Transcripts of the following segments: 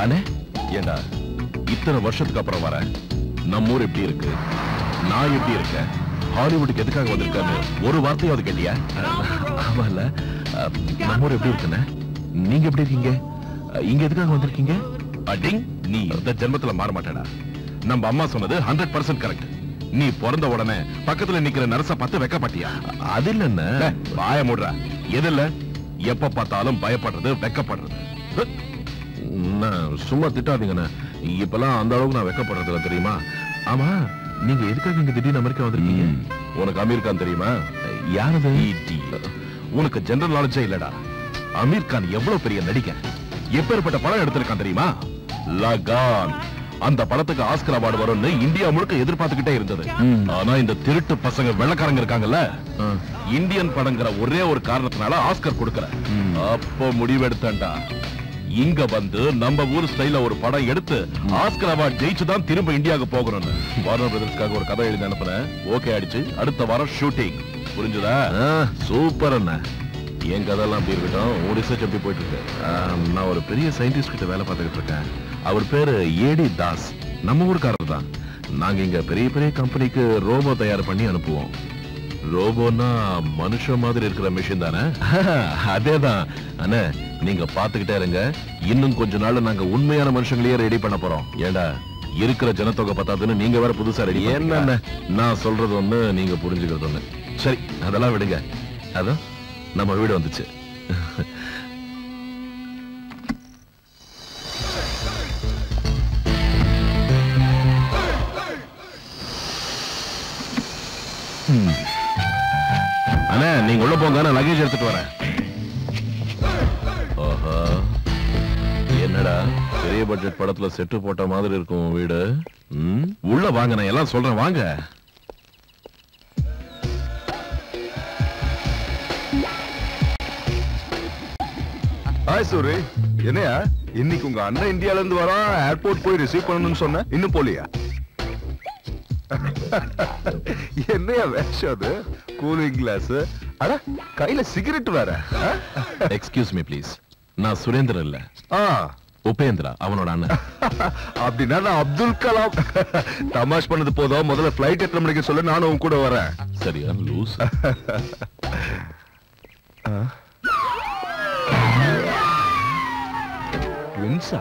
அண்ணே ஏண்டா இத்தனை வருஷத்துக்கு அப்புறம் வர நம்ம ஊர் எப்படி இருக்கு நான் எப்படி இருக்கேன் ஹாலிவுட்டுக்கு எதுக்காக வந்திருக்கான்னு ஒரு வார்த்தையாவது கேட்டியா ஆமா இல்ல அஹ், நம்ம ஊர் எப்படி இருக்குண்ணே நீங்க எப்படி இருக்கீங்க அஹ், இங்க எதுக்காக வந்திருக்கீங்க அடிங் நீ இந்த ஜென்மத்துல மாற மாட்டேடா நம்ம அம்மா சொன்னது ஹண்ட்ரட் பர்சன்ட் கரெக்ட் நீ பிறந்த உடனே பக்கத்துல நிக்கிற நர்ஸ பார்த்து வெக்கப்பட்டியா அது இல்ல வாய மூடுறா எது இல்ல எப்ப பார்த்தாலும் பயப்படுறது வெக்கப்படுறது ஹ். நான் சும்மா திட்டாதீங்கண்ணே இப்பெல்லாம் அந்த அளவுக்கு நான் வெக்கப்படுறது இல்ல தெரியுமா ஆமா நீங்க எதுக்காக இங்க திடீர்னு அமெரிக்கா வந்திருக்கீங்க உனக்கு அமீர் கான் தெரியுமா யாரது உனக்கு ஜெனரல் நாலேஜே இல்லடா அமீர் கான் எவ்வளவு பெரிய நடிகன் எப்பேற்பட்ட படம் எடுத்திருக்கான் தெரியுமா லகான் அந்த படத்துக்கு ஆஸ்கர் அவார்டு வரும்னு இந்தியா முழுக்க எதிர்பார்த்துக்கிட்டே இருந்தது ஆனா இந்த திருட்டு பசங்க வெள்ளக்காரங்க இருக்காங்கல்ல இந்தியன் படங்கிற ஒரே ஒரு காரணத்தினால ஆஸ்கர் கொடுக்கல அப்போ முடிவெடுத்தேன்டா இங்க வந்து நம்ம ஊர் ஸ்டைல ஒரு படம் எடுத்து ஆஸ்கர் அவார்ட் ஜெயிச்சு தான் திரும்ப இந்தியாவுக்கு போகணும்னு வார்னர் பிரதர்ஸ்க்காக ஒரு கதை எழுதி அனுப்புறேன் ஓகே ஆயிடுச்சு அடுத்த வாரம் ஷூட்டிங் புரிஞ்சுதா சூப்பர் அண்ணா என் கதையெல்லாம் அப்படி இருக்கட்டும் உன் ரிசர்ச் எப்படி போயிட்டு இருக்கு ஆம், நான் ஒரு பெரிய சயின்டிஸ்ட் கிட்ட வேலை பார்த்துக்கிட்டு இருக்கேன் அவர் பேரு ஏடி தாஸ் நம்ம ஊருக்காரர் தான் நாங்க இங்க பெரிய பெரிய கம்பெனிக்கு ரோபோ தயார் பண்ணி அனுப்புவோம் ரோபோனா மனுஷன் மாதிரி இருக்கிற மிஷின் தானே அதேதான் அண்ணே நீங்க பாத்துக்கிட்டே இருங்க இன்னும் கொஞ்ச நாள்ல நாங்க உண்மையான மனுஷங்களையே ரெடி பண்ண போறோம் ஏண்டா இருக்கிற ஜனத்தொகை பத்தாதுன்னு நீங்க வேற புதுசா ரெடி என்ன நான் சொல்றது ஒண்ணு நீங்க புரிஞ்சுக்கிறது ஒண்ணு சரி அதெல்லாம் விடுங்க அதான் நம்ம வீடு வந்துச்சு ம். அண்ணே நீங்க உள்ள போங்க நான் லக்கேஜ் எடுத்துட்டு வரேன் ஆஹா என்னடா பெரிய பட்ஜெட் படத்துல செட்டு போட்ட மாதிரி இருக்கும் உன் வீடு ம்? உள்ள வாங்க நான் எல்லாம் சொல்றேன் வாங்க ஹாய் சூரி என்னையா இன்னைக்கு உங்க அண்ணன் இந்தியால இருந்து வரான் ஏர்போர்ட் போய் ரிசீவ் பண்ணணும்னு சொன்ன இன்னும் போலியா என்னையா வேஷம் அது கூலிங் கிளாஸ் அட கையில சிகரெட் வேற ஆ? எக்ஸ்கியூஸ் மீ ப்ளீஸ் நான் சுரேந்திரன் இல்ல ஆ உபேந்திரா அவனோட அண்ணன் அப்படின்னா நான் அப்துல் கலாம் தமாஷ் பண்ணது போதும் முதல்ல ஃபிளைட் எத்தனை மணிக்கு சொல்லு நானும் உன் கூட வரேன் சரியா லூஸ் ட்வின்ஸா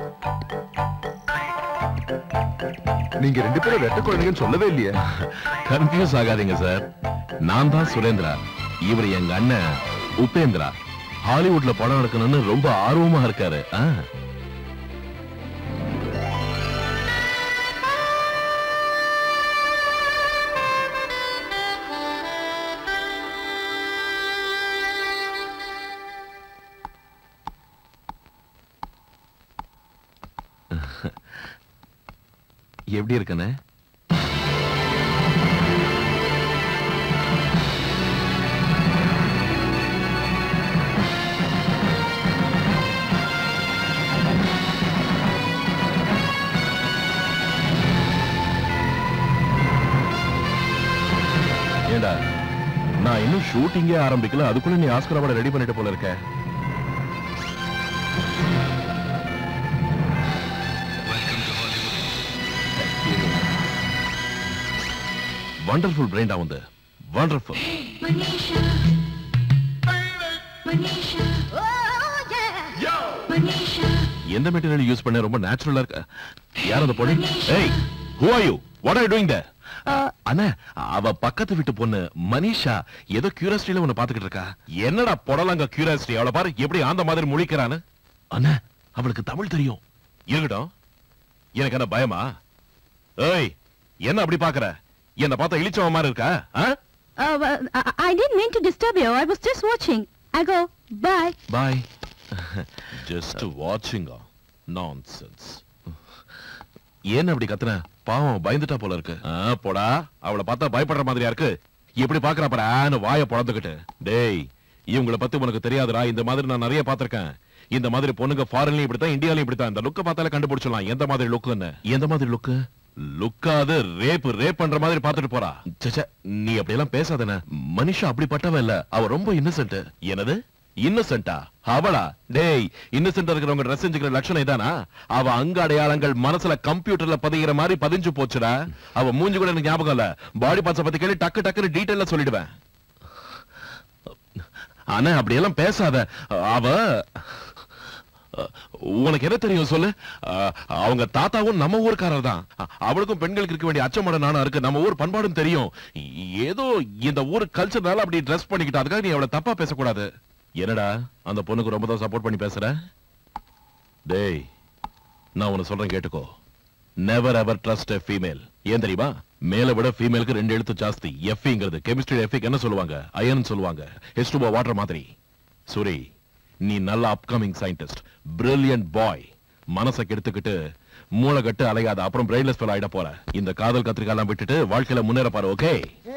நீங்க ரெண்டு பேரும் வெட்ட குழந்தைங்கன்னு சொல்லவே இல்லையே கன்ஃபியூஸ் ஆகாதீங்க சார் நான் தான் சுரேந்திரா இவர் எங்க அண்ணன் உபேந்திரா ஹாலிவுட்ல படம் எடுக்கணும்னு ரொம்ப ஆர்வமா இருக்காரு ஆ. எப்படி இருக்கனே ஏண்டா நான் இன்னும் ஷூட்டிங்கே ஆரம்பிக்கல அதுக்குள்ள நீ ஆஸ்கர் அவார்டு ரெடி பண்ணிட்டு போல இருக்க வண்டர்ஃபுல் பிரைண்டா வந்து wonderful Manisha. Manisha. Oh, yeah. Manisha. எந்த மெட்டீரியல் யூஸ் பண்ண ரொம்ப நேச்சுரலா இருக்கு யார் அந்த பொண்ணு ஏய் who are you what are you doing there அண்ணா அவ பக்கத்து வீட்டு பொண்ணு மனிஷா ஏதோ கியூரியாசிட்டில உன்னை பாத்துக்கிட்டு இருக்கா என்னடா புடலங்க கியூரியாசிட்டி அவளை பாரு எப்படி ஆந்த மாதிரி முழிக்கிறான்னு அண்ணா அவளுக்கு தமிழ் தெரியும் இருக்கட்டும் எனக்கு என்ன பயமா ஏய் என்ன அப்படி பாக்குற என்ன பார்த்தா இழிச்சவன் மாதிரி இருக்கா ஆ? Uh, well, I, I didn't mean to disturb you. I was just watching. I go. Bye. Bye just வாட்சிங் நான்சென்ஸ் ஏன் அப்படி கத்துன பாவம் பயந்துட்டா போல இருக்கு ஆ, போடா அவளை பார்த்தா பயப்படுற மாதிரியா இருக்கு எப்படி பாக்குறா பாரு வாய பொழந்துகிட்டு டேய் இவங்கள பத்தி உனக்கு தெரியாதுடா இந்த மாதிரி நான் நிறைய பார்த்திருக்கேன் இந்த மாதிரி பொண்ணுங்க ஃபாரின்லயும் இப்படித்தான் இந்தியாலயும் இப்படித்தான் இந்த லுக்க பார்த்தாலே கண்டுபிடிச்சிடலாம் எந்த மாதிரி லுக்குன்னு எந்த மாதிரி லுக்கு லுக்காது ரேப் ரேப் பண்ற மாதிரி பார்த்துட்டு போறா ச்சே, ச்சே, நீ அப்படி எல்லாம் பேசாதன மனுஷா அப்படிப்பட்டவ இல்ல அவ ரொம்ப இன்னசென்ட் என்னது இன்னசென்ட்டா அவளா டேய் இன்னசென்ட் இருக்கிறவங்க ட்ரெஸ் செஞ்சுக்கிற லட்சணம் இதானா அவ அங்க அடையாளங்கள் மனசுல கம்ப்யூட்டர்ல பதிகிற மாதிரி பதிஞ்சு போச்சுடா அவ மூஞ்சி கூட எனக்கு ஞாபகம் இல்ல பாடி பார்ட்ஸ் பத்தி கேள்வி டக்கு டக்குன்னு டீடைலா சொல்லிடுவேன் ஆனா அப்படியெல்லாம் பேசாத அவ உனக்கு என்ன தெரியும் சொல்லு அஹ், அவங்க தாத்தாவும் நம்ம ஊர்க்காரர் தான் அ- அவளுக்கும் பெண்களுக்கு இருக்க வேண்டிய அச்சமட நானும் இருக்கு நம்ம ஊர் பண்பாடும் தெரியும் ஏதோ இந்த ஊர் கல்ச்சர்னால அப்படி ட்ரெஸ் பண்ணிக்கிட்டு அதுக்காக நீ அவளை தப்பா பேசக்கூடாது என்னடா அந்த பொண்ணுக்கு ரொம்ப தான் சப்போர்ட் பண்ணி பேசுற டேய் நான் உன்னை சொல்றேன் கேட்டுக்கோ never ever trust a female ஏன் தெரியுமா மேல விட ஃபீமேலுக்கு ரெண்டு எழுத்து ஜாஸ்தி எஃப்ங்கிறது கெமிஸ்ட்ரி எஃபிக் என்ன சொல்லுவாங்க அயன் சொல்லுவாங்க ஹெச் வாட்டர் மாதிரி சூரி நீ நல்ல அப்கமிங் சயின்டிஸ்ட் பிரில்லியன்ட் பாய் மனசை கெடுத்துக்கிட்டு மூளை கட்டு அலையாத அப்புறம் பிரெயின்லெஸ் ஃபெல் ஆயிட போற இந்த காதல் கத்திரிக்காலாம் விட்டுட்டு வாழ்க்கையில முன்னேற பாரு okay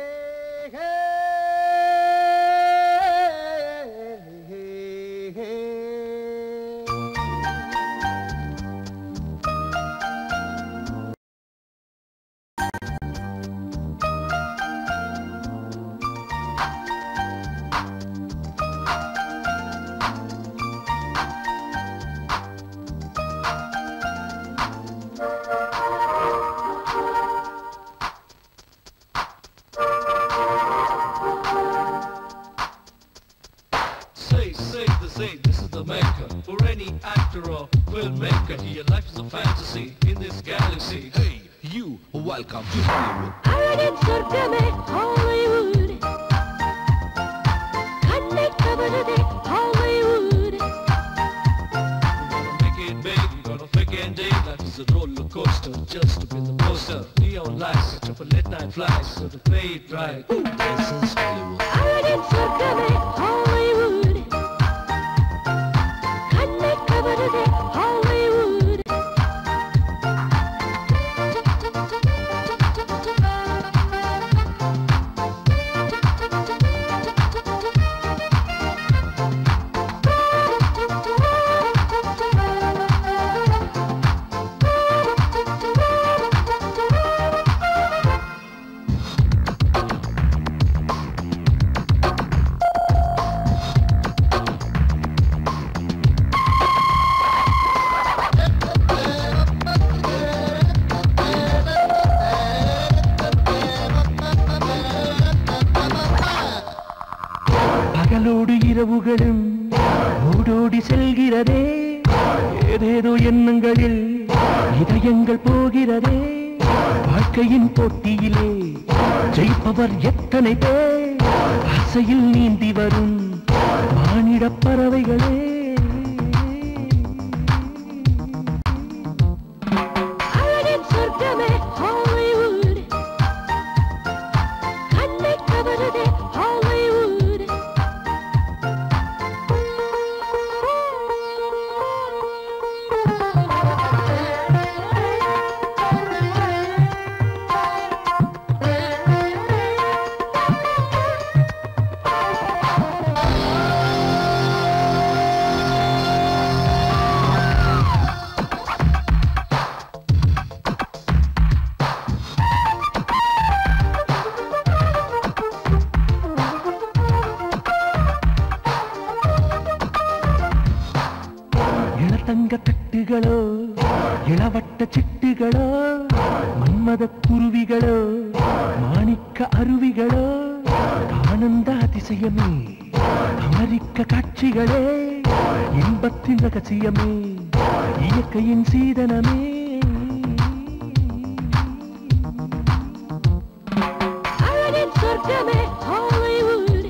Say, say, they say this is the maker for any actor or filmmaker. Your life is a fantasy in this galaxy. Hey, you, welcome to Hollywood. அழகின் சொர்க்கமே ஹாலிவுட் கண்ணை கவருதே Hollywood Gonna make it big, gonna fake it day. Life is a roller coaster, just to be the poster. Neon lights, catch up a late night flight, so to play it right. This is Hollywood. அழகின் சொர்க்கமே Hollywood கண்ணை கவருதே Hollywood பகலோடு இரவுகளும் ஓடோடி செல்கிறதே ஏதேதோ எண்ணங்களில் இதயங்கள் போகிறதே வாழ்க்கையின் போட்டியிலே ஜெயிப்பவர் எத்தனை பேர் ஆசையில் நீந்தி வரும் மானிடப் பறவைகளே அழகின் சொர்க்கமே ஹாலிவுட் கண்ணை கவருதே ஹாலிவுட் இளத்தங்க தட்டுகளோ இளவட்ட சிட்டுகளோ மன்மத குருவிகளோ மாணிக்க அருவிகளோ ஆனந்த அதிசயமே அமெரிக்க காட்சிகளே இன்பத்தின் ரகசியமே இயற்கையின் சீதனமே அழகின் சொர்க்கமே ஹாலிவுட்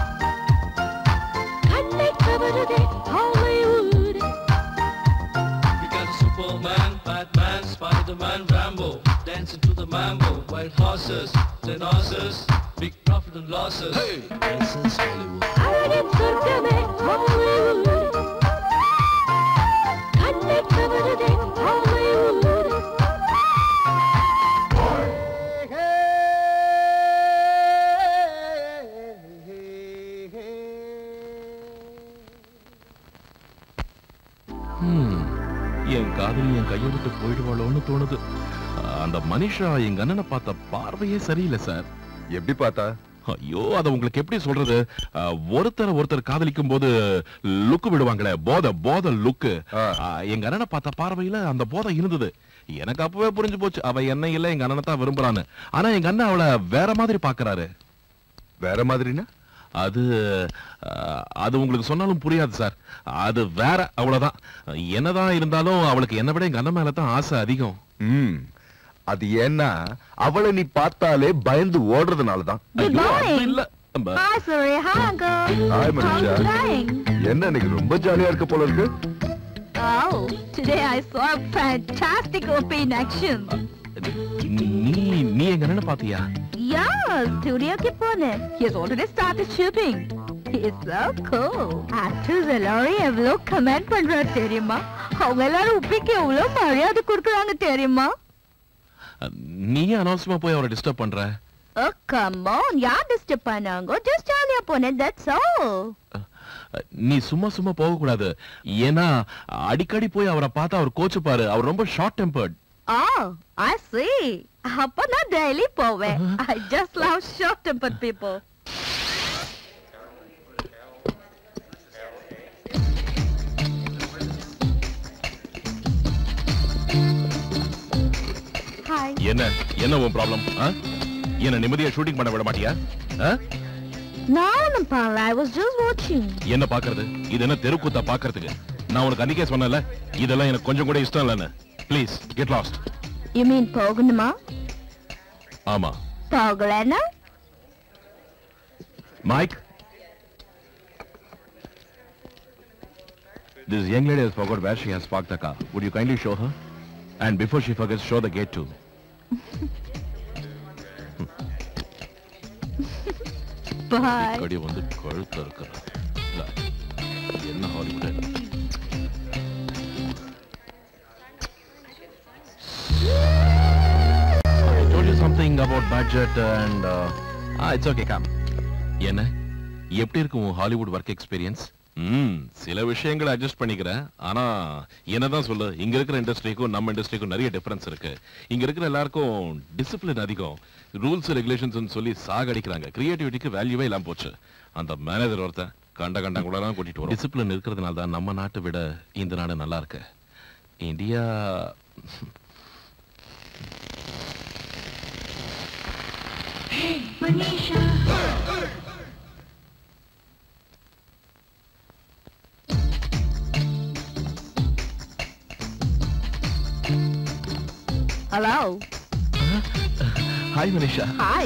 கண்ணை கவருதே Hollywood We got a Superman, Batman, Spider-Man, Rambo, dancing to the mambo, wild horses, dinosaurs, big profit and losses. Hey, this is Hollywood. அழகின் சொர்க்கமே ஹாலிவுட் கண்ணை கவருதே ஹாலிவுட் ஹம், என் காதலி என் கையை விட்டு போயிடுவாளோன்னு தோணுது அந்த மனிஷா எங்க அண்ணனை பார்த்த பார்வையே சரியில்லை சார் எப்படி பார்த்தா ஐயோ அத உங்களுக்கு எப்படி சொல்றது அஹ், ஒருத்தரை ஒருத்தர் காதலிக்கும் போது லுக்கு விடுவாங்களே போத போத லுக்கு ஆ. எங்க அண்ணனை பார்த்த பார்வையில அந்த போதை இருந்தது எனக்கு அப்பவே புரிஞ்சு போச்சு அவ என்ன இல்ல எங்க அண்ணனை தான் விரும்புறான்னு ஆனா எங்க அண்ணன் அவளை வேற மாதிரி பாக்குறாரு வேற மாதிரினா அது அஹ், அது உங்களுக்கு சொன்னாலும் புரியாது சார் அது வேற அவ்வளவுதான் என்னதான் இருந்தாலும் அவளுக்கு என்ன விட எங்க அண்ணன் மேல தான் ஆசை அதிகம் ம் அது ஏன்னா அவளை நீ பார்த்தாலே பயந்து ஓடுறதுனாலதான் Good ஐயோ, அது morning. இல்ல நம்ம- Hi, sorry. Hi, uncle. Hi, How are Manisha. you doing? என்ன இன்னைக்கு ரொம்ப ஜாலியா இருக்க போல இருக்கு Oh, today I saw a fantastic OP in action. நீ நீ எங்க அண்ணனை பாத்தியா Yeah, studio ke pone. He has already started shooting. He is so cool. Actors எல்லாரும் எவ்வளோ கமெண்ட் பண்றாரு தெரியுமா அவங்க எல்லாரும் உப்பிக்கு எவ்வளோ மரியாதை கொடுக்குறாங்க தெரியுமா நீ அனாவசியமா போய் அவரை டிஸ்டர்ப் பண்ற Oh, come on. யார் டிஸ்டர்ப் பண்ணாங்க ஜஸ்ட் ஜாலியா போனேன் தட்ஸ் ஆல் நீ சும்மா சும்மா போக கூடாது ஏன்னா அடிக்கடி போய் அவரை பார்த்தா அவர் கோச்சுப்பாரு அவர் ரொம்ப short tempered Oh, I see. அப்ப நான் டெய்லி போவேன் I just love short tempered people. Hi. என்ன என்ன உன் ப்ராப்ளம் என்ன நிம்மதியா ஷூட்டிங் பண்ண விட மாட்டியா ஆ? நானும் பால I was just watching. என்ன பாக்குறது இது என்ன தெருக்கூத்தா பாக்குறதுக்கு நான் உனக்கு அன்னைக்கே சொன்னேன்ல இதெல்லாம் எனக்கு கொஞ்சம் கூட இஷ்டம் இல்லைன்னு please get lost You mean போகணுமா ஆமா போகலன்னா Mike? This young lady has forgot where she has parked the car. Would you kindly show her? And before she forgets, show the gate too. Bye. கடி வந்து கழுத்த இருக்கிற என்ன Hollywood I told you something about budget and uh, ah, it's okay, come. என்ன எப்படி இருக்கு உன் Hollywood work experience ம் சில விஷயங்களை அட்ஜஸ்ட் பண்ணிக்கிறேன் ஆனா என்னதான் சொல்லு இங்க இருக்கிற இண்டஸ்ட்ரிக்கும் நம்ம இண்டஸ்ட்ரிக்கும் நிறைய டிஃபரன்ஸ் இருக்கு இங்க இருக்கிற எல்லாருக்கும் டிசிப்ளின் அதிகம் ரூல்ஸ் ரெகுலேஷன்ஸ் சொல்லி சாகடிக்கிறாங்க கிரியேட்டிவிட்டிக்கு வேல்யூவே இல்லாம போச்சு அந்த மேனேஜர் ஒருத்தன் கண்ட கண்ட கூட தான் கூட்டிட்டு வரும் டிசிப்ளின் இருக்கிறதுனால தான் நம்ம நாட்டை விட இந்த நாடு நல்லா இருக்கு India Hello. Hi Manisha Hi.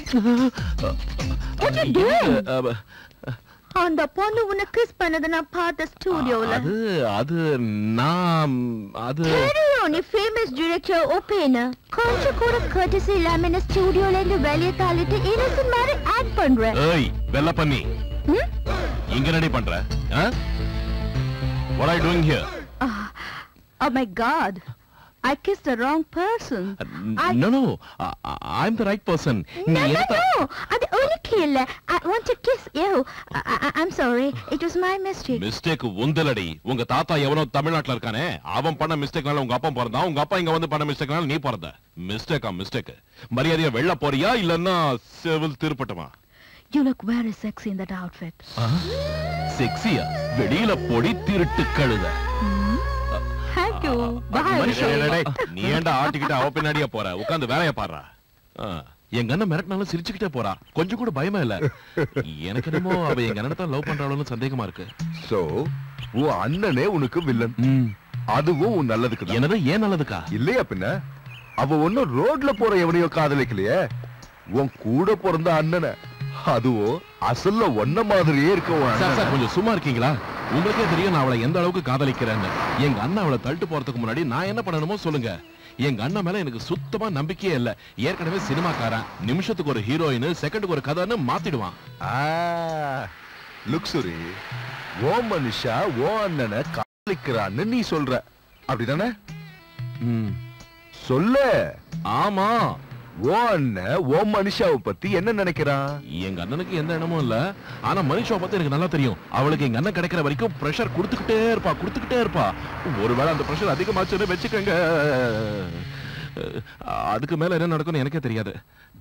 What you doing? அந்த பொண்ணு உன்னை கிஸ் பண்ணதை நான் பார்த்த ஸ்டுடியோல அது அது நான் அது தெரியும் நீ ஃபேமஸ் டிரெக்டர் ஓபேன கொஞ்சம் கூட கர்டசி இல்லாம என்ன ஸ்டுடியோல இருந்து வெளியே தாளிட்டு இன்னசென்ட் மாதிரி ஆக்ட் பண்ற ஏய் வெள்ள பண்ணி ம்? இங்க ரெடி பண்ற what are you doing here Oh my god. I kissed the wrong person. I- no no I- I- i'm the right person நீ No, no, எதுக்கு- no. அது உனக்கு இல்ல. I want to kiss you. I, I, I'm sorry. It was my mistake. Mistake உந்தலடி உங்க தாத்தா எவனோ தமிழ்நாட்டுல இருக்கானே அவன் பண்ண மிஸ்டேக்னால உங்க அப்பா பிறந்தான் உங்க அப்பா இங்க வந்து பண்ண மிஸ்டேக்னால நீ பிறந்த மிஸ்டேக்கா மிஸ்டேக் மரியாதையா வெள்ள போறியா இல்லன்னா செவில் திருப்பட்டுமா You look very sexy in that outfit. செக்ஸியா வெளியில பொடி திருட்டு கழுத Thank you. Bye. டேய், டேய், டேய், நீ ஏன்டா ஆட்டிக்கிட்டு அவ பின்னாடியே போற உட்கார்ந்து வேலைய பாடுறா ஆ, எங்க அண்ணன் மிரட்டினாலும் சிரிச்சுக்கிட்டே போறா கொஞ்சம் கூட பயமா இல்ல எனக்கு என்னமோ அவ எங்க அண்ணனை தான் லவ் பண்றாளோன்னு சந்தேகமா இருக்கு சோ உன் அண்ணனே உனக்கு வில்லன் அதுவும் உன் நல்லதுக்கு தான் என்னது ஏன் நல்லதுக்கா இல்லையா பின்ன அவ ஒண்ணும் ரோட்ல போற எவனையோ காதலிக்கலையே உன் கூட பிறந்த அண்ணனை அதுவும் அசல்ல ஒன்ன மாதிரியே இருக்க உன் சார் சார் அண்ணனை. கொஞ்சம் சும்மா இருக்கீங்களா உங்களுக்கே தெரியும் நான் அவளை எந்த அளவுக்கு காதலிக்கிறேன்னு எங்க அண்ணன் அவளை தள்ளிட்டு போறதுக்கு முன்னாடி நான் என்ன பண்ணணுமோ சொல்லுங்க எங்க அண்ணன் மேல எனக்கு சுத்தமா நம்பிக்கையே இல்ல ஏற்கனவே சினிமாக்காரன் நிமிஷத்துக்கு ஒரு ஹீரோயின் செகண்டுக்கு ஒரு கதைன்னு மாத்திடுவான் ஆ, லுக்ஸுரி ஓ மனுஷா ஓ அண்ணனை காதலிக்கிறான்னு நீ சொல்ற அப்படிதானே ம். சொல்லு ஆமா ஓ அண்ணன் ஓ மனுஷாவை பத்தி என்ன நினைக்கிறான் எங்க அண்ணனுக்கு எந்த எண்ணமும் இல்ல ஆனா மனுஷாவை பத்தி எனக்கு நல்லா தெரியும் அவளுக்கு எங்க அண்ணன் கிடைக்கிற வரைக்கும் பிரஷர் கொடுத்துக்கிட்டே இருப்பா கொடுத்துக்கிட்டே இருப்பா ஒருவேளை அந்த பிரஷர் அதிகமாச்சுன்னு வச்சுக்கோங்க அதுக்கு மேல என்ன நடக்கும்னு எனக்கே தெரியாது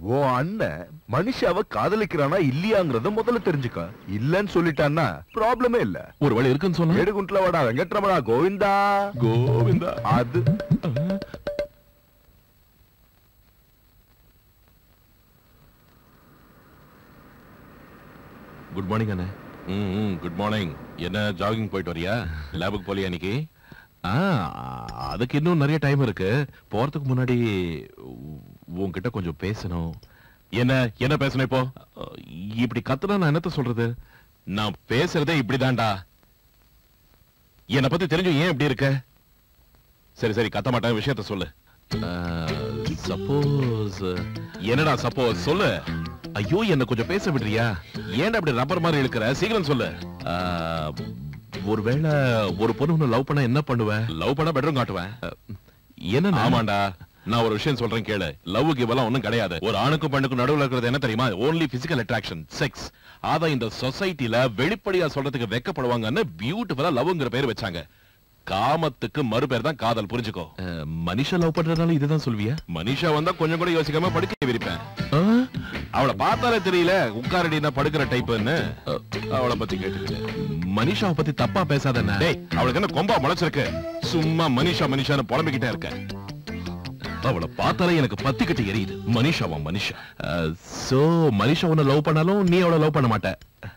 ஓ அண்ணன் மனுஷாவ காதலிக்கிறானா இல்லையாங்கிறத முதல்ல தெரிஞ்சுக்க இல்லன்னு சொல்லிட்டான்னா ப்ராப்ளமே இல்ல ஒரு வழி இருக்குன்னு சொன்ன ஏடுகுண்ட்ல வாடா வெங்கட்ரமணா கோவிந்தா கோவிந்தா அது குட் மார்னிங் அண்ணே ம் குட் மார்னிங் என்ன ஜாகிங் போயிட்டு வரியா லேபுக்கு போலியா இன்னைக்கு ஆ அதுக்கு இன்னும் நிறைய டைம் இருக்கு போறதுக்கு முன்னாடி உ- உன்கிட்ட கொஞ்சம் பேசணும் என்ன என்ன பேசணும் இப்போ அஹ், இப்படி கத்துனா நான் என்னத்த சொல்றது நான் பேசுறதே இப்படிதான்டா என்னை பத்தி தெரிஞ்சு ஏன் இப்படி இருக்க சரி சரி கத்த மாட்டேன் விஷயத்த சொல்லு சப்போஸ் என்னடா சப்போஸ் சொல்லு ஐயோ என்ன கொஞ்சம் பேச விடுறியா ஏன்டா அப்படி ரப்பர் மாதிரி இழுக்கிற சீக்கிரம் சொல்லு ஆஹ், ஒருவேளை ஒரு பொண்ணு உன்னை லவ் பண்ண என்ன பண்ணுவ லவ் பண்ண பெட்ரூம் காட்டுவேன் என்ன ஆமாண்டா நான் ஒரு விஷயம் சொல்றேன் கேளு லவ்வுக்கு இவெல்லாம் ஒண்ணும் கிடையாது ஒரு ஆணுக்கும் பெண்ணுக்கும் நடுவுல இருக்கிறது என்ன தெரியுமா ஓன்லி பிசிக்கல் அட்ராக்ஷன் செக்ஸ் அத இந்த சொசைட்டில வெளிப்படையா சொல்றதுக்கு வெக்கப்படுவாங்கன்னு பியூட்டிஃபுல்லா லவ்ங்கிற பேர் வச்சாங்க காமத்துக்கு மறுபேர் தான் காதல் புரிஞ்சுக்கோ அஹ், மனிஷா லவ் பண்றதுனால இதுதான் சொல்வியா மனிஷா வந்தா கொஞ்சம் கூட யோசிக்காம படுக்க விரிப்பேன் அவளை பார்த்தாலே தெரியல உட்காரடி நான் படுக்கிற டைப்னு அவளை பத்தி கேட்டுக்கிட்டு மனிஷாவை பத்தி தப்பா பேசாத டேய் அவளுக்கு என்ன கொம்பா முளைச்சிருக்கு சும்மா மனிஷா மனிஷான்னு புலம்பிக்கிட்டே இருக்க அவளை பார்த்தாலே எனக்கு பத்திக்கிட்டு எரியுது மனிஷாவா மனிஷா சோ மனிஷா உன்னை லவ் பண்ணாலும் நீ அவளை லவ் பண்ண மாட்ட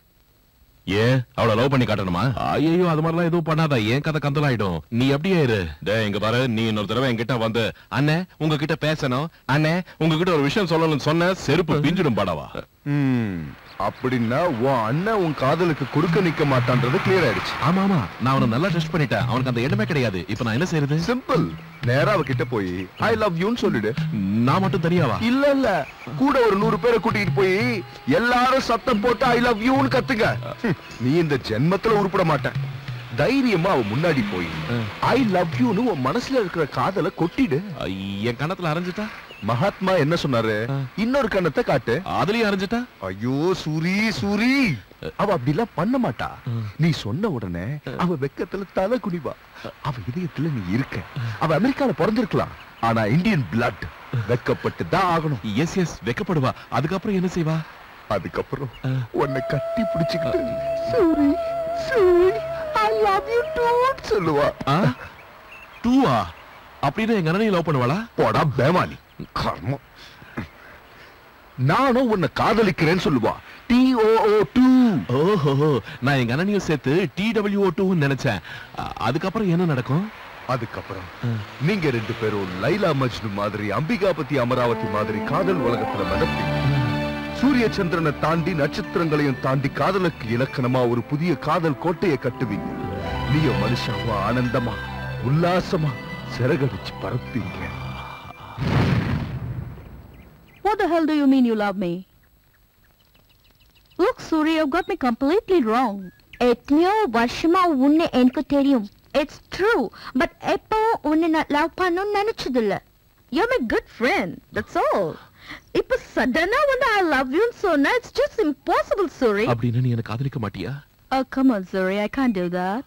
ஏ அவளை லவ் பண்ணி காட்டணுமா ஐயோ அது மாதிரிலாம் எதுவும் பண்ணாத ஏன் கதை கந்தலாயிடும் நீ அப்படியே இரு டேய் இங்க பாரு நீ இன்னொரு தடவை என்கிட்ட வந்து அண்ணே உங்ககிட்ட பேசணும் அண்ணே உங்ககிட்ட ஒரு விஷயம் சொல்லணும்னு சொன்ன செருப்பு பிஞ்சிடும் படவா ம், அப்படின்னா உன் அண்ணன் உன் காதலுக்கு குறுக்க நிக்க மாட்டான்றது கிளியர் ஆயிடுச்சு ஆமா ஆமா நான் அவனை நல்லா டெஸ்ட் பண்ணிட்டேன் அவனுக்கு அந்த எண்ணமே கிடையாது இப்ப நான் என்ன செய்யறது சிம்பிள் நேரா அவகிட்ட போய் ஐ லவ் யூன்னு சொல்லிடு நான் மட்டும் தனியாவா இல்ல இல்ல கூட ஒரு நூறு பேரை கூட்டிட்டு போய் எல்லாரும் சத்தம் போட்டு ஐ லவ் யூன்னு கத்துங்க ஹம், நீ இந்த ஜென்மத்துல உருப்பட மாட்ட தைரியமா அவ முன்னாடி போய் ஐ லவ் யூன்னு உன் மனசுல இருக்கிற காதலை கொட்டிடு ஐ, என் கணத்துல அரைஞ்சிட்டா மகாத்மா என்ன சொன்னாரு இன்னொரு கண்ணத்தை காட்டு அதுலயும் அரைஞ்சிட்டா ஐயோ சூரி சூரி அவ அப்படிலாம் பண்ண மாட்டா நீ சொன்ன உடனே அவ வெக்கத்துல தலை குனிவா அவ இதயத்துல நீ இருக்க அவ அமெரிக்கால பிறந்திருக்கலாம் ஆனா இந்தியன் பிளட் வெக்கப்பட்டு தான் ஆகணும் எஸ் எஸ் வெக்கப்படுவா அதுக்கப்புறம் என்ன செய்வா அதுக்கப்புறம் உன்னை கட்டி பிடிச்சுக்கிட்டு sorry sorry I love you too சொல்லுவா ஆ? டூவா அப்படின்னு எங்க அண்ணனையும் லவ் பண்ணுவாளா போடா பேமானி கர்மம் நானும் உன்னை காதலிக்கிறேன்னு சொல்லுவா டி ஓ ஓ டூ ஓஹோ நான் எங்க அண்ணனையும் சேர்த்து டி டபிள்யூ டூன்னு நினைச்சேன் அ- அதுக்கப்புறம் என்ன நடக்கும் அதுக்கப்புறம் நீங்க ரெண்டு பேரும் லைலா மஜ்னு மாதிரி அம்பிகாபதி அமராவதி மாதிரி காதல் உலகத்துல மிதப்பீங்க சூரிய சந்திரனை தாண்டி நட்சத்திரங்களையும் தாண்டி காதலுக்கு இலக்கணமா ஒரு புதிய காதல் கோட்டையை கட்டுவீங்க நீயோ மனுஷாவா ஆனந்தமா உல்லாசமா சிறகடிச்சு பறப்பீங்க What the hell do you mean you love me? Look, Suri, you've got me completely wrong. எத்தனையோ வருஷமா உன்னை எனக்கு தெரியும் இட்ஸ் ட்ரூ பட் எப்பவும் உன்னை நான் லவ் பண்ணணும்னு நினைச்சதில்ல you my good friend that's all இப்ப சடனா உன்னை ஐ லவ் யூன்னு சொன்னா இட்ஸ் ஜஸ்ட் இம்பாசிபிள் சூரி அப்படின்னு நீ எனக்கு காதலிக்க மாட்டியா Oh, come on, Suri, I can't do that.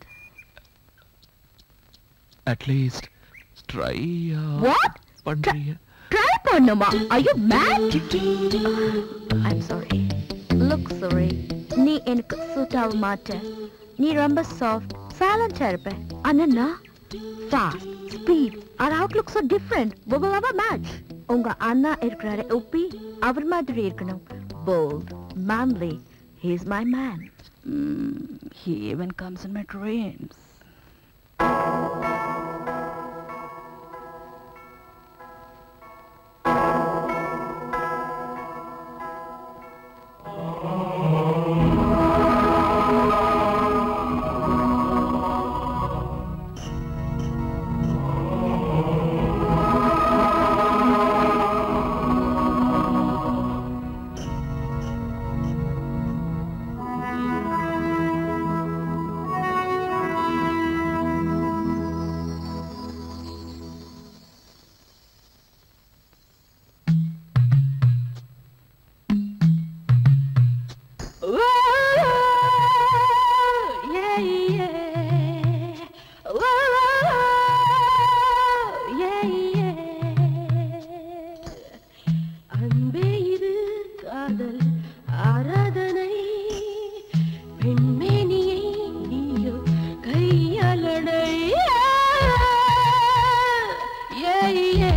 At least try What? பண்றிய ட்ரை பண்ணுமா are you mad i'm sorry look sorry நீ எனக்கு சூட் ஆக மாட்ட நீ ரொம்ப சாஃப்ட் சைலண்டா இருப்ப ஆனா நான் fast speed our outlook so different we will never match உங்க அண்ணா இருக்கிறாரு உப்பி அவர் மாதிரி இருக்கணும் bold manly he is my man mm, he even comes in my dreams காதல் ஆராதனை பெண்மேனியை நீயோ கையாளடை ஏ ஏ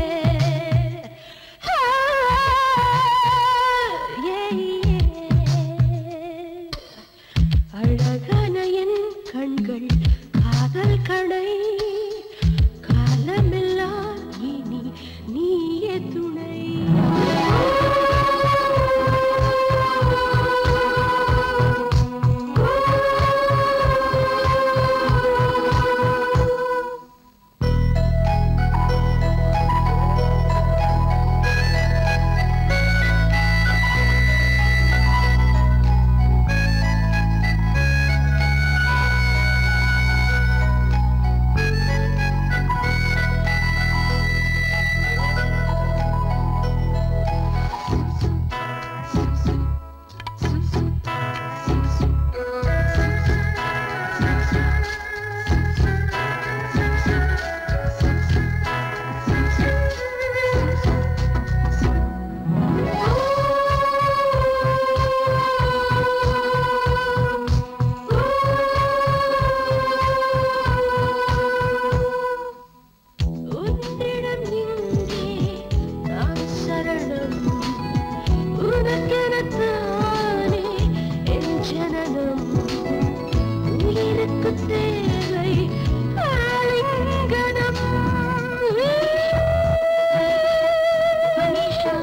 அழகான என் கண்கள் காதல் கடை காலமெல்லாம் இனி நீயே துணை உன்னிடம் இங்கே நான் சரணம் உனக்கெனத்தானே என் ஜனனம் உயிருக்கு தேவை ஆலிங்கனம் மனிஷா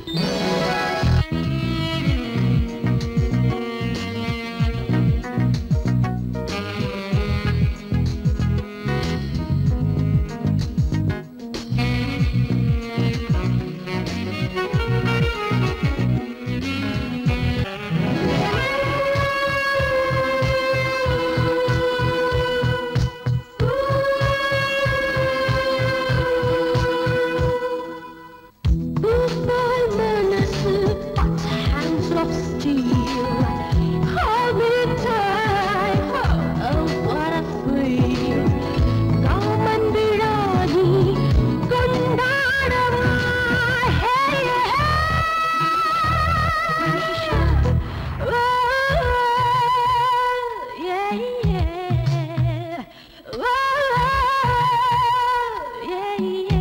Football மனசு hands of steel Hold me tight Oh what a thrill காமன் விழா நீ கொண்டாடவா Hey hey Manisha Oh yeah yeah Oh yeah yeah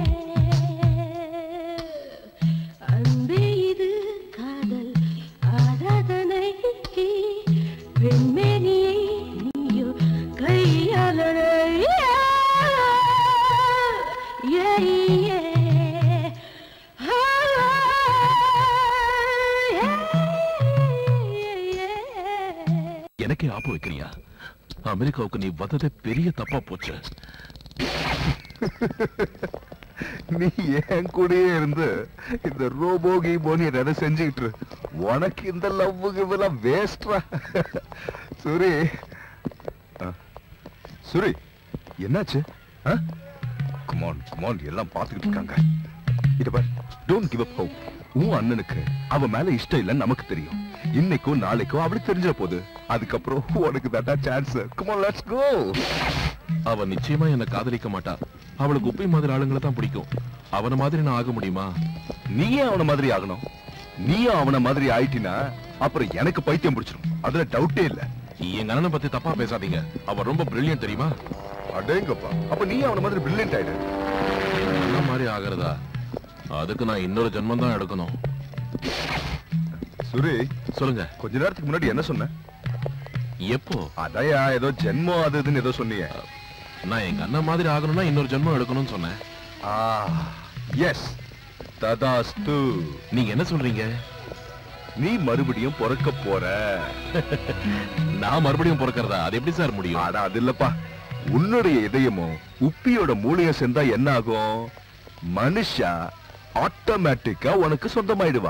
அன்பே இது காதல் ஆராதனை பெண்மேனியை நீயோ கையாளனை ஏ ஏ எனக்கே ஆப்பு வைக்கிறியா அமெரிக்காவுக்கு நீ வந்ததே பெரிய தப்பா போச்சு நீ என் கூடயே இருந்து இந்த ரோபோ கீபோன்னு எதை செஞ்சுக்கிட்டு இரு. உனக்கு இந்த லவ் இதெல்லாம் வேஸ்ட்ரா சுரி ஆ. சுரி என்னாச்சு குமான் குமான் எல்லாம் பார்த்துக்கிட்டு இருக்காங்க இத பார் டோன்ட் கிவ் அப் ஹோப் உன் அண்ணனுக்கு அவ மேல இஷ்டம் இல்லைன்னு நமக்கு தெரியும் இன்னைக்கோ நாளைக்கோ அவளுக்கு தெரிஞ்ச போது அதுக்கப்புறம் உனக்கு தட்டா சான்ஸ் குமான் லெட்ஸ் கோ அவ நிச்சயமா என்ன காதலிக்க மாட்டா அவளுக்கு உப்பை மாதிரி ஆளுங்களை தான் பிடிக்கும் அவன மாதிரி நான் ஆக முடியுமா நீயே அவன மாதிரி ஆகணும் நீயும் அவன மாதிரி ஆயிட்டினா அப்புறம் எனக்கு பைத்தியம் பிடிச்சிரும் அதுல டவுட்டே இல்ல எங்க அண்ணனை பத்தி தப்பா பேசாதீங்க அவ ரொம்ப பிரில்லியன்ட் தெரியுமா அடேங்கப்பா அப்ப நீ அவன மாதிரி பிரில்லியன்ட் ஆயிடு எங்க அண்ணன் மாதிரி ஆகிறதா அதுக்கு நான் இன்னொரு ஜென்மம் தான் எடுக்கணும் சுரே சொல்லுங்க கொஞ்ச நேரத்துக்கு முன்னாடி என்ன சொன்ன எப்போ அதையா ஏதோ ஜென்மம் அது இதுன்னு ஏதோ சொன்னீங்க நான் எங்க அண்ணன் மாதிரி ஆகணும்னா இன்னொரு ஜென்மம் எடுக்கணும்னு சொன்னேன் ஆ எஸ் ததாஸ்து நீங்க என்ன சொல்றீங்க நீ மறுபடியும் பிறக்க போற நான் மறுபடியும் பிறக்கிறதா அது எப்படி சார் முடியும் ஆனா அது இல்லப்பா உன்னுடைய இதயமும் உப்பியோட மூளையும் சேர்ந்தா என்ன ஆகும் மனுஷா ஆட்டோமேட்டிக்கா உனக்கு சொந்தமாயிடுவா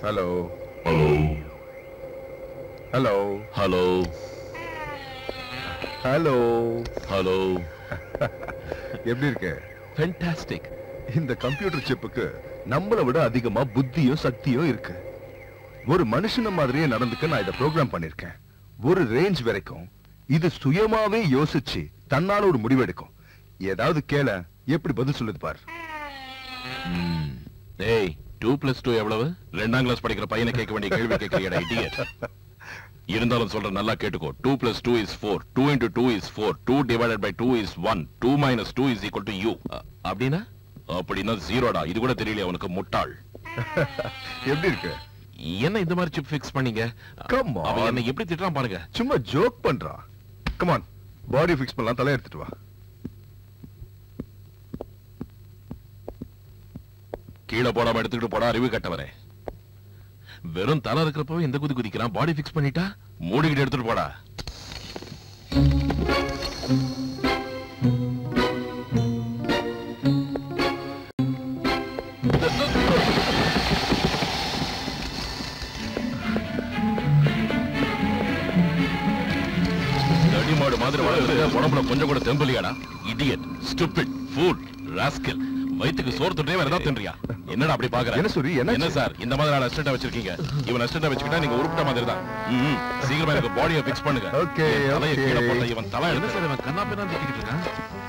hello hello hello hello hello hello எப்படி இருக்க ஃபென்டாஸ்டிக் இந்த கம்ப்யூட்டர் சிப்புக்கு நம்மளை விட அதிகமா புத்தியும் சக்தியும் இருக்கு ஒரு மனுஷன மாதிரியே நடந்துக்க நான் இதை ப்ரோக்ராம் பண்ணிருக்கேன் ஒரு ரேஞ்ச் வரைக்கும் இது சுயமாவே யோசிச்சு தன்னால ஒரு முடிவெடுக்கும் ஏதாவது கேள எப்படி பதில் சொல்லுது பார் ஏய் டூ பிளஸ் டூ எவ்வளவு ரெண்டாம் கிளாஸ் படிக்கிற பையனை கேட்க வேண்டிய கேள்வி கேட்கிறியடா idiot இருந்தாலும் சொல்ற நல்லா கேட்டுக்கோ two plus two is four two into two is four two divided by two is one two minus two is equal to you அப்படின்னா அப்படின்னா ஜீரோடா இது கூட தெரியல அவனுக்கு முட்டாள் எப்படி இருக்கு என்ன இந்த மாதிரி சிப் ஃபிக்ஸ் பண்ணீங்க Come on. அவன் என்ன எப்படி திட்டுறான் பாருங்க சும்மா ஜோக் பண்றான் கமான் பாடி ஃபிக்ஸ் பண்ணலாம் தலை எடுத்துட்டு வா கீழே போடாம எடுத்துக்கிட்டு போடா அறிவு கட்டவரே வெறும் தலை இருக்கிறப்பவே இந்த குதி குதிக்கிறான் பாடி ஃபிக்ஸ் பண்ணிட்டா மூடிக்கிட்டு எடுத்துட்டு போடா தடி மாடு மாதிரி வளர்ந்து உடம்புல கொஞ்சம் கூட தெம்பலியாடா இடியட் ஸ்டூபிட் ஃபூல் ராஸ்கல் வயித்துக்கு சோறு தின்றே வேற ஏதாவது தின்றியா என்னடா அப்படி பாக்குற என்ன சொல்லி, என்னாச்சு? என்ன சார் இந்த மாதிரி ஆள் அசிஸ்டண்டா வச்சிருக்கீங்க இவன் அசிஸ்டண்டா வச்சுக்கிட்டா நீங்க உருப்பிட்ட மாதிரி தான் ம்ம். சீக்கிரமா எனக்கு பாடியை ஃபிக்ஸ் பண்ணுங்க Okay, என் தலையை okay. கீழே போட்ட இவன் தலை என்ன சார் இவன் கண்ணா பின்னா திட்டிட்டு இருக்கான்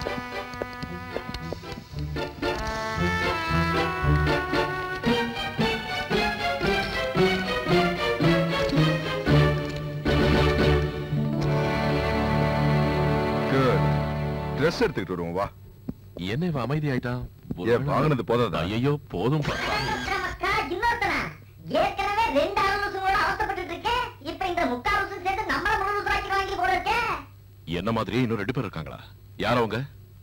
குட் ட்ரெஸ் எடுத்துக்கிட்டு வருவோம் வா என்ன இவன் அமைதி ஆயிட்டான் ஏன் வாங்கினது போதாதா? ஐயோ போதும் பார்த்தா மக்கா இன்னொருத்தனா ஏற்கனவே ரெண்டு அலுவலகம் அவசப்பட்டு இருக்கேன் இப்ப இந்த முக்கால் வருஷம் சேர்த்து நம்மள முழு ரூபாய்க்கு வாங்கி போல இருக்கேன் என்ன மாதிரியே இன்னும் ரெண்டு பேர் இருக்காங்களா யார் அவங்க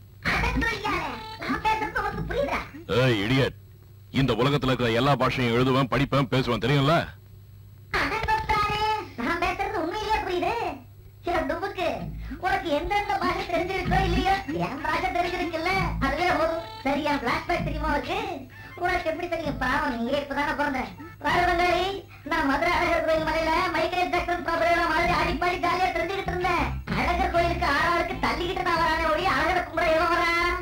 நான் பேசுறது உனக்கு புரியுதா ஏய் இடியட் இந்த உலகத்துல இருக்கிற எல்லா பாஷையும் எழுதுவேன் படிப்பேன் பேசுவேன் தெரியும்ல அடங்கொட்டாரே, நான் பேசுறது உண்மையிலேயே புரியுது சில டுபுக்கு உனக்கு எந்தெந்த பாஷை தெரிஞ்சிருக்கோ இல்லையோ என் பாஷை தெரிஞ்சிருக்குல்ல அதுவே போதும் சரியா பிளாஷ்பேக் தெரியுமா உனக்கு உனக்கு எப்படி தெரியும் பாவம் நீங்க இப்பதானே பிறந்த பாருவங்காரி நான் மதுரை அழகர் கோயில் மலையில மைக்கேல் ஜாக்சன் பிரபல மாதிரி அடிப்பாடி ஜாலியா தெரிஞ்சுக்கிட்டு இருந்தேன் அழகர் கோயிலுக்கு ஆறாளுக்கு தள்ளிக்கிட்டு நான் வரானே ஒழி அழகரை கும்பிட எவன் வரான்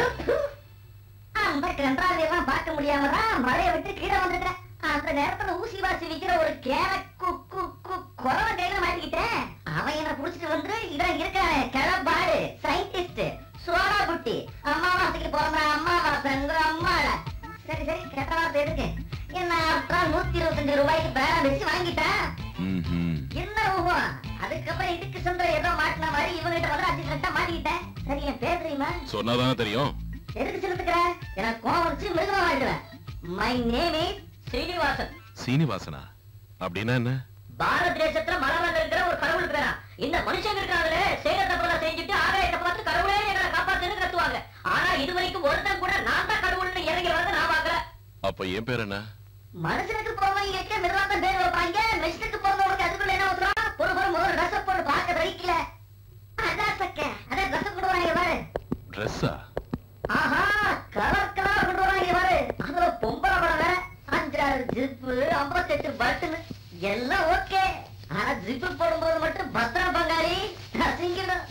அந்த கன்றாவை எல்லாம் பார்க்க முடியாம தான் மழையை விட்டு கீழே வந்துட்டேன் அந்த நேரத்துல ஊசி வாசி விக்கிற ஒரு கேர கு கு கு குறவ கையில மாட்டிக்கிட்டேன் அவன் என்ன புடிச்சிட்டு வந்து இதான் இருக்கானே கிளப்பாடு சயின்டிஸ்ட் சோடா புட்டி அம்மாவாசைக்கு பிறந்த அம்மாவாசைங்கிற அம்மாட சரி சரி கெட்ட வார்த்தை எதுக்கு என்ன அப்புறம் நூத்தி இருபத்தஞ்சு ரூபாய்க்கு பேரம் வச்சு வாங்கிட்டேன் ம்ஹும். என்ன ஊகம் அதுக்கப்புறம் இதுக்கு சொந்த ஏதோ மாட்டின மாதிரி இவங்கிட்ட வந்து அசிஸ்டண்டா மாட்டிக்கிட்டேன் சரி என் பேர் தெரியுமா சொன்னாதானே தெரியும் எதுக்கு செலுத்துக்கிற எனக்கு கோவம் வச்சு மிருகமா வாழ்ந்துவேன் மை நேம் இஸ் ஸ்ரீனிவாசன் சீனிவாசனா அப்படின்னா என்ன பாரத தேசத்துல மலவன் இருக்கிற ஒரு கடவுள் பேரா இந்த மனுஷங்க இருக்காங்களே செய்த தப்பெல்லாம் செஞ்சுட்டு ஆகாயத்தை பார்த்து கடவுளே எங்களை காப்பாத்துன்னு கத்துவாங்க ஆனா இது வரைக்கும் ஒருத்தன் கூட நான் தான் கடவுள்னு இறங்கி வந்து நான் பாக்கல அப்ப என் பேர் என்ன மனுஷனுக்கு பிறந்தவங்க மிருகத்தான் பேர் வைப்பாங்க மெஷினுக்கு பிறந்தவங்களுக்கு அதுக்குள்ள என்ன ஊத்துறான் பொறு பொறு முதல் ட்ரெஸ் போட்டு பார்க்க வைக்கல அதான் சக்க அதான் ட்ரெஸ் கொண்டு வராங்க பாரு ட்ரெஸ்ஸா ஆஹா கலர் கலர் கொண்டு வராங்க பாரு அதுல பொம்பளை படம் வேற அஞ்சாறு ஜிப்பு ஐம்பத்தெட்டு பட்டுன்னு எல்லாம் ஓகே ஆனா ஜிப்பு போடும்போது மட்டும் பத்திரம் பங்காளி அசிங்கிடும்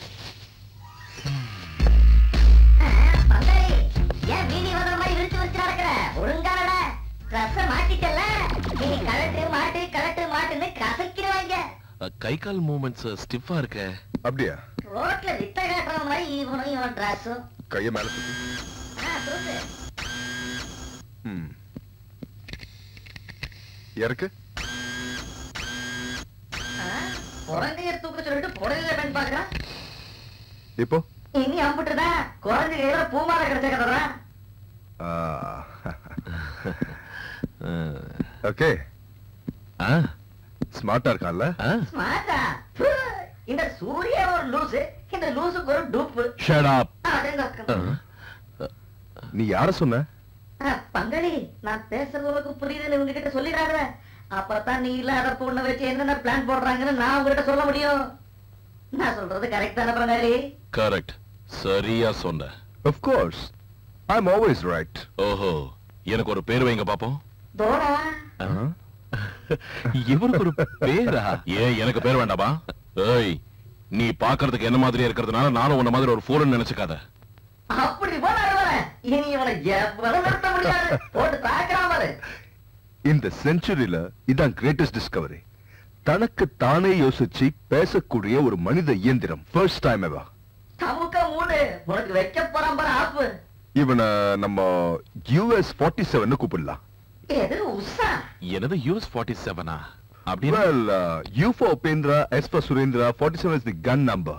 ஆ, பங்காளி ஏன் வீதி வந்த மாதிரி விரிச்சு விரிச்சு நடக்கிற ஒழுங்கானட ட்ரெஸ்ஸ மாட்டிட்டல நீ கழட்டு மாட்டு கழட்டு மாட்டுன்னு கசக்கிடுவாங்க அஹ், கை கால் மூமெண்ட்ஸ் ஸ்டிஃபா இருக்க அப்படியா ரோட்ல வித்த காட்டுற மாதிரி இவனும் இவன் ட்ரெஸ்ஸும் கைய மேல தூக்கு. தூக்கு ம். இறக்கு குழந்தைய தூக்க சொல்லிட்டு புடவையில பெண் பாக்குறான் இப்போ இனி அம்பிட்டுதா குழந்தை கையில பூமாலை கிடைச்ச கதறா ஓகே ஆ, ஸ்மார்ட்டா இருக்கான்ல ஆ. ஸ்மார்ட்டா பு, இந்த சூரிய ஒரு லூசு இந்த லூசுக்கு ஒரு டூப்பு Shut up. அதுங்க ஆ. நீ யார சொன்ன பங்காளி நான் பேசுறது உனக்கு புரியுதுன்னு உங்ககிட்ட சொல்லிடாத அப்பதான் நீ இல்லாத பொண்ணை வச்சு என்னென்ன பிளான் போடுறாங்கன்னு நான் உங்ககிட்ட சொல்ல முடியும் நான் சொல்றது கரெக்ட் தானே பங்காளி கரெக்ட் சரியா சொன்ன of course i'm always right ஓஹோ எனக்கு ஒரு பேர் வைங்க பாப்போம் தோடா இவருக்கு ஒரு பேரா ஏன் எனக்கு பேர் வேண்டாமா ஏய் நீ பாக்குறதுக்கு என்ன மாதிரியே இருக்கிறதுனால நானும் உன்ன மாதிரி ஒரு ஃபோன் நினைச்சுக்காத அப்படி போனாரு இனி இவனை எவ்வளவு நிறுத்த முடியாது போட்டு தாக்குறான் பாரு இந்த செஞ்சுரியில இதான் கிரேட்டஸ்ட் டிஸ்கவரி தனக்கு தானே யோசிச்சு பேசக்கூடிய ஒரு மனித இயந்திரம் ஃபர்ஸ்ட் டைம் எவா சமுக்க மூடு உனக்கு வைக்க போறான் பாரு ஆப்பு இவனை நம்ம யூஎஸ் ஃபார்ட்டி செவன் கூப்பிடலாம் எது உஷா எனது யூஎஸ் ஃபார்ட்டி செவனா அப்படின்னு Well, uh, U for Upendra, S for Surendra, 47 is the gun number.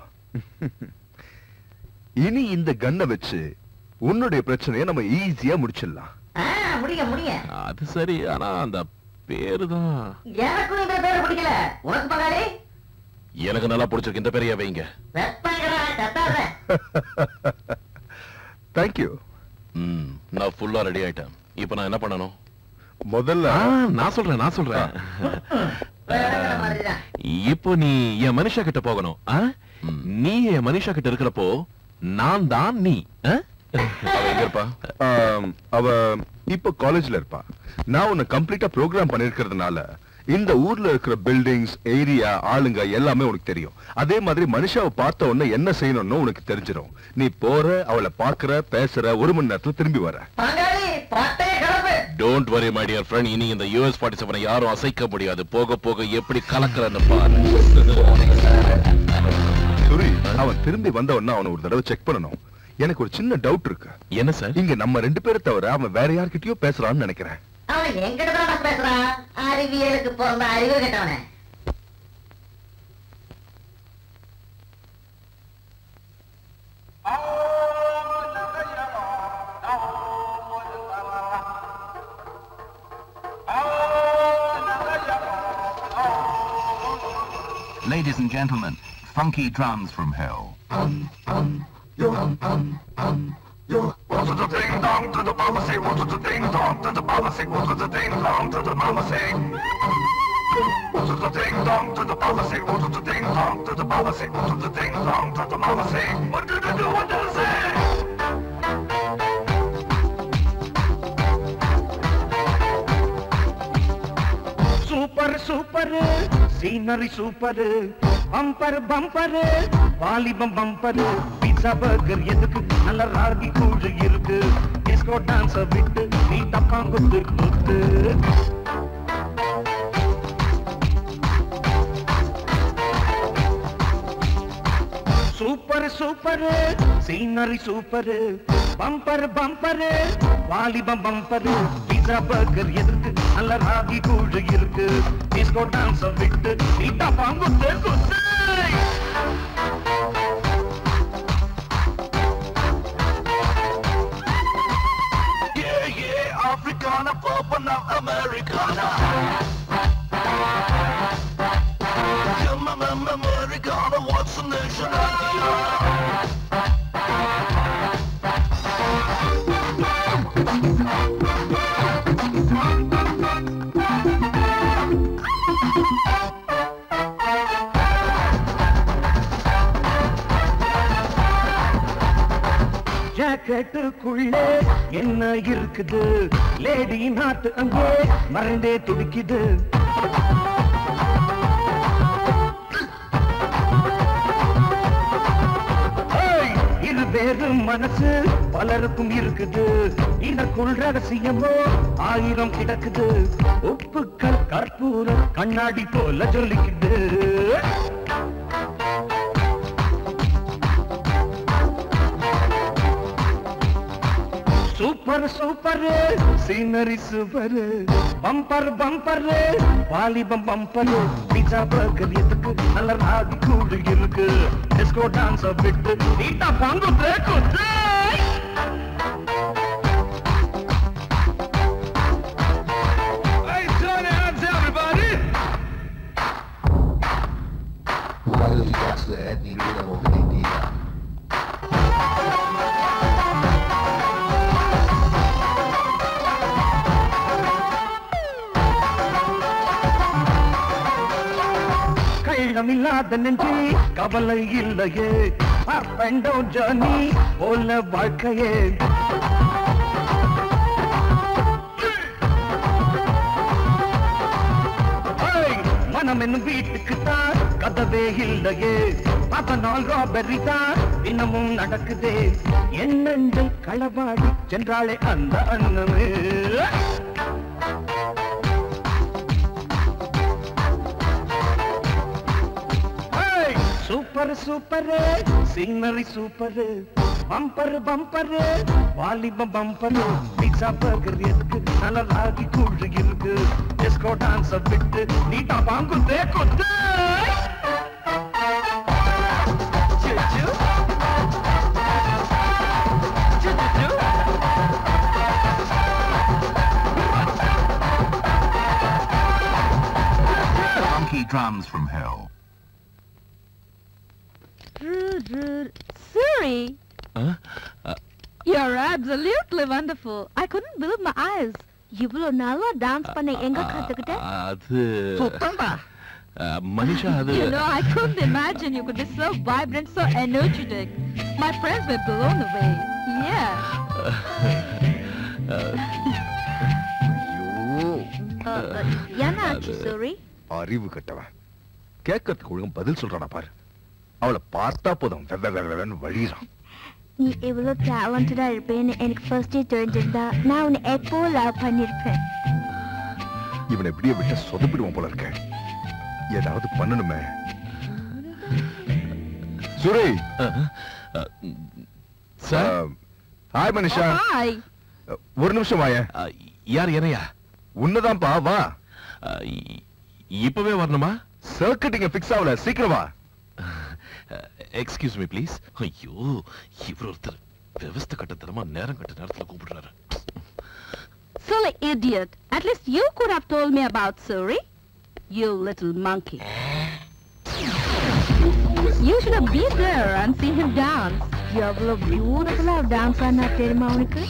இனி இந்த கன்னை வச்சு உன்னுடைய பிரச்சனையை நம்ம ஈஸியா முடிச்சிடலாம் ஆ, முடிங்க முடிங்க அது சரி ஆனா அந்த பேரு தான் எனக்கும் இந்த பேர் பிடிக்கல உனக்கு பங்காளி எனக்கு நல்லா பிடிச்சிருக்கு இந்த பெரிய வைங்க வெப்பங்கிறா கத்தாத தேங்க்யூ ம், நான் ஃபுல்லா ரெடி ஆயிட்டேன் இப்போ நான் என்ன பண்ணணும் முதல்ல ஆ, நான் சொல்றேன் நான் சொல்றேன் வேற மாதிரிதான் இப்போ நீ என் மனுஷா கிட்ட போகணும் ஆ? ம். நீ என் மனுஷா கிட்ட இருக்கிறப்போ நான் தான் நீ ஆ? அவ எங்க இருப்பா ஆம், அவ இப்ப காலேஜ்ல இருப்பா நான் உன்னை கம்ப்ளீட்டா ப்ரோக்ராம் பண்ணிருக்கிறதுனால இந்த ஊர்ல இருக்கிற பில்டிங்ஸ் ஏரியா ஆளுங்க எல்லாமே உனக்கு தெரியும் அதே மாதிரி மனுஷாவை பார்த்த உடனே என்ன செய்யணும்னு உனக்கு தெரிஞ்சிடும் நீ போற அவளை பாக்குற பேசுற ஒரு மணி நேரத்துல திரும்பி வர பங்காளி பட்டைய கிளப்பு don't worry my dear friend இனி இந்த யூஎஸ் ஃபார்ட்டி செவனை யாரும் அசைக்க முடியாது போக போக எப்படி கலக்குறன்னு பாரு சுரி அவன் திரும்பி வந்த உடனே அவனை ஒரு தடவை செக் பண்ணணும் எனக்கு ஒரு சின்ன டவுட் இருக்கு என்ன சார் இங்க நம்ம ரெண்டு பேரை தவிர அவன் வேற யார்கிட்டயோ பேசுறான்னு நினைக்கிறேன் அவன் என்கிட்ட தான் பேசுறான் அறிவியலுக்கு பிறந்த அறிவு கேட்டவனே Ladies and gentlemen, funky drums from hell. Super super scenery super bumper bumper வாலிபம் பம்பர் பீட்சா பர்கர் எதுக்கு நல்ல ராகி கூழ் இருக்கு டிஸ்கோ டான்ஸ் விட்டு நீ தப்பாங்குத்து குத்து super super scenery super bumper bumper வாலிபம் பம்பர் பீட்சா பர்கர் எதுக்கு நல்ல ராகி கூழ் இருக்கு டிஸ்கோ டான்ஸ் விட்டு நீ தப்பாங்குத்து குத்து Yeah, yeah, Africana, Popana, Americana. Come on, I'm Americana, what's the nation ஜாக்கெட்டுக்குள்ளே என்ன இருக்குது லேடி நாட்டு அங்கே மறந்தே துடிக்குது ஏய், இது வேறு மனசு பலருக்கும் இருக்குது இதற்குள் ரகசியமோ ஆயிரம் கிடக்குது உப்புக்கள் கற்பூரம் கண்ணாடி போல ஜொலிக்குது super super scenery super bumper bumper வாலிபம் பம்பர் பீட்சா பர்கர் எதுக்கு நல்ல ராகி கூடு இருக்கு டிஸ்கோ டான்ஸ் விட்டு நீட்டா பங்கு குத்து கள்ளமில்லாத நெஞ்சு கவலை இல்லையே அப் அண்ட் டவுன் ஜர்னி போல வாழ்க்கையே மனம் என்னும் வீட்டுக்கு தான் கதவே இல்லையே அதனால் ராபரி தான் இன்னமும் நடக்குதே என்னென்று களவாடி சென்றாளே அந்த அண்ணமே super super scenery super bumper bumper வாலிபம் பம்பர் பீட்சா பர்கர் எதுக்கு நலராகி கூழு இருக்கு டிஸ்கோ டான்ஸ் விட்டு நீட்டா வாங்குதே கொத்து சு, சு. சு, சு, சு. Funky drums from hell. Suri, Huh? you're absolutely wonderful. I couldn't believe my eyes. இவ்வளவு நல்லா டான்ஸ் பண்ண எங்க கத்துக்கிட்ட அது சுத்தம்டா அஹ், மனிஷா அது You know, I couldn't imagine you could be so vibrant, so energetic. My friends were blown away. Yeah. ஐயோ Uh, uh, என்னாச்சு சூரி அறிவு கட்டவன் கேட்கறதுக்கு ஒழுங்கும் பதில் சொல்றானா பாரு அவளை பார்த்தா போதும் வெவ வெவ வெவன்னு வழிறான் நீ இவ்வளவு டேலண்டடா இருப்பேன்னு எனக்கு ஃபர்ஸ்டே தெரிஞ்சிருந்தா நான் உன்னை எப்போ லவ் பண்ணிருப்பேன் இவனை எப்படியே விட்டு சொதப்பிடுவான் போல இருக்க ஏதாவது பண்ணணுமே sure sir hi Manisha hi ஒரு நிமிஷம் வாயேன் அஹ், யார் என்னையா உன்னதான்ப்பா வா அஹ், இ- இப்பவே வரணுமா சர்க்கிட் இங்க ஃபிக்ஸ் ஆகல சீக்கிரம் வா எக்ஸ்கியூஸ் மீ ப்ளீஸ் ஐயோ இவர் ஒருத்தர் விவஸ்த கட்டத்தனமா நேரம் கட்ட நேரத்துல கூப்பிடுறாரு Silly idiot. At least you could have told me about Suri. You little monkey. You should have been there and seen him dance. எவ்வளவு பியூட்டிஃபுல்லா டான்ஸ் ஆனா தெரியுமா உனக்கு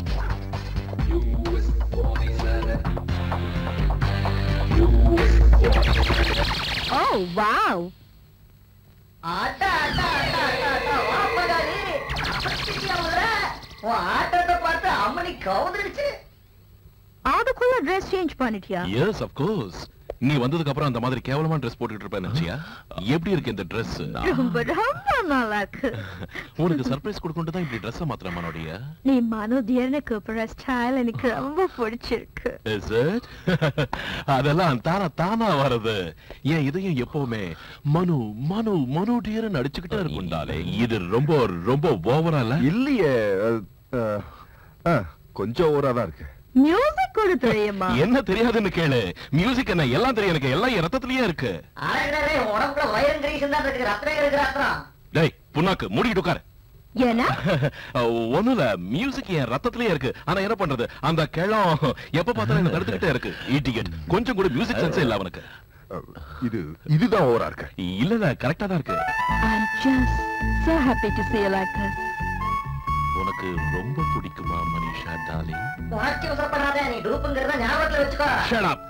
ஓ வாவ் ஆட்டா ஆட்டா ஆட்டா ஆட்டா ஆட்டா வா பகாரி அப்பத்தியா உள்ள உன் ஆட்டத்தை பார்த்து அம்மனி கவுந்துருச்சு அதுக்குள்ள ட்ரெஸ் சேஞ்ச் பண்ணிட்டியா எஸ் ஆஃப் கோர்ஸ் நீ வந்ததுக்கு அப்புறம் அந்த மாதிரி கேவலமா ட்ரெஸ் போட்டுட்டு இருப்பேன் நினைச்சியா எப்படி இருக்கு இந்த Dress ரொம்ப ரொம்ப நல்லா இருக்கு உனக்கு சர்ப்ரைஸ் கொடுக்கணும் தான் இப்படி ட்ரெஸ் மாத்திர மனோடைய நீ மனோதியர்னு கூப்பிடுற ஸ்டைல் எனக்கு ரொம்ப பிடிச்சிருக்கு இஸ் இட் அதெல்லாம் தானா தானா வர்றது என் இதயம் எப்பவுமே மனு மனு மனு டியர்னு அடிச்சுக்கிட்டே இருக்கும்டாலே இது ரொம்ப ரொம்ப ஓவரா இல்ல இல்லையே அஹ், அஹ், அஹ், கொஞ்சம் ஓரா தான் இருக்கு மியூசிக் கூட தெரியுமா என்ன தெரியாதுன்னு கேளு மியூசிக் என்ன எல்லாம் தெரியும் எனக்கு எல்லாம் என் ரத்தத்திலேயே இருக்கு ஆளுநரே உடம்புல வயிறு கிரீஸ் தான் இருக்கு ரத்தம் இருக்கு ரத்தம் டேய் புண்ணாக்கு மூடிட்டு உட்காரு ஏன்னா ஒண்ணும் இல்ல மியூசிக் என் ரத்தத்திலேயே இருக்கு ஆனா என்ன பண்றது அந்த கிழம் எப்ப பார்த்தாலும் என்ன தடுத்துக்கிட்டே இருக்கு இடியட் கொஞ்சம் கூட மியூசிக் சென்ஸே இல்ல அவனுக்கு அஹ், இது இதுதான் ஓரா இருக்கு இல்ல இல்ல கரெக்டா தான் இருக்கு I'm just so happy to see you like this. உனக்கு ரொம்ப பிடிக்குமா மனிஷா டார்லிங் உணர்ச்சி உசப்படாத நீ டூப்புங்கிறத ஞாபகத்துல வச்சுக்கோ ஷட் அப்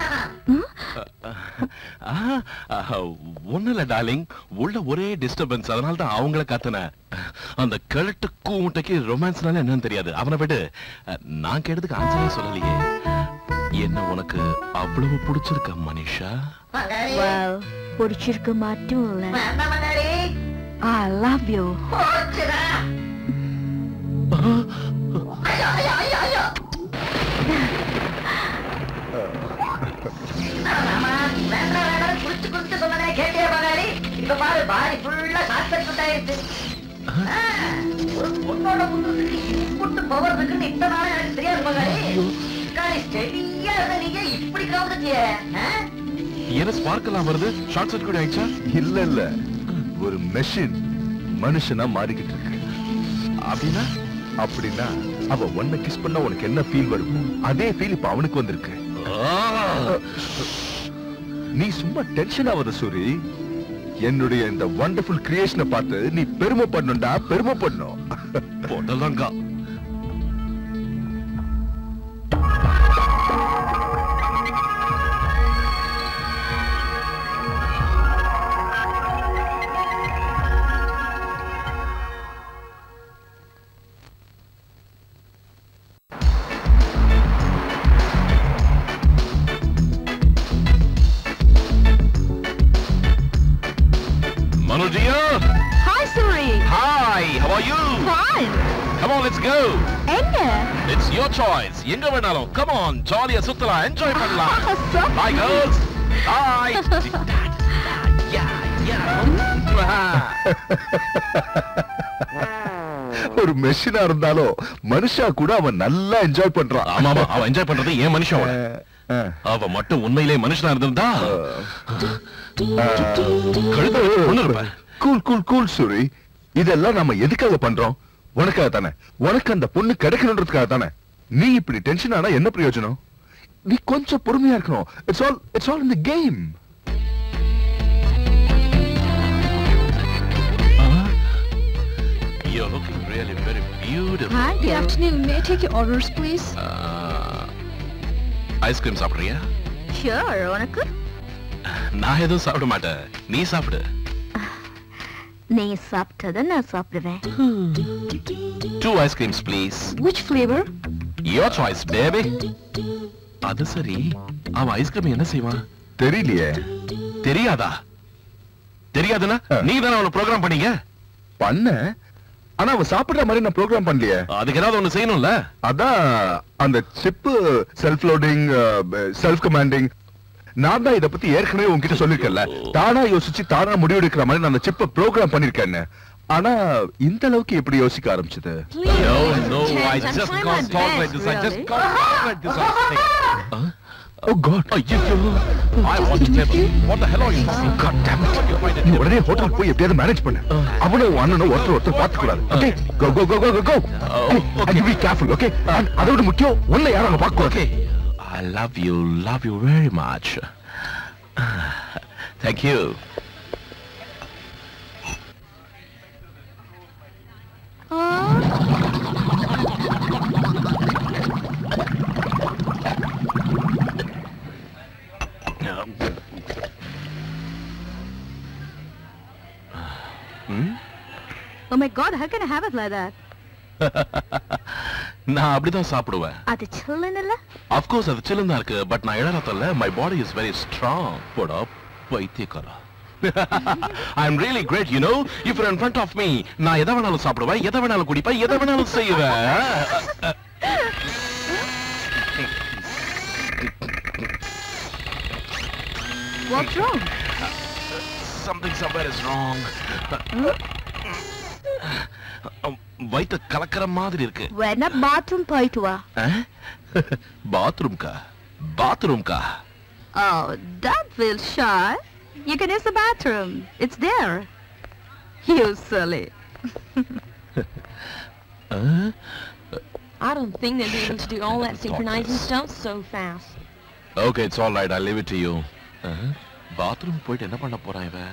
ஒண்ணு இல்ல டார்லிங் உள்ள ஒரே டிஸ்டர்பன்ஸ் அதனால தான் அவங்கள கத்துனேன் அந்த கிழட்டு கூமுட்டைக்கு ரொமான்ஸ்னால என்னன்னு தெரியாது அவனை விடு அஹ், நான் கேட்டதுக்கு ஆன்சரே சொல்லலையே என்ன உனக்கு அவ்வளவு பிடிச்சிருக்க மனிஷா பங்காளி Well, பிடிச்சிருக்கு மட்டும் இல்ல வேண்டாம் பங்காளி I love you. போச்சுடா ஐயோ ஐயோ ஐயோ ஐயோ ஆமா, வேண்டாம் வேண்டாம் குளிச்சு குளிச்சு சொன்னதே கேட்டியா பங்காளி இப்ப பாரு பாடி ஃபுல்லா ஷார்ட் சர்க்யூட் ஆயிடுச்சு ஆ, ஒரு பொண்ணோட முன்னுக்கு இன்புட்டு பவர் இருக்குன்னு இத்தனை நாளா எனக்கு தெரியாது பங்காளி பங்காளி ஸ்டெடியா இருந்த நீங்க இப்படி கவுந்துட்டியே ஆ? என்ன ஸ்பார்க் எல்லாம் வருது ஷார்ட் சர்க்யூட் ஆயிடுச்சா இல்ல இல்ல ஒரு மெஷின் மனுஷனா மாறிக்கிட்டு இருக்கு அப்படின்னா அப்படின்னா அவ ஒன்ன கிஸ் பண்ணா உனக்கு என்ன ஃபீல் வரும் அதே ஃபீல் இப்ப அவனுக்கு வந்திருக்கு நீ சும்மா டென்ஷன் ஆகாத சூரி என்னுடைய இந்த வண்டர்ஃபுல் கிரியேஷனை பார்த்து நீ பெருமைப்படணும்டா பெருமைப்படணும் போட்டலங்கா Come on, let's go. எங்க It's your choice. எங்க வேணாலும். Come on, ஜாலியா சுத்தலாம், enjoy பண்ணலாம். So Bye, girls. Bye. Yeah, yeah. ஒரு மெஷினா இருந்தாலும் மனுஷா கூட அவன் நல்லா என்ஜாய் பண்றான் ஆமா ஆமா அவன் என்ஜாய் பண்றது ஏன் மனுஷன் அவன். அஹ், அவ மட்டும் உண்மையிலே மனுஷனா இருந்திருந்தா கழுத ஒண்ணு இருப்பேன் கூல் கூல் கூல் சூரி இதெல்லாம் நம்ம எதுக்காக பண்றோம் உனக்காக தானே உனக்கு அந்த பொண்ணு கிடைக்கணுன்றதுக்காக தானே நீ இப்படி டென்ஷன் ஆனா என்ன பிரயோஜனம் நீ கொஞ்சம் பொறுமையா இருக்கணும் it's all it's all in the game You're looking really very beautiful. Hi, Good girl. afternoon. May I take your orders, please? Ice cream சாப்பிடுறியா Sure, உனக்கு நான் எதுவும் சாப்பிட மாட்டேன் நீ சாப்பிடு நீ சாப்பிட்டத நான் சாப்பிடுவேன் two ice creams please Which flavor? Your choice baby அது சரி அவன் ஐஸ்கிரீம் என்ன செய்வான் தெரியலையே தெரியாதா தெரியாதுன்னா ஆ. நீ தானே அவனை ப்ரோக்ராம் பண்ணீங்க பண்ண ஆனா அவன் சாப்பிடுற மாதிரி நான் ப்ரோக்ராம் பண்ணலையே அதுக்கு ஏதாவது ஒண்ணு செய்யணும்ல அதான் அந்த chip self loading self commanding நான் தான் இத பத்தி ஏற்கனவே உன்கிட்ட சொல்லிருக்கேன்ல தானா யோசிச்சு தானா முடிவெடுக்கிற மாதிரி நான் அந்த சிப்ப ப்ரோக்ராம் பண்ணிருக்கேன்னு ஆனா இந்த அளவுக்கு எப்படி யோசிக்க ஆரம்பிச்சது Please. No, no, Chance, I I'm just trying can't my talk best, like this. I just really. can't talk like this. Huh? Oh God ஐயோ I want to tell you. What the hell are you talking? God damn it. You find it நீ உடனே ஹோட்டலுக்கு போய் எப்படியாவது manage பண்ணு அவனும் உன் அண்ணனும் ஒருத்தர் ஒருத்தர் பார்த்து கூடாது okay go go go go go okay. Be careful okay அதோட முக்கியம் உன்னை யாரும் அங்க பார்க்க கூடாது Okay. I love you, love you very much. Thank you. Oh my god, how can I have it like that? நான் அப்படிதான் சாப்பிடுவேன் அது சில்லுன்னு இல்ல அஃப்கோர்ஸ் அது சில்லுன்னு தான் இருக்கு பட் நான் இழறதில்ல my body is very strong போடா பைத்தியக்காரா I am really great you know if you're in front of me நான் எதை வேணாலும் சாப்பிடுவேன் எதை வேணாலும் குடிப்பேன் எதை வேணாலும் செய்வேன் What's wrong? something somewhere is wrong வயித்த கலக்கிற மாதிரி இருக்கு வேணா பாத்ரூம் போயிட்டு வா பாத்ரூம்கா பாத்ரூம்கா Oh, don't feel shy. You can use the bathroom. It's there. You silly. I don't think they'll be able to do all that synchronizing stuff so fast. Okay it's all right I leave it to you bathroom போயிட்டு என்ன பண்ண போறான் இவன்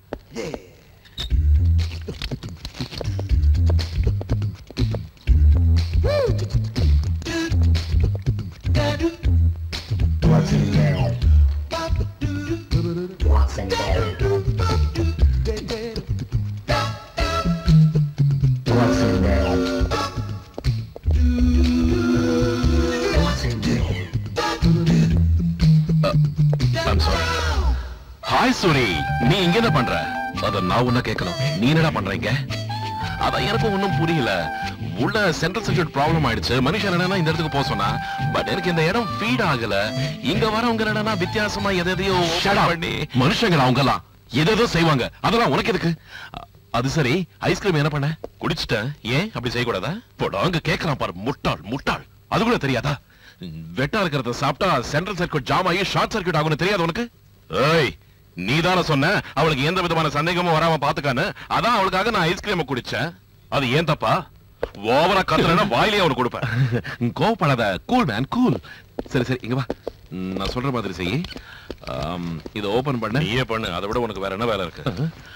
I'm sorry hi Suri நீ இங்க என்ன பண்ற அத நான் உன்ன கேட்கணும் நீ என்னடா பண்றீங்க அதான் எனக்கும் ஒண்ணும் புரியல உள்ள சென்ட்ரல் சர்க்யூட் ப்ராப்ளம் ஆயிடுச்சு மனுஷன் என்னன்னா இந்த இடத்துக்கு போக சொன்னா பட் எனக்கு இந்த இடம் ஃபீட் ஆகல இங்க வரவங்க என்னன்னா வித்தியாசமா எதை எதையோ open பண்ணி மனுஷங்க அவங்க எல்லாம் எதேதோ செய்வாங்க அதெல்லாம் உனக்கு எதுக்கு அ- அது சரி ஐஸ்கிரீம் என்ன பண்ண குடிச்சிட்டேன் ஏன் அப்படி செய்யக்கூடாதா போடா அங்க கேக்குறான் பாரு முட்டாள் முட்டாள் அது கூட தெரியாதா வெட்டா இருக்கிறத சாப்பிட்டா சென்ட்ரல் சர்க்யூட் ஜாம் ஆகி ஷார்ட் சர்க்யூட் ஆகும்னு தெரியாது உனக்கு ஏய் நீ தானே சொன்ன அவளுக்கு எந்த விதமான சந்தேகமும் வராம பாத்துக்கான்னு அதான் அவளுக்காக நான் ஐஸ்கிரீம் குடிச்சேன் அது ஏன் தப்பா ஓவரா கத்துறேன்னா வாயிலே அவனுக்கு கொடுப்பேன் கோவப்படாத கூல் மேன் கூல் சரி சரி இங்க வா ம், நான் சொல்ற மாதிரி செய் ஆம், இதை ஓபன் பண்ண நீயே பண்ணு அதை விட உனக்கு வேற என்ன வேலை இருக்கு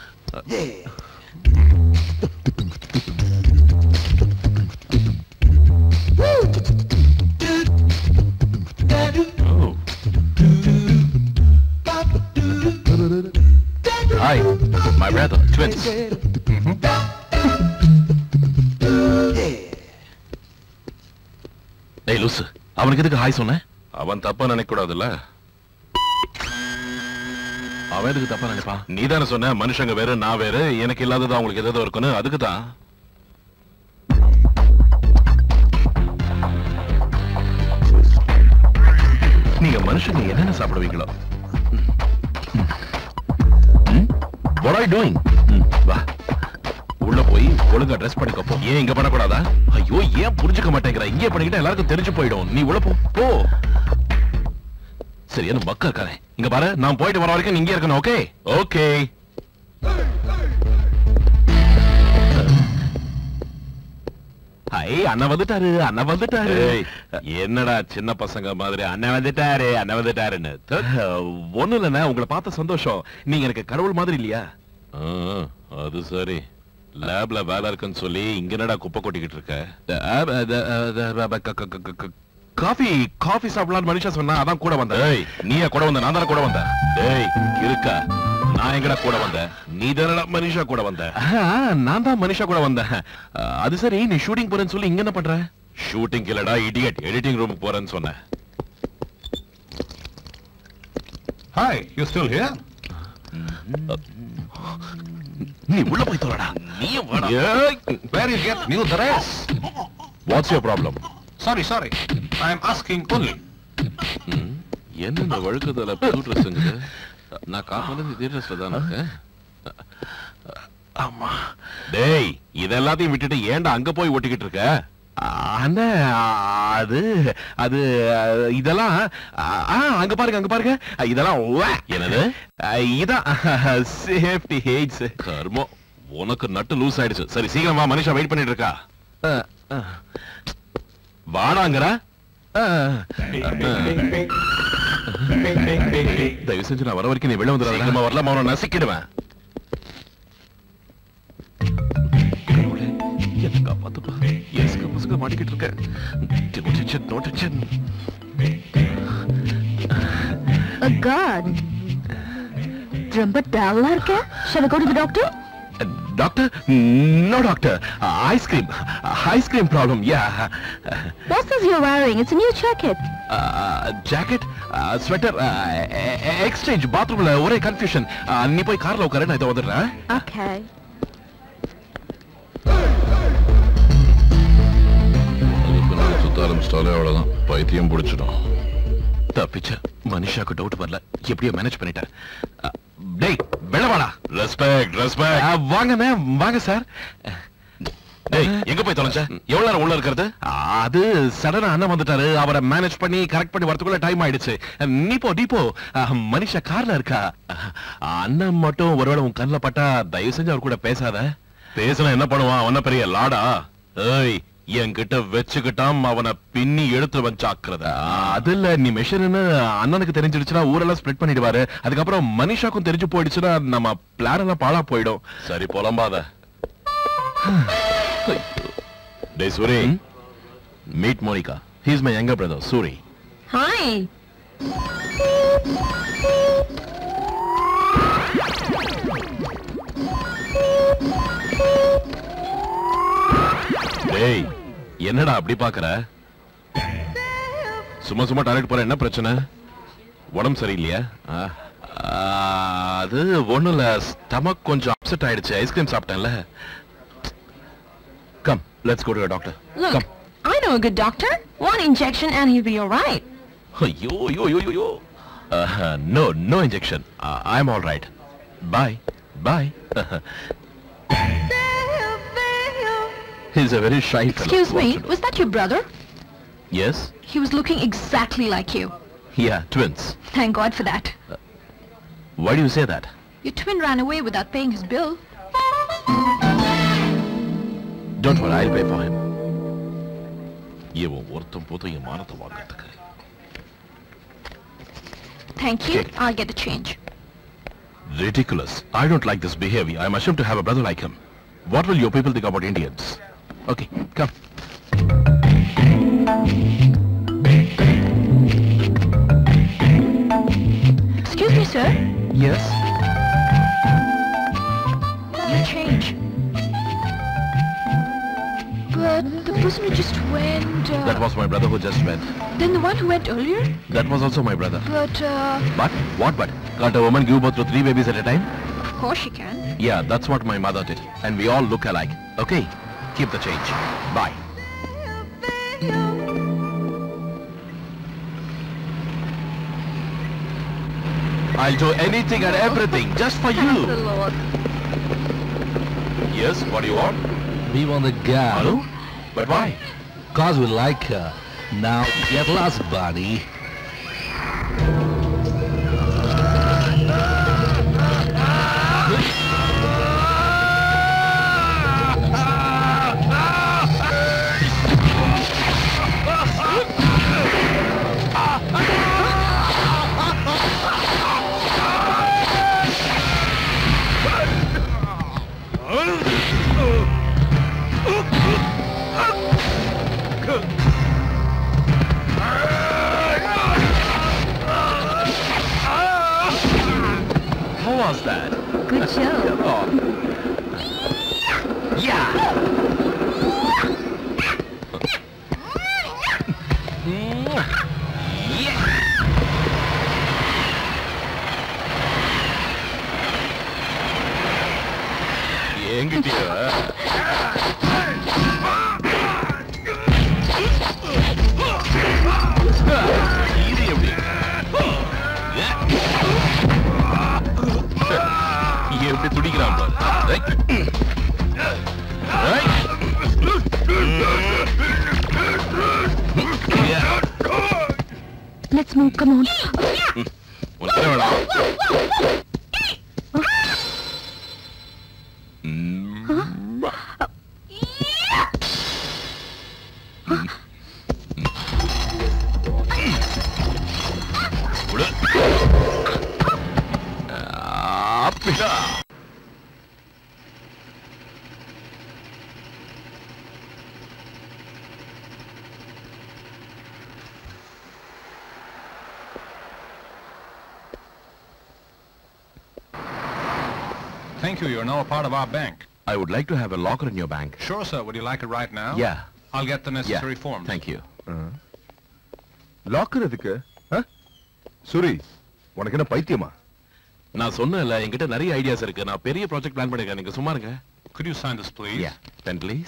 Oh. Hi, my brother, twins. ஏய் லூசு அவனுக்கு எதுக்கு ஹாய் சொன்ன அவன் தப்பா நினைக்க கூடாதுல்ல அவன் எதுக்கு தப்பா நினைப்பான் நீ தானே சொன்ன மனுஷங்க வேற நான் வேற எனக்கு இல்லாதது அவங்களுக்கு ஏதோ இருக்குன்னு அதுக்கு தான் மனுஷங்க என்னென்ன சாப்பிடுவீங்களோ what are you doing ம், வா உள்ள போய் ஒழுங்கா ட்ரெஸ் பண்ணிக்கோ போ ஏன் இங்க பண்ணக்கூடாதா ஐயோ ஏன் புரிஞ்சுக்க மாட்டேங்கிற இங்கே பண்ணிக்கிட்டா எல்லாருக்கும் தெரிஞ்சு போயிடும் நீ உள்ள போ போ சரி என்ன பக்க இருக்கானே இங்க பாரு நான் போயிட்டு வர வரைக்கும் நீ இங்கே இருக்கணும் ஓகே ஓகே ஐ அண்ணா வந்துட்டாரு அண்ணா வந்துட்டாரு என்னடா சின்ன பசங்க மாதிரி அண்ணன் வந்துட்டாரு அண்ணன் வந்துட்டாருன்னு ஒண்ணு இல்லண்ணா உங்களை பார்த்த சந்தோஷம் நீங்க எனக்கு கடவுள் மாதிரி இல்லையா அது சரி லேப்ல வேலை இருக்குன்னு சொல்லி இங்க என்னடா குப்பை கொட்டிக்கிட்டு இருக்க காஃபி காஃபி சாப்பிடலாம்னு மனுஷா சொன்னா அதான் கூட வந்தேன் ஏய் நீயே கூட வந்த நான் தானே கூட வந்தேன் டேய் இருக்கா நான் எங்கடா கூட வந்தேன் நீ தானடா மனிஷா கூட வந்த நான் தான் மனிஷா கூட வந்தேன் அஹ், அது சரி நீ ஷூட்டிங் போறேன்னு சொல்லி இங்க என்ன பண்ற ஷூட்டிங் இல்லடா இடியட் எடிட்டிங் ரூமுக்கு போறேன்னு சொன்னேன் Hi, you still here? நீ உள்ள போய் தோறடா நீ வாடா Where you get new dress? What's your problem Sorry, sorry. I am asking only. என்ன இந்த வழுக்குதல புது ட்ரெஸ்ஸுங்குது நான் காப்பாந்து இதே ட்ரெஸ்ல தான் இருக்கேன் ஆமா டேய் இதெல்லாத்தையும் விட்டுட்டு ஏன்டா அங்க போய் ஒட்டிக்கிட்டு இருக்க அண்ணா அது அது இதெல்லாம் ஆ, அங்க பாருங்க அங்க பாருங்க இதெல்லாம் உவ்வே. என்னது இதான் சேஃப்டி ஹேட்ஸ் கர்மம் உனக்கு நட்டு லூஸ் ஆயிடுச்சு சரி சீக்கிரம் வா மனுஷா வெயிட் பண்ணிட்டு இருக்கா அஹ், அஹ். வாடாங்கடா அஹ், அஹ். தயவு செஞ்சு நான் வர வரைக்கும் நீ வெளில வந்துடாத நம்ம வரலாம் அவனை நசிக்கிடுவேன் கடவுளே, என்னை காப்பாத்துப்பா. எஸ்க பசங்க மாட்டிக்கிட்டு இருக்கேன். No tension, no tension. Oh God. ரொம்ப டல்லா இருக்க Shall I go to the doctor? Uh, Doctor? No doctor. Uh, ice cream. Uh, ice cream problem, yeah. Uh, What's this you're wearing? It's a new jacket. uh, jacket, uh, sweater, uh, e- e- exchange, bathroomல ஒரே confusion நீ போய் கார்ல உட்காரு நான் இதை வந்துடுறேன் Okay. சுத்த ஆரம்பிச்சிட்டாலே அவ்வளவுதான் பைத்தியம் பிடிச்சிடும் தப்பிச்ச மனுஷாக்கு டவுட் வரல எப்படியோ மேனேஜ் பண்ணிட்டேன் அஹ், டேய் வெளிவாடா ரெஸ்பெக்ட் ரெஸ்பெக்ட் வாங்கண்ணே வாங்க சார் டேய் எங்க போய் தொலைஞ்ச எவ்வளவு நேரம் உள்ள இருக்கிறது அது சடனா அண்ணன் வந்துட்டாரு அவரை மேனேஜ் பண்ணி கரெக்ட் பண்ணி வரதுக்குள்ள டைம் ஆயிடுச்சு நீ போ நீ போ அஹ், மனிஷா கார்ல இருக்கா அஹ், அண்ணன் மட்டும் ஒருவேளை உன் கண்ணுல பட்டா தயவு செஞ்சு அவர் கூட பேசாத பேசினா என்ன பண்ணுவான் அவன பெரிய லாடா ஏய் என்கிட்ட வச்சுக்கிட்டாம் அவனை பின்னி எடுத்து வச்சாக்குறத அதுல நீ மெஷர்னு அண்ணனுக்கு தெரிஞ்சிடுச்சுன்னா ஊரெல்லாம் ஸ்ப்ரெட் பண்ணிடுவாரு அதுக்கப்புறம் மனிஷாக்கும் தெரிஞ்சு போயிடுச்சுன்னா நம்ம பிளான் எல்லாம் பாழா போயிடும் சரி புலம்பாத டே Suri meet Monica he's my younger brother Suri Hi. டேய் என்னடா அப்படி பாக்குற சும்மா சும்மா டாய்லெட் போற என்ன பிரச்சனை உடம்பு சரியில்லையா ஆ, ஆ, அது ஒண்ணும் இல்ல ஸ்டமக் கொஞ்சம் அப்செட் ஆயிடுச்சு ஐஸ்கிரீம் சாப்பிட்டேன்ல come let's go to doctor Look, come I know a good doctor. One injection and he'll be all right. ஐயோ ஐயோ ஐயோ ஐயோ no no injection I am all right bye bye He's a very shy fellow. Excuse me, Watch it. was that your brother? Yes? He was looking exactly like you. Yeah, twins. Thank God for that. Why do you say that? Your twin ran away without paying his bill. Don't worry, I'll pay for him. இவன் ஒருத்தன் போதும் என் மானத்தை வாங்குறதுக்கு Thank you. Okay. I'll get the change. Ridiculous. I don't like this behavior. I'm ashamed to have a brother like him. What will your people think about Indians? Okay, come. Excuse me, sir. Yes? Your change. But the person who just went... Uh, That was my brother who just went. Then the one who went earlier? That was also my brother. But, uh, But? What but? Can't a woman give birth to three babies at a time? of course she can. Yeah, that's what my mother did. And we all look alike. Okay, keep the change. Bye. I'll do anything and everything just for you. Lord. Yes, what do you want? We want the girl. Hello? But why? Cause we like her. Now get lost, buddy. How was that? Good show. Oh. Yeah. என்கிட்டயா இது எப்படி எப்படி துடிக்கிறான் பாரு ஏய். ஏய். Let's move, come on. உனக்கு என்ன வேணும் ம். விடு. அப்படியா Thank you. You're now a part of our bank. I would like to have a locker in your bank. Sure, sir. Would you like it right now? Yeah. I'll get the Yeah. necessary forms. Thank you. Locker எதுக்கு ஆ? சுரி உனக்கு என்ன பைத்தியமா நான் சொன்னேன்ல என்கிட்ட நிறைய ideas இருக்கு நான் பெரிய ப்ராஜெக்ட் பிளான் பண்ணிருக்கேன் நீங்க சும்மா இருங்க Could you sign this, please? Yeah. Then please.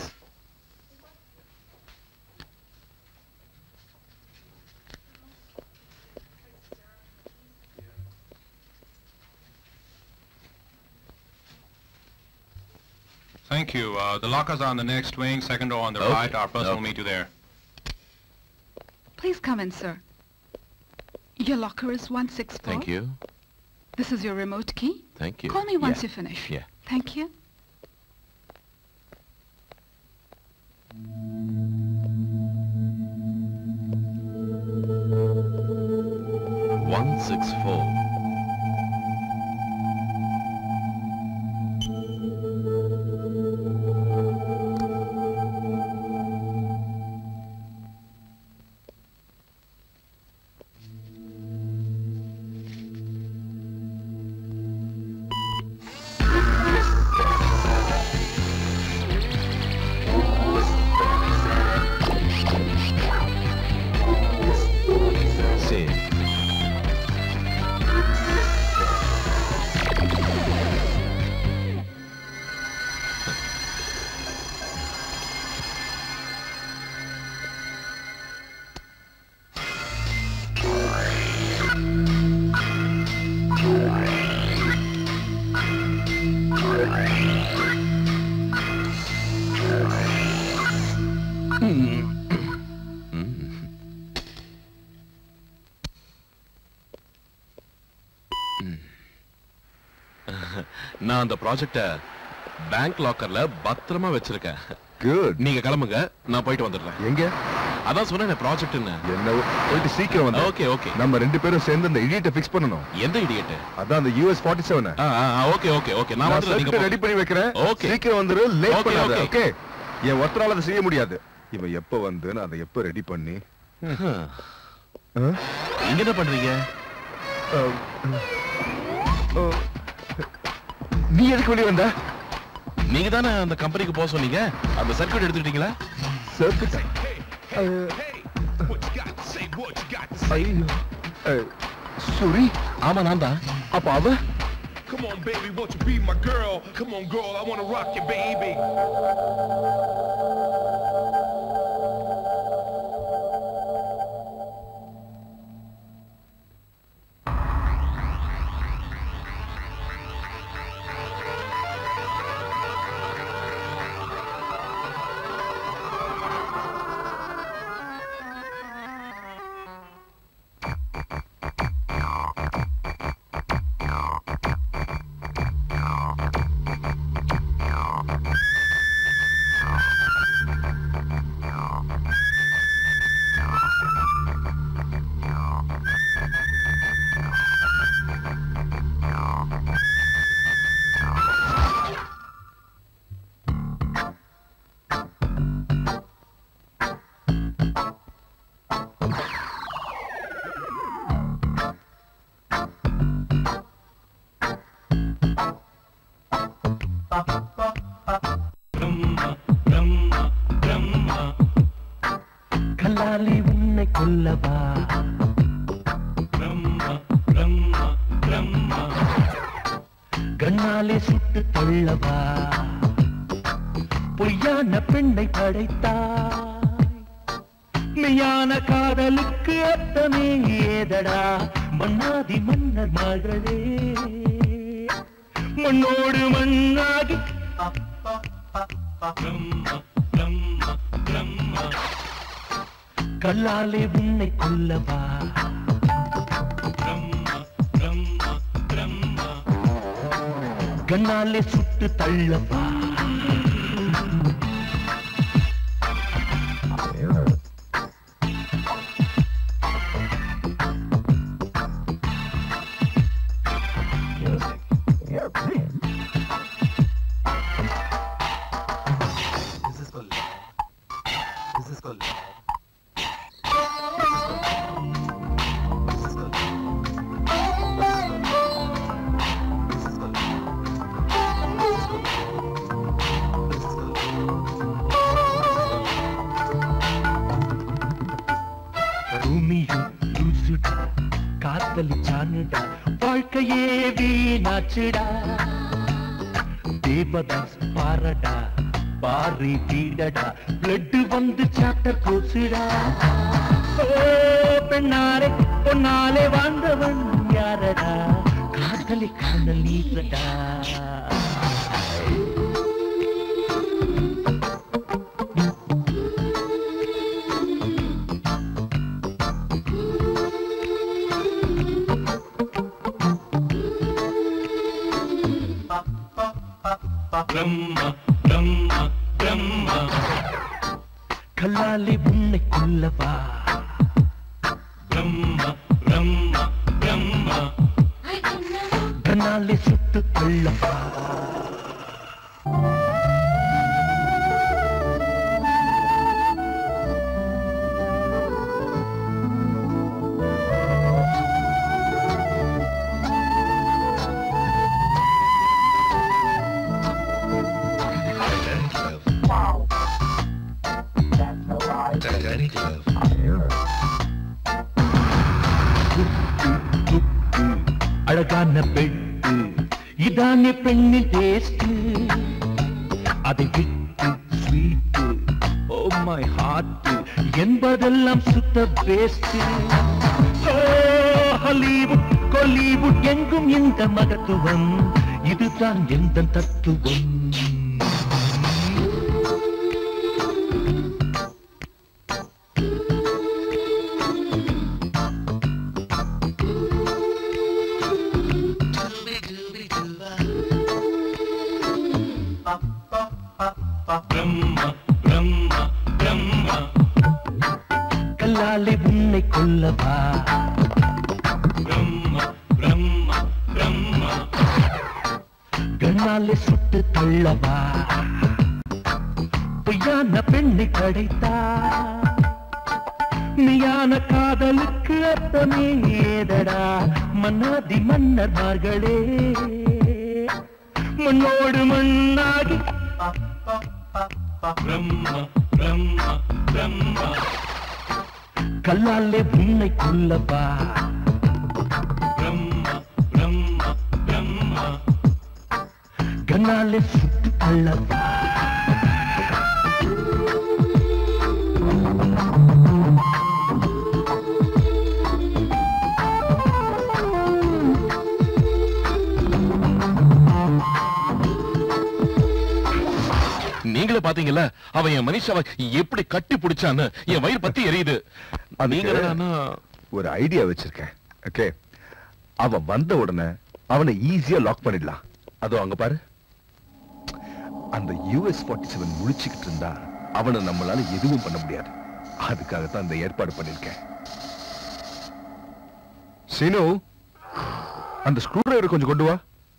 Thank you. Uh, the lockers are on the next wing, second door on the Okay. right. Our person will Okay. meet you there. Please come in, sir. Your locker is 164. Thank you. This is your remote key. Thank you. Call me once Yeah. you finish. Yeah. Thank you. One six four. Same. நான் அந்த ப்ராஜெக்ட bank லாக்கர்ல பத்திரமா வச்சிருக்கேன் good நீங்க கிளம்புங்க நான் போயிட்டு வந்துடுறேன் எங்க அதான் சொன்னேன் ப்ராஜெக்ட்னு என்ன போயிட்டு சீக்கிரம் வந்து ஓகே ஓகே நம்ம ரெண்டு பேரும் சேர்ந்து அந்த இடியட்டை ஃபிக்ஸ் பண்ணணும் எந்த இடியட் அதான் அந்த US forty seven okay okay okay நான் நான் வந்துடுறேன் நீங்க ரெடி பண்ணி வைக்கிறேன் Okay. சீக்கிரம் வந்துரு லேட் Okay, பண்ணாத okay. ஓகே என் ஒருத்தரால அதை செய்ய முடியாது இவன் எப்ப வந்து நான் அதை எப்ப ரெடி பண்ணி ஆ? இங்க என்ன பண்றீங்க ஆ, ஆ. நீ எதுக்கு வெளியே வந்த நீங்க தானே அந்த கம்பெனிக்கு போக சொன்னீங்க அந்த சர்க்கியூட் எடுத்துக்கிட்டீங்களா சர்க்கிட்டா ஐயோ அ, சுரி ஆமா நான் தான் அப்ப அவ Come on, baby, won't you be my girl? Come on, girl, I wanna rock you, baby. கல்லாலி உன்னை கொல்லவா பிரம்மா பிரம்மா பிரம்மா கண்ணாலே சுட்டு தள்ளவா பொய்யான பெண்ணை படைத்தாய் மெய்யான காதலுக்கு அர்த்தமே ஏதடா மன்னாதி மன்னர் மகளே மண்ணோடு மண்ணாகி பிரம்மா பிரம்மா பிரம்மா கல்லாலே உன்னை கொல்லவா பிரம்மா பிரம்மா பிரம்மா கண்ணாலே சுட்டு தள்ளவா பூமியும் லூசுடா காத்தலிச்சானுடா வாழ்க்கையே வீணாச்சுடா தேவதாஸ் பாரடா பாரி வீடடா பிளட் வந்து சாட்ட கோசுடா ஓ பெண்ணாலே பொன்னாலே வாழ்ந்தவன் யாரடா காதலி காதல் நீரடா பிரம்மா பிரம்மா பிரம்மா கல்லாலே உன்னை கொல்லவா பிரம்மா பிரம்மா பிரம்மா கண்ணாலே சுட்டு கொள்ளவா Titanic Love. அழகான பெட்டு இதானே பெண்ணின் டேஸ்ட் அதை விட்டு ஸ்வீட் ஓ மை ஹார்ட் என்பதெல்லாம் சுத்த வேஸ்ட் ஹாலிவுட் கொலிவுட் எங்கும் இந்த மகத்துவம் இதுதான் எந்த தத்துவம் பிரம்மா பிரம்மா பிரம்மா கல்லாலே உன்னை கொல்லவா பிரம்மா பிரம்மா பிரம்மா கண்ணாலே சுட்டு தள்ளவா பொய்யான பெண்ணை கிடைத்தா மெய்யான காதலுக்கு அர்த்தமே ஏதடா மன்னாதி மன்னர்மார்களே மண்ணோடு மண்ணாகி பிரம்மா பிரம்மா பிரம்மா கல்லாலே உன்னை கொல்லவா பிரம்மா பிரம்மா பிரம்மா கண்ணாலே சுட்டு தள்ளவா நீங்களே பாத்தீங்கல்ல அவன் என் மனுஷாவை எப்படி கட்டி பிடிச்சான்னு என் வயிறு பத்தி எரியுது நீங்க என்னடான்னா, ஒரு ஐடியா வச்சிருக்கேன் ஓகே அவன் வந்த உடனே அவனை ஈஸியா லாக் பண்ணிடலாம் அதோ அங்க பாரு அந்த யூஎஸ் ஃபார்ட்டி செவன் முழிச்சுக்கிட்டு இருந்தா அவனை நம்மளால எதுவும் பண்ண முடியாது அதுக்காகத்தான் இந்த ஏற்பாடு பண்ணிருக்கேன் சீனு அந்த ஸ்க்ரூ டிரைவர் கொஞ்சம் கொண்டு வா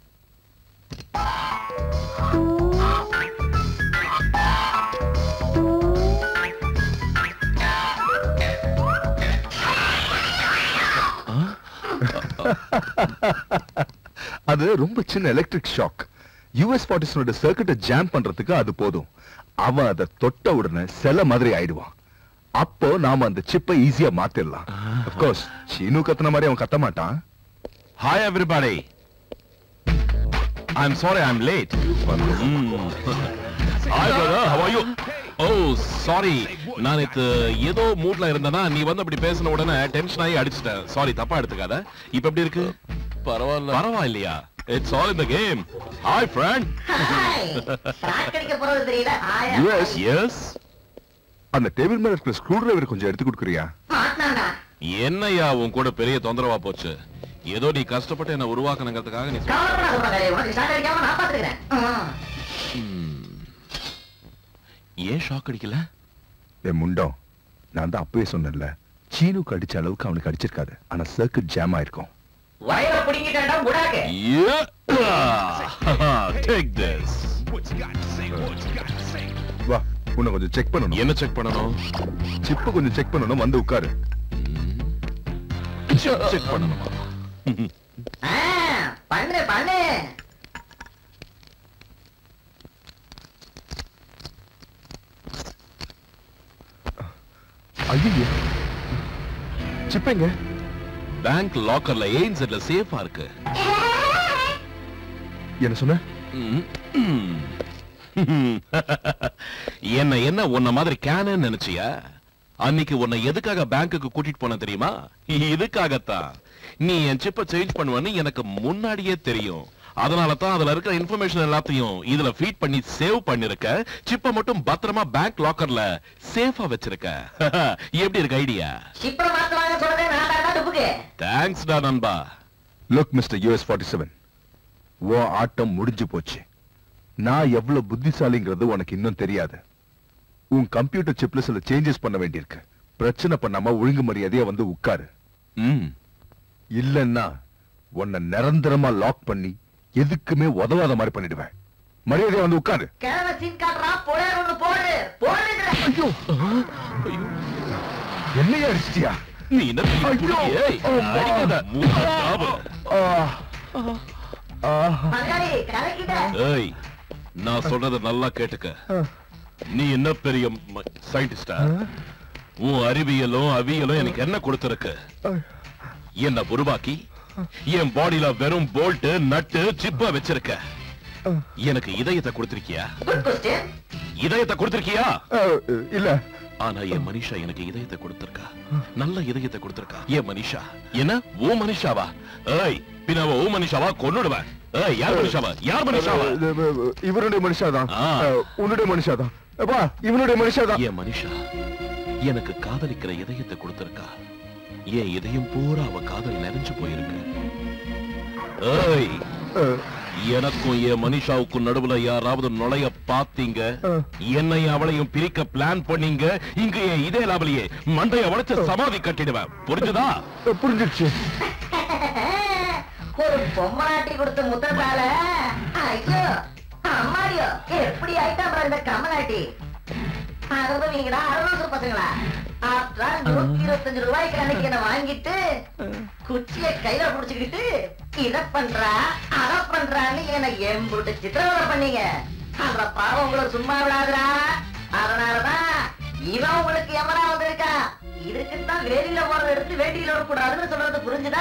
அது ரொம்ப சின்ன எலக்ட்ரிக் ஷாக் யூஎஸ் ஃபார்ட்டிஸனோட சர்க்கிட்டை ஜாம் பண்றதுக்கு அது போதும் அவன் அதை தொட்ட உடனே சில மாதிரி ஆயிடுவான் அப்போ நாம அந்த சிப்பை ஈஸியா மாத்திடலாம் கோர்ஸ் சீனு கத்துன மாதிரி அவன் கத்த மாட்டான் Hi everybody. I'm sorry I'm late. Mm. Hi brother, how are you? Oh, sorry. நான் நேத்து ஏதோ மூட்ல இருந்தேனா நீ வந்து அப்படி பேசின உடனே டென்ஷன் ஆகி அடிச்சிட்டேன் சாரி தப்பா எடுத்துக்காத இப்ப எப்படி இருக்கு பரவாயில்ல பரவாயில்லையா it's all in the game hi friend அடிக்க போறது தெரியல ஆயா யுஎஸ் எஸ் அந்த டேபிள் மேல இருக்கிற ஸ்க்ரூ டிரைவர் கொஞ்சம் எடுத்து கொடுக்குறியா மாட்டினாண்டா என்னய்யா உன் கூட பெரிய தொந்தரவா போச்சு ஏதோ நீ கஷ்டப்பட்டு என்ன உருவாக்கணுங்கிறதுக்காக நீ கவலைப்படாத சொல்றாங்க உனக்கு ஸ்டார்ட் அடிக்காம நான் பாத்துக்கிறேன் ஏன் ஷாக் அடிக்கல என் முண்டம் நான் தான் அப்பவே சொன்னேன்ல சீனுக்கு அடிச்ச அளவுக்கு அவனுக்கு அடிச்சிருக்காது ஆனா சர்க்கிட் ஜாம் ஆயிருக்கும் வயல பிடிங்கிட்டா உடாக்கு டேக் திஸ் வா உன்னை கொஞ்சம் செக் பண்ணணும் என்ன செக் பண்ணணும் சிப்பு கொஞ்சம் செக் பண்ணணும் வந்து உட்காரு செக் பண்ணணுமா ஆ, பண்ணு பண்ணு ஐயோ சிப்பைங்க பேங்க் லாக்கர்ல ஏன்செட்ல சேஃபா இருக்கு என்ன சொன்ன ம், ம். என்ன என்ன உன்ன மாதிரி கேனன்னு நினைச்சியா அன்னைக்கு உன்னை எதுக்காக பேங்க்குக்கு கூட்டிட்டு போன தெரியுமா இதுக்காகத்தான் நீ என் சிப்ப சேஞ்ச் பண்ணுவன்னு எனக்கு முன்னாடியே தெரியும் அதனால தான் அதுல இருக்கிற இன்ஃபர்மேஷன் எல்லாத்தையும் இதுல ஃபீட் பண்ணி சேவ் பண்ணிருக்க சிப்ப மட்டும் பத்திரமா பேங்க் லாக்கர்ல சேஃபா வச்சிருக்க எப்படி இருக்கு ஐடியா சிப்ப மாத்துவாங்க சொல்றதே நான் தான் டுப்புக்கு தேங்க்ஸ் டா நண்பா look mister US forty seven oh ஆட்டம் முடிஞ்சு போச்சு நான் எவ்வளவு புத்திசாலிங்கிறது உனக்கு இன்னும் தெரியாது உன் கம்ப்யூட்டர் சிப்ல சில சேஞ்சஸ் பண்ண வேண்டியிருக்கு பிரச்சனை பண்ணாம ஒழுங்கு மரியாதையா வந்து உட்காரு ம் இல்லன்னா உன்னை நிரந்தரமா லாக் பண்ணி எதுக்குமே உதவாத மாதிரி பண்ணிடுவேன் மரியாதையா வந்து உட்காரு கிழமை சீன் காட்டுறா போடே ஒண்ணு போடு போடு என்னைய அடிச்சிட்டியா நீ என்ன பெரிய புடி? ஏய், அடிக்காத. மூணு சாவு. பங்காளி கலக்கிட்ட ஏய் நான் சொல்றத நல்லா கேட்டுக்க நீ என்ன பெரிய சயின்டிஸ்டா உன் அறிவியலும் அவியலும் எனக்கு என்ன கொடுத்திருக்கு என்ன உருவாக்கி என் பாடியில வெறும் போல்ட் நட்டு சிப்ப வச்சிருக்க எனக்கு இதயத்தை கொடுத்திருக்கியா குட் கொஸ்டின் இதயத்தை கொடுத்திருக்கியா இல்ல ஆனா என் மனிஷா எனக்கு இதயத்தை கொடுத்திருக்கா நல்ல இதயத்தை கொடுத்திருக்கா என் மனிஷா என்ன ஓ மனிஷாவா ஏய் பின்ன அவ ஓ மனிஷாவா கொன்னுடுவேன் ஏய் யார் மனிஷாவா யார் மனிஷாவா இவருடைய மனுஷாதான் ஆ. அஹ், உன்னுடைய மனுஷாதான் அப்பா இவனுடைய மனுஷாதான் என் மனிஷா எனக்கு காதலிக்கிற இதயத்தை கொடுத்திருக்கா என் இதயம் பூரா அவ காதல் நிறைஞ்சு போயிருக்கு ஏய் எனக்கும் என் மனிஷாவுக்கும் நடுவுல யாராவது நுழைய பாத்தீங்க என்னை அவளையும் பிரிக்க பிளான் பண்ணீங்க இங்க என் இதே லாபலியே மண்டைய உடைச்ச சமாதி கட்டிடுவேன் புரிஞ்சுதா புரிஞ்சிருச்சு ஒரு பொம்மநாட்டி கொடுத்த முத்தத்தால ஐயோ அம்மாடியோ எப்படி ஆயிட்டா பாரு இந்த கமலாட்டி அறுபவீங்கடா அறுபது பசங்களா ஆஃப்டர் நூத்தி இருபத்தஞ்சு ரூபாய்க்கு அன்னைக்கு என்ன வாங்கிட்டு குச்சிய கையில புடிச்சுக்கிட்டு இத பண்றா அத பண்றான்னு என்ன எம்புட்டு சித்திரவதை பண்ணீங்க அந்த பாவம் உங்களை சும்மா விடாதுடா அதனாலதான் இவன் உங்களுக்கு எமரா வந்திருக்கா இதுக்குத்தான் வேலியில போறத எடுத்து வேட்டியில விடக்கூடாதுன்னு சொல்றது புரிஞ்சுதா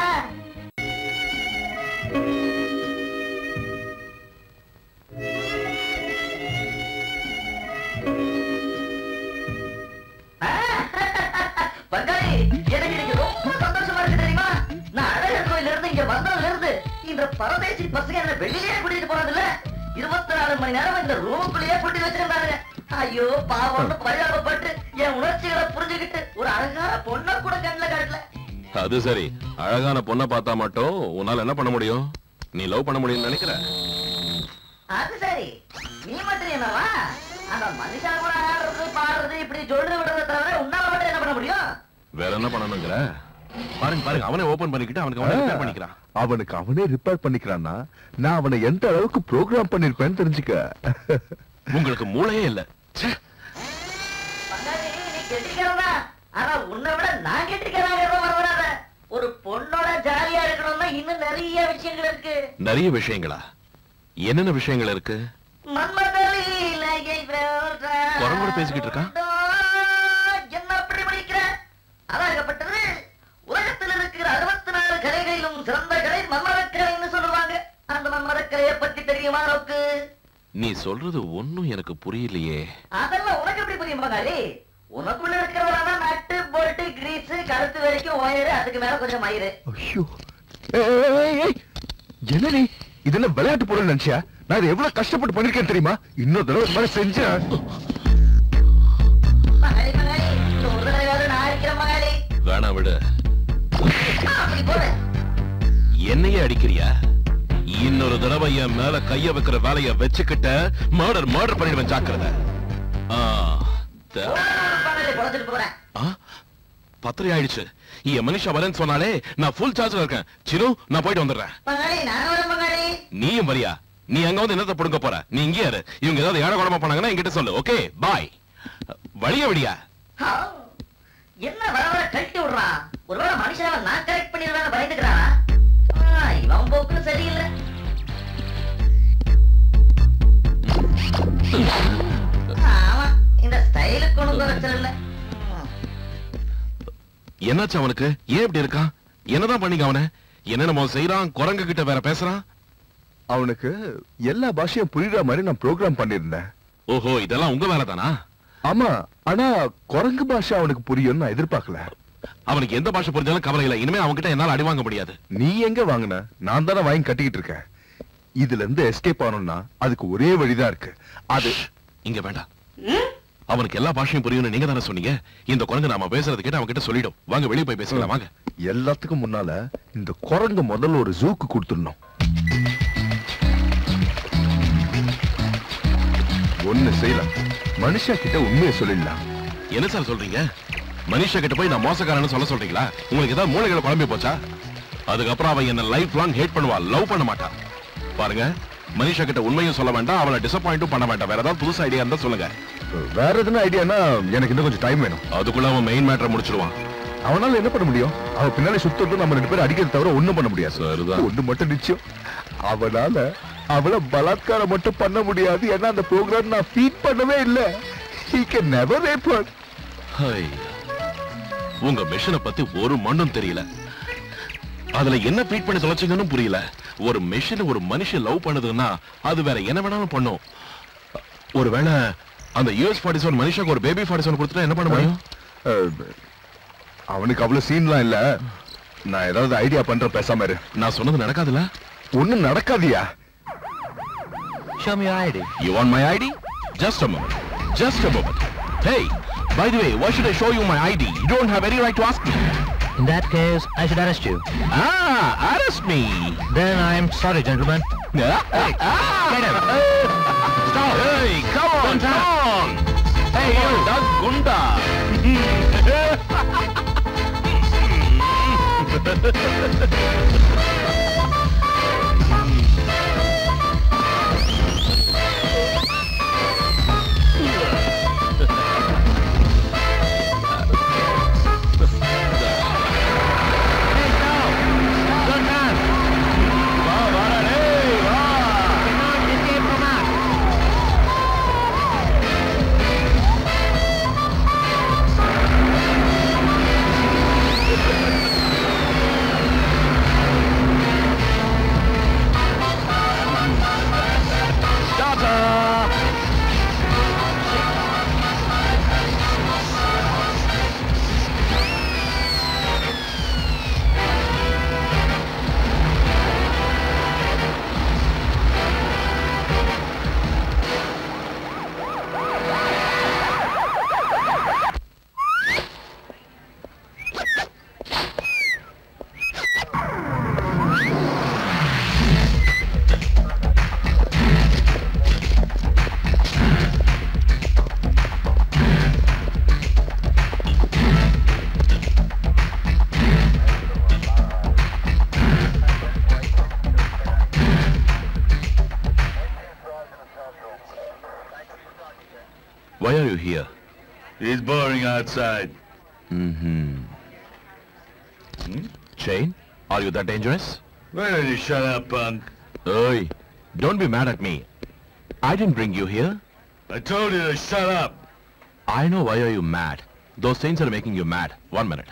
பங்காளி எனக்கு இன்னைக்கு ரொம்ப சந்தோஷமா இருக்கு தெரியுமா நான் அழகர் கோயில்ல இருந்து இங்க வந்ததுல இருந்து இந்த பரதேசி பசங்க என்ன வெளியிலே கூட்டிட்டு போனது இல்ல இருபத்தி நாலு மணி நேரம் இந்த ரூமுக்குள்ளேயே கூட்டி வச்சிருந்தாங்க ஐயோ பாவம்னு பரிதாபப்பட்டு என் உணர்ச்சிகளை புரிஞ்சுக்கிட்டு ஒரு அழகான பொண்ணை கூட கண்ணுல காட்டல அது சரி அழகான பொண்ணை பார்த்தா மட்டும் உன்னால என்ன பண்ண முடியும் நீ லவ் பண்ண முடியும்னு நினைக்கிற அது சரி நீ மட்டும் என்னவா அந்த மனுஷா கூட ஆடுறது பாடுறது இப்படி சொல்றது விடுறத தவிர உன்னால மட்டும் என்ன பண்ண முடியும் வேற என்ன பண்ணணுங்கிற பாருங்க பாருங்க அவனே ஓபன் பண்ணிக்கிட்டு அவனுக்கு அவனே repair பண்ணிக்கிறான் அவனுக்கு அவனே ரிப்பேர் பண்ணிக்கிறான்னா நான் அவனை எந்த அளவுக்கு ப்ரோக்ராம் பண்ணிருப்பேன்னு தெரிஞ்சுக்க உங்களுக்கு மூளையே இல்ல பங்காளி, நீ கெட்டிக்கிறதா ஆனா உன்னை விட நான் கெட்டிக்கிறாங்க வரவிடாத ஒரு பொண்ணோட ஜாலியா இருக்கணும்னா இன்னும் நிறைய விஷயங்கள் இருக்கு நிறைய விஷயங்களா என்னென்ன விஷயங்கள் இருக்கு மன்மதலீலையை வெல்றான். குரங்கோட பேசிக்கிட்டு இருக்கான் என்ன அப்படி இப்படி நீ சொல்றது ஒண்ணும் எனக்கு புரியலையே அதெல்லாம் உனக்கு எப்படி புரியும் பங்காளி உனக்குள்ள இருக்கிறவரானா நட்டு போல்ட்டு கிரீஸ் கழுத்து வரைக்கும் ஒயரு அதுக்கு மேல கொஞ்சம் மயிறு ஐயோ ஏய், ஏய், ஏய், ஏய். என்ன நீ இது என்ன விளையாட்டு பொருள் நினைச்சியா நான் இதை எவ்வளவு கஷ்டப்பட்டு பண்ணிருக்கேன் தெரியுமா இன்னொரு தடவை இது மாதிரி செஞ்சேன் பங்காளி பங்காளி இந்த ஒரு தடவையாவது நான் இருக்கிறேன் பங்காளி வேணாம் விடு அப்படி போடு என்னையே அடிக்கிறியா இன்னொரு தடவை என் மேல கைய வைக்கிற வேலைய வச்சுக்கிட்ட மர்டர் மர்டர் பண்ணிடுவேன் ஜாக்கிரதை ஆ, த- பங்காளி பொழைச்சிட்டு போறேன் ஆ, பத்திரை ஆயிடுச்சு என் மனுஷா வரேன்னு சொன்னாலே நான் ஃபுல் சார்ஜ்ல இருக்கேன் சினு நான் போயிட்டு வந்துடுறேன் பங்காளி நான் வரேன் பங்காளி நீயும் வரியா நீ அங்க வந்து என்னத்தை புடுங்க போற நீ இங்கே இரு இவங்க ஏதாவது ஏழை குழம்பு பண்ணாங்கன்னா என்கிட்ட சொல்லு ஓகே பாய் வழிய விடியா ஆ, என்ன வர வர கழட்டி விடுறான் ஒருவேளை மனுஷாவை நான் கரெக்ட் பண்ணிடுவேன்னு பயந்துக்கிறானா ஆ, இவன் போக்கு சரியில்லை ஆமா இந்த ஸ்டைலுக்கு ஒண்ணும் குறைச்சல் இல்ல என்னாச்சு அவனுக்கு ஏன் இப்படி இருக்கான் என்னதான் பண்ணிக்க அவன என்னென்னமோ செய்யறான் குரங்கு கிட்ட வேற பேசுறான் அவனுக்கு எல்லா பாஷையும் புரியுற மாதிரி நான் ப்ரோக்ராம் பண்ணிருந்தேன் ஓஹோ இதெல்லாம் உங்க வேலை தானா ஆமா ஆனா குரங்கு பாஷை அவனுக்கு புரியும்னு நான் எதிர்பார்க்கல அவனுக்கு எந்த பாஷை புரிஞ்சாலும் கவலை இல்லை இனிமே அவன்கிட்ட என்னால அடி வாங்க முடியாது நீ எங்க வாங்கின நான் தானே வாங்கி கட்டிக்கிட்டு இருக்கேன் இதுல இருந்து எஸ்கேப் ஆகணும்னா அதுக்கு ஒரே வழிதான் இருக்கு அது இங்க வேண்டாம் அவனுக்கு எல்லா பாஷையும் புரியும்னு நீங்க தானே சொன்னீங்க இந்த குரங்கு நாம பேசுறது கேட்டு அவன் கிட்ட சொல்லிடும் வாங்க வெளிய போய் பேசலாம் வாங்க எல்லாத்துக்கும் முன்னால இந்த குரங்கு முதல்ல ஒரு ஜூக்கு கொடுத்துடணும் ஒண்ணு செய்யலாம் மனுஷா கிட்ட உண்மையை சொல்லிடலாம் என்ன சார் சொல்றீங்க மனுஷா கிட்ட போய் நான் மோசக்காரன்னு சொல்ல சொல்றீங்களா உங்களுக்கு ஏதாவது மூளைகளை குழம்பி போச்சா அதுக்கப்புறம் அவன் என்ன லைஃப் லாங் ஹேட் பண்ணுவா லவ் பண்ண மாட்டான் பாருங்க மனுஷா கிட்ட உண்மையும் சொல்ல வேண்டாம் அவளை டிசப்பாயிண்டும் பண்ண வேண்டாம் வேற ஏதாவது புதுசு ஐடியா இருந்தா சொல்லுங்க வேற எதுனா ஐடியானா எனக்கு இன்னும் கொஞ்சம் டைம் வேணும் அதுக்குள்ள அவன் மெயின் மேட்டரை முடிச்சிடுவான் அவனால என்ன பண்ண முடியும் அவன் பின்னாடி சுத்தட்டும் நம்ம ரெண்டு பேரும் அடிக்கிறது தவிர ஒண்ணும் பண்ண முடியாது சரிதான். ஒண்ணு மட்டும் நிச்சயம் அவனால அவளை பலாத்காரம் மட்டும் பண்ண முடியாது ஏன்னா அந்த ப்ரோக்ராம் நான் ஃபீட் பண்ணவே இல்ல he can never rape her hi. உங்க மிஷனை பத்தி ஒரு மண்ணும் தெரியல அதுல என்ன ஃபீட் பண்ணி தொலைச்சிங்கன்னு புரியல ஒரு மிஷின் ஒரு மனுஷன் லவ் பண்ணுதுன்னா அது வேற என்ன வேணாலும் பண்ணும் ஒருவேளை அந்த யூஎஸ் ஃபார்ட்டி செவன் மனுஷாக்கு ஒரு பேபி ஃபார்ட்டி செவன் கொடுத்துட்டா என்ன பண்ண முடியும் அஹ், அவனுக்கு அவ்வளவு சீன்லாம் இல்ல நான் ஏதாவது ஐடியா பண்றேன் பேசாம இரு நான் சொன்னது நடக்காதுல்ல ஒண்ணும் நடக்காதியா Show me your ID. You want my ID? Just a moment. Just a moment. Hey, by the way, why should I show you my ID? You don't have any right to ask me. In that case, I should arrest you. Ah, arrest me. Then I'm sorry, gentlemen. Hey, get him. Stop. Hey, come on, come on. Hey, you, Doug Gunda. Why are you here? It's boring outside. Mm-hmm. Shane, are you that dangerous? Why don't you shut up, punk? Hey, don't be mad at me. I didn't bring you here. I told you to shut up. I know why are you mad. Those things are making you mad. One minute.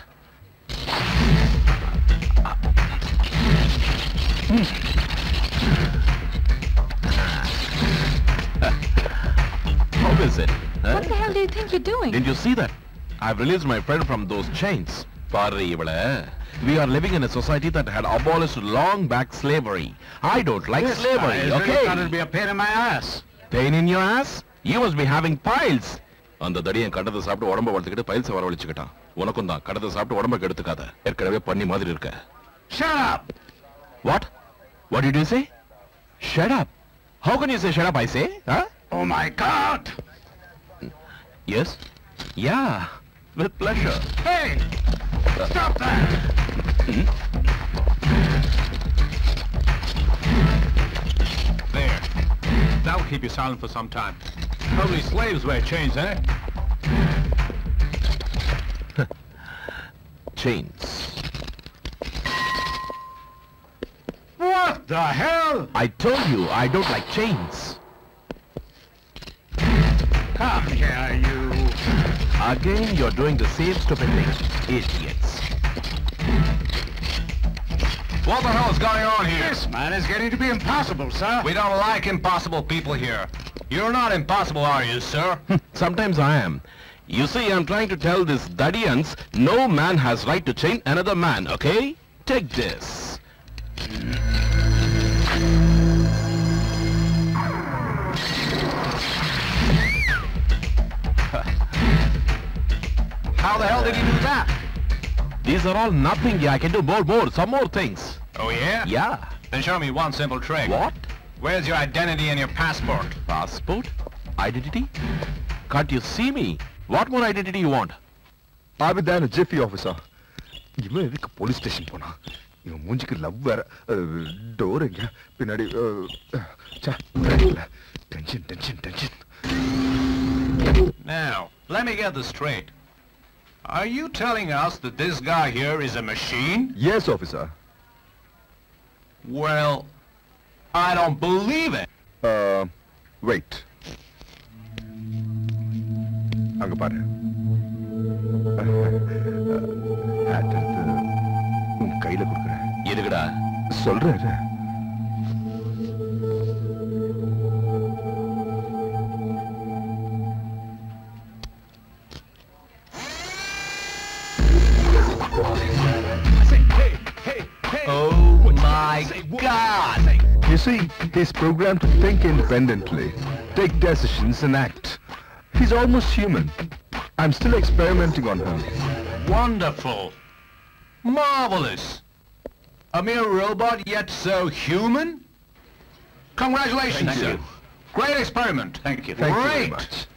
is it? Huh? What the hell do you think you're doing? Didn't you see that? I've released my friend from those chains. பாரு இவள we are living in a society that had abolished long back slavery. I don't like This slavery, guy is really okay? starting to be a pain in my ass. Pain in your ass? You must be having piles. அந்த தடியன் கடத்தை சாப்பிட்டு உடம்ப வளர்த்துக்கிட்டு files வரவழைச்சுக்கிட்டான் உனக்கும் தான் கடத்தை சாப்பிட்டு உடம்ப கெடுத்துக்காத ஏற்கனவே பண்ணி மாதிரி இருக்க Shut up! What? What did you say? Shut up. How can you say shut up, I say? Huh? Oh my God! Yes? Yeah. With pleasure. Hey! Stop that! There. That'll keep you silent for some time. Probably slaves wear chains, eh? Chains. What the hell? I told you I don't like chains. Come here, you. Again, you're doing the same stupid thing. Idiots. What the hell is going on here? This man is getting to be impossible, sir. We don't like impossible people here. You're not impossible, are you, sir? Sometimes I am. You see, I'm trying to tell this Dadians, no man has right to chain another man, okay? Take this. How the hell did he do that? These are all nothing. Yeah, I can do more, more, some more things. Oh, yeah? Yeah. Then show me one simple trick. What? Where's your identity and your passport? Passport? Identity? Can't you see me? What more identity you want? ஆபிதான ஜெஃபி officer இவன் எதுக்கு police station போனா இவன் மூஞ்சிக்கு love வேற door எங்க பின்னாடி tension tension tension Now, let me get this straight. Are you telling us that this guy here is a machine? Yes officer Well, I don't believe it. Wait அங்க பாரு hat எடுத்து உன் கையில கொடுக்குறேன் எதுக்குடா சொல்றேன் Oh my God! You see, he's programmed to think independently, take decisions and act. He's almost human. I'm still experimenting on him. Wonderful. Marvelous. A mere robot, yet so human? Congratulations, Thank sir. you. Great experiment. Thank you. Great. Thank you very much.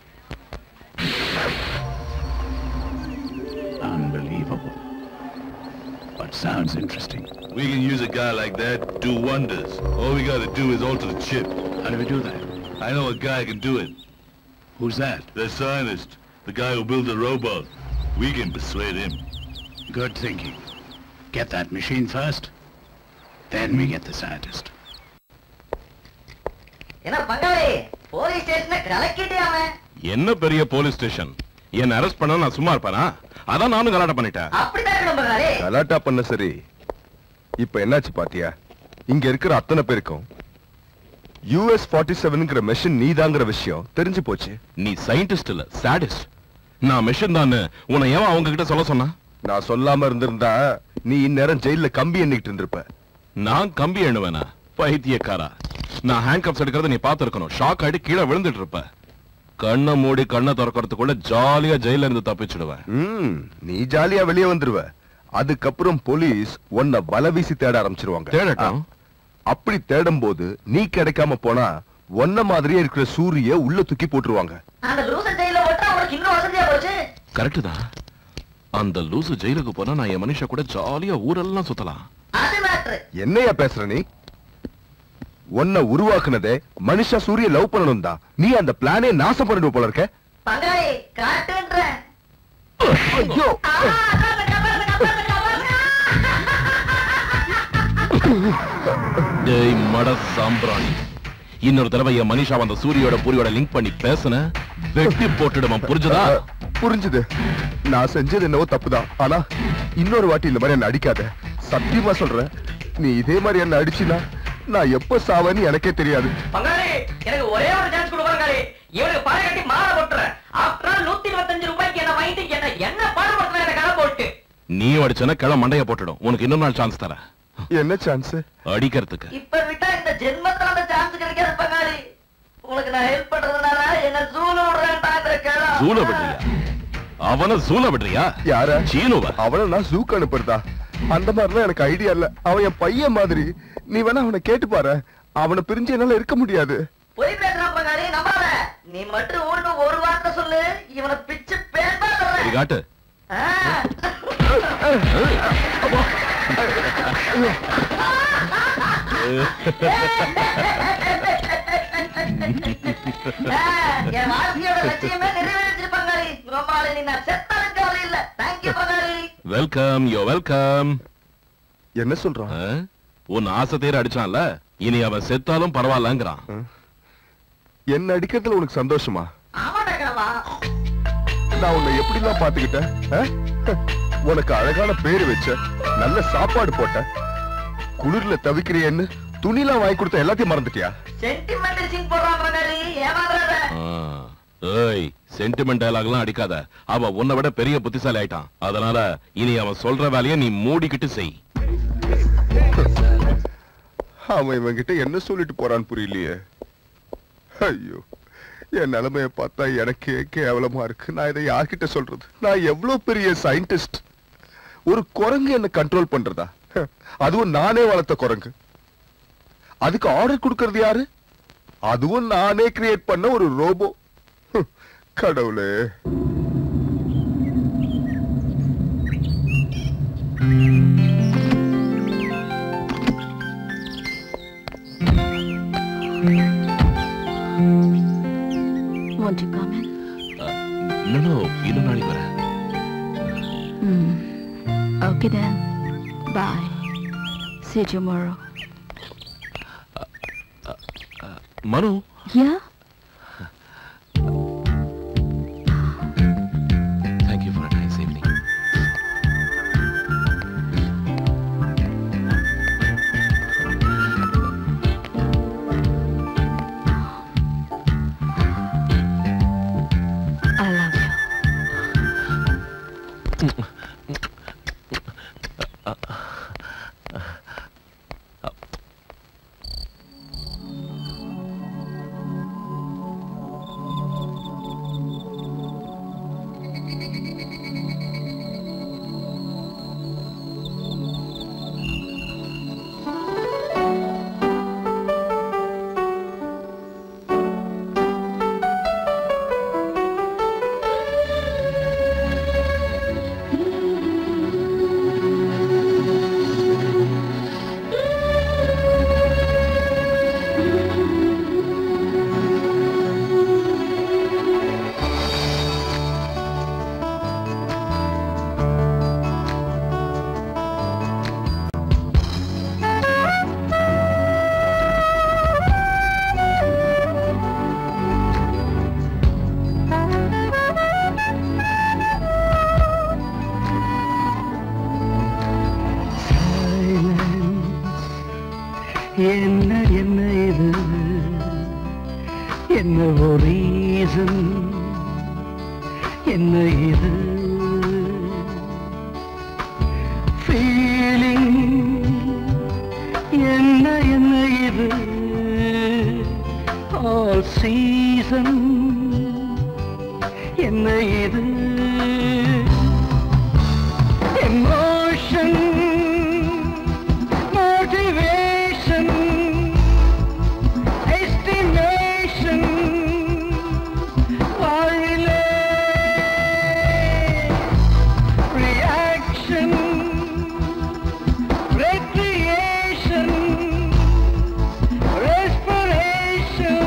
Unbelievable. But sounds interesting. We can use a guy like that, do wonders. All we gotta do is alter the chip. How do we do that? I know a guy can do it. Who's that? The scientist. The guy who built the robot. We can persuade him. Good thinking. Get that machine first, then we get the scientist. என்ன பங்காளி police ஸ்டேஷனை கலக்கிட்டியாம என்ன பெரிய police station என்ன arrest பண்ண நான் சும்மா இருப்பானா அதான் நானும் கலாட்டம் பண்ணிட்டேன் அப்படிதான் இருக்கணும் பங்காளி கலாட்டா பண்ண சரி இப்ப என்னாச்சு பாத்தியா இங்க இருக்கிற அத்தனை பேருக்கும் யூஎஸ் ஃபார்ட்டி செவன்ங்கிற மெஷின் நீதாங்கிற விஷயம் தெரிஞ்சு போச்சு நீ சயின்டிஸ்ட் இல்ல சாடிஸ்ட் நான் மிஷன் தான் உன்னை ஏன் அவங்க கிட்ட சொல்ல சொன்னா நான் சொல்லாம இருந்திருந்தா நீ இந்நேரம் ஜெயில கம்பி எண்ணிட்டு இருந்திருப்ப நான் கம்பி எண்ணுவேனா பைத்தியக்காரா நான் ஹேண்ட் கப்ஸ் எடுக்கிறத நீ பார்த்திருக்கணும் ஷாக் ஆயிட்டு கீழே விழுந்துட்டு இருப்ப கண்ணை மூடி கண்ணை திறக்கறதுக்குள்ள ஜாலியா ஜெயில இருந்து தப்பிச்சிடுவேன் ம், நீ ஜாலியா வெளியே வந்துருவ அதுக்கப்புறம் போலீஸ் உன்னை வலை வீசி தேட ஆரம்பிச்சிருவாங்க தேடட்டும். அப்படி தேடும் போது நீ கிடைக்காம போனா ஒன்ன மாதிரியே இருக்கிற சூரிய உள்ள தூக்கி போட்டுருவாங்க அந்த லூச ஜெயில ஓட்டா உனக்கு இன்னும் வசதியா போச்சு கரெக்ட் தான் அந்த லூசு ஜெயிலுக்கு போனா நான் என் மனுஷா கூட ஜாலியா ஊரெல்லாம் சுத்தலாம் அது மேட்ரு என்னையா பேசுற நீ உன்னை உருவாக்குனதே மனுஷா சூரிய லவ் பண்ணணும் தான் நீ அந்த பிளானே நாசம் பண்ணிடுவ போல இருக்க பங்காளி காட்டுன்ற ஐயோ டேய் மட சாம்பிராணி இன்னொரு தடவை என் மனிஷா அந்த சூரியோட பூரியோட லிங்க் பண்ணி பேசுன வெட்டி போட்டுடுவான் புரிஞ்சுதா புரிஞ்சுது நான் செஞ்சது என்னவோ தப்புதான் ஆனா இன்னொரு வாட்டி இந்த மாதிரி என்ன அடிக்காத சத்தியமா சொல்றேன் நீ இதே மாதிரி என்ன அடிச்சினா நான் எப்ப சாவேன்னு எனக்கே தெரியாது பங்காளி எனக்கு ஒரே ஒரு சான்ஸ் கொடு பங்காளி இவனுக்கு பணம் கட்டி மாற என்ன பாடுபடுத்தின இந்த கதை போட்டு நீ அடிச்சனா கிள மண்டைய போட்டுடும் உனக்கு இன்னொரு நாள் சான்ஸ் தரேன் என்ன சான்ஸ் அடிக்கிறதுக்கு இப்ப விட்டா இந்த ஜென்மத்துல அந்த சான்ஸ் கிடைக்காது பங்காளி உங்களுக்கு நான் ஹெல்ப் பண்றதுனால என்ன சூழ விடுறேன்டா இந்த கிழமை சூழ விடுறியா அவன சூழ விடுறியா யார சீனுவ அவனை நான் ஜூக்கு அனுப்புறதா அந்த மாதிரிலாம் எனக்கு ஐடியா இல்ல அவன் என் பையன் மாதிரி நீ வேணா அவனை கேட்டு பாரு அவனை பிரிஞ்சு என்னால இருக்க முடியாது பொய் பேசுறான் பங்காளி நம்பாத நீ மட்டும் ஒண்ணு ஒரு வார்த்தை சொல்லு இவனை பிச்சு பேசா சரி காட்டு என் வாழ்க்கையோட லட்சியமே நிறைவேறிச்சு பங்காளி ரொம்ப நாள் நீ நான் செத்தாலும் கவலை இல்ல தேங்க்யூ பங்காளி வெல்கம் யோ வெல்கம் என்ன சொல்றான் உன் ஆசை தேர அடிச்சான்ல இனி அவன் செத்தாலும் பரவாயில்லங்கிறான் என்ன அடிக்கிறதுல உனக்கு சந்தோஷமா ஆமாடா கிழவா நான் உன்னை எப்படிலாம் பாத்துக்கிட்டேன் ஆ? உனக்கு அழகான பேரு வச்ச நல்ல சாப்பாடு போட்ட குளிர்ல தவிக்கிறியன்னு துணிலாம் வாங்கி கொடுத்த எல்லாத்தையும் மறந்துட்டியா சென்டிமெண்டல் சிங் போடுறான் பங்காளி ஏமாறாத ஆ. ஏய் சென்டிமெண்ட் டயலாக்லாம் அடிக்காத அவ உன்னை விட பெரிய புத்திசாலி ஆயிட்டான் அதனால இனி அவன் சொல்ற வேலையை நீ மூடிக்கிட்டு செய் அவன் இவன்கிட்ட என்ன சொல்லிட்டு போறான்னு புரியலையே ஐயோ என் நிலைமைய பார்த்தா எனக்கே கேவலமா இருக்கு நான் இதை யார்கிட்ட சொல்றது நான் எவ்வளவு பெரிய சயின்டிஸ்ட் ஒரு குரங்கு என்ன கண்ட்ரோல் பண்றதா ஹ, அதுவும் நானே வளர்த்த குரங்கு அதுக்கு ஆர்டர் கொடுக்கறது யாரு அதுவும் நானே கிரியேட் பண்ண ஒரு ரோபோ ஹ், கடவுளே Want to come in? இன்னும் இன்னும் நாளைக்கு வரேன் Hmm. Okay then. Bye. See you tomorrow. மனு Yeah? Thank you for a nice evening. I love you. என்ன என்ன இது என்ன ஒரு ரீசன் என்ன இது ஃபீலிங் என்ன என்ன இது ஆல் சீசன் என்ன இது எமோஷன் motivation, estimation, வாழ்விலே reaction, recreation, respiration,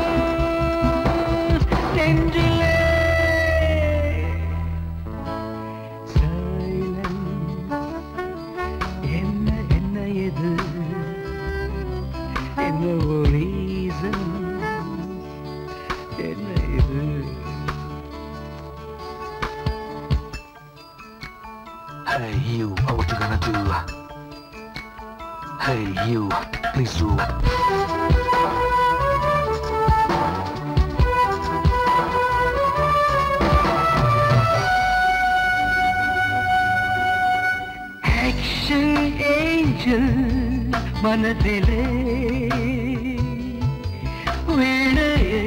நெஞ்சிலே என்ன என்ன இது என்ன ஒரு reason? என்ன இது Hey you, what you gonna do? Hey you, please do. Action angel மனதிலே வீணையை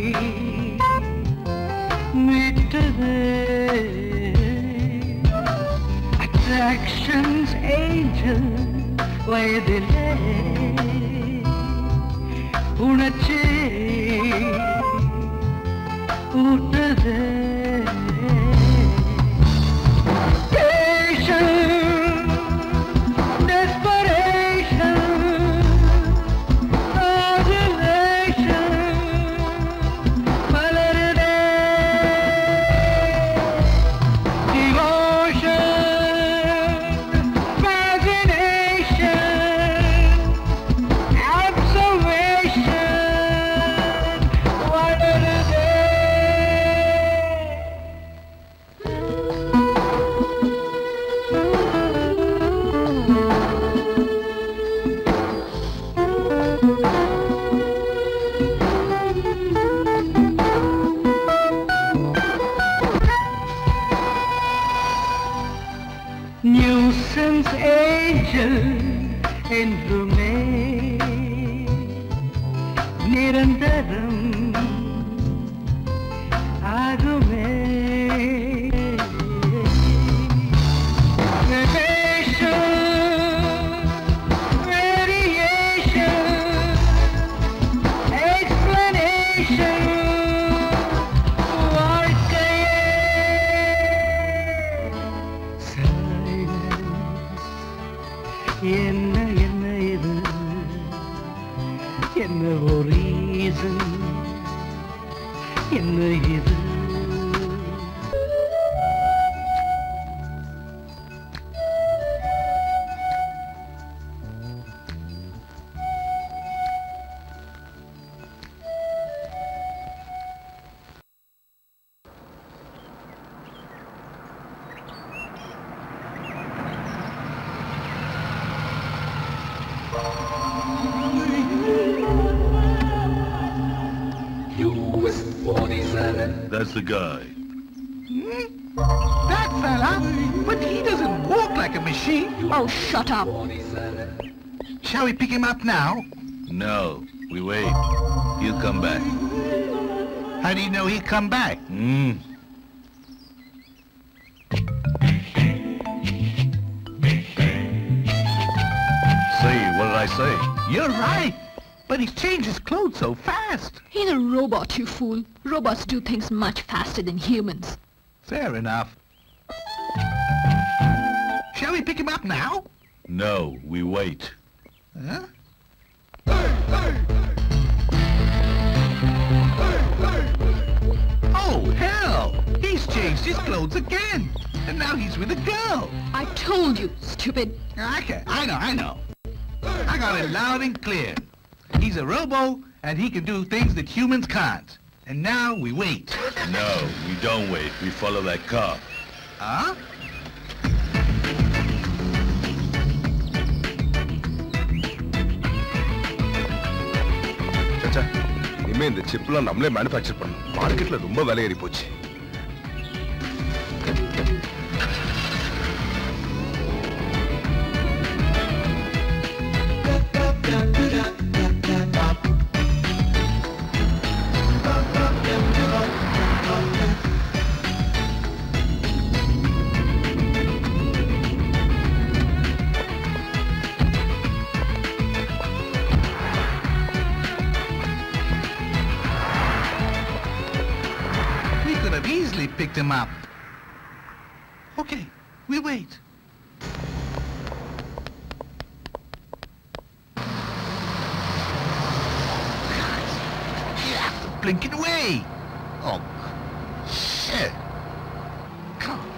மீட்டது அட்ராக்ஷன்ஸ் ஏஞ்சல் வயதிலே உணர்ச்சி ஊட்டது Patient, desperation, adulation, மலருதே. Devotion, fascination, observation, வளருதே. நியூசன்ஸ் ஏஞ்சல் என்றுமே நிரந்தரம் ஆகுமே Variation, explanation, வாழ்க்கையே என்ன என்ன இது என்ன ஒரு reason? என்ன இது That's the guy. That fella? But he doesn't walk like a machine. Oh, shut up. Shall we pick him up now? No, we wait. He'll come back. How do you know he'll come back? Hmm. Say, what did I say? You're right. But he's changed his clothes so fast. He's a robot, you fool. Robots do things much faster than humans. Fair enough. Shall we pick him up now? No, we wait. Huh? Oh, hell! He's changed his clothes again. And now he's with a girl. I told you, stupid. Okay, I know, I know. I got it loud and clear. He's a robo, and he can do things that humans can't. And now we wait. No, we don't wait. We follow that car. Huh? சச்சா இனிமே இந்த சிப்லாம் நம்மளே manufacture பண்ணணும் மார்க்கெட்ல ரொம்ப விலை ஏறி போச்சு We could have easily picked him up. Okay, we wait. Yeah, blinking away. Oh, shit. Come on.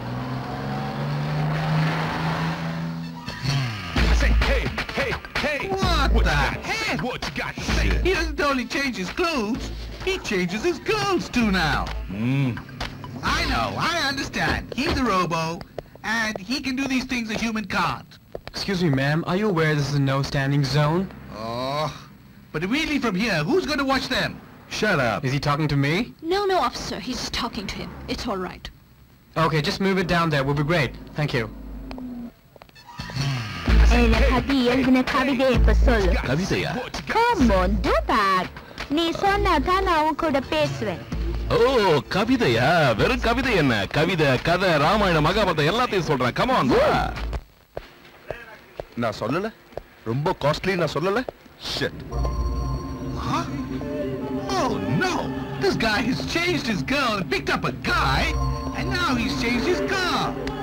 I say, hey, hey, hey. What, What the you got? heck? What you got to say? He doesn't only change his clothes, he changes his girls too now. Hmm. I know, I understand. He's a robo, and he can do these things a human can't. Excuse me, ma'am. Are you aware this is a no standing zone? Oh, but really from here, who's going to watch them? Shut up. Is he talking to me? No, no, officer. He's just talking to him. It's all right. Okay, just move it down there. We'll be great. Thank you. என்னை பத்தி எழுதின கவிதை இப்ப சொல்லு கவிதையா Come on, do that. நீ சொன்னா தான் நான் உன் கூட பேசுவேன் ஓ கவிதையா வெறும் கவிதை என்ன கவிதை கதை ராமாயணம் மகாபாரதம் எல்லாத்தையும் சொல்றேன் கமான் நான் சொல்லல ரொம்ப காஸ்ட்லி நான் சொல்லல shit Huh? Oh no! This guy has changed his girl and picked up a guy, and now he's changed his car.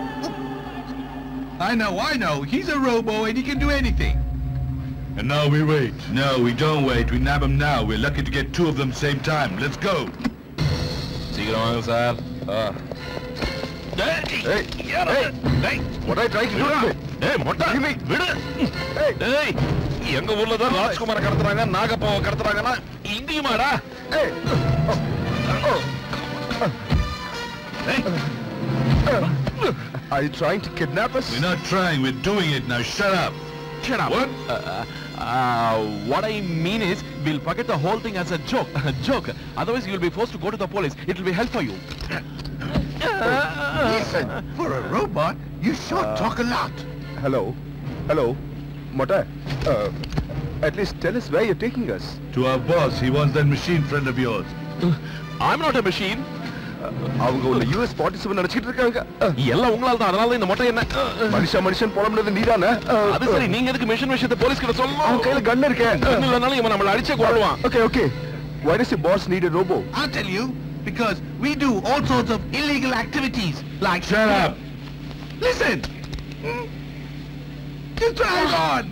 I know, I know. He's a robo and he can do anything. And now we wait. No, we don't wait. We nab them now. We're lucky to get two of them same time. Let's go. சீக்கிரம் வாங்க sir What are you trying to do to me? ஏய் மொட்டை விடு ஏய் எங்க ஊர்ல தான் ராஜ்குமார கடத்துறாங்க நாகப்பாவை கடத்துறாங்கன்னா இங்கேயுமாடா Are you trying to kidnap us? We're not trying. We're doing it now. Shut up. Shut up. What? Uh, uh, what I mean is, we'll forget the whole thing as a joke. A joke. Otherwise, you'll be forced to go to the police. It will be hell for you. Listen, for a robot, you sure talk a lot. Hello? Hello? Mota, uh, at least tell us where you're taking us. To our boss. He wants that machine friend of yours. I'm not a machine. அவங்க உன்னை US forty seven நினைச்சிட்டு இருக்காங்க எல்லாம் உங்களால தான் அதனால இந்த மொட்டை என்ன மனுஷன் மனுஷன் புலம்புனது நீதானே அது சரி நீங்க எதுக்கு மிஷன் விஷயத்தை போலீஸ் கிட்ட சொல்லணும் அவன் கையில கன் இருக்கேன் கன் இல்லனாலும் இவன் நம்மள அடிச்சே கொள்வான் okay okay why does your boss need a robo I'll tell you, because we do all sorts of illegal activities, like... Shut up! Listen! Hmm? Just drive on!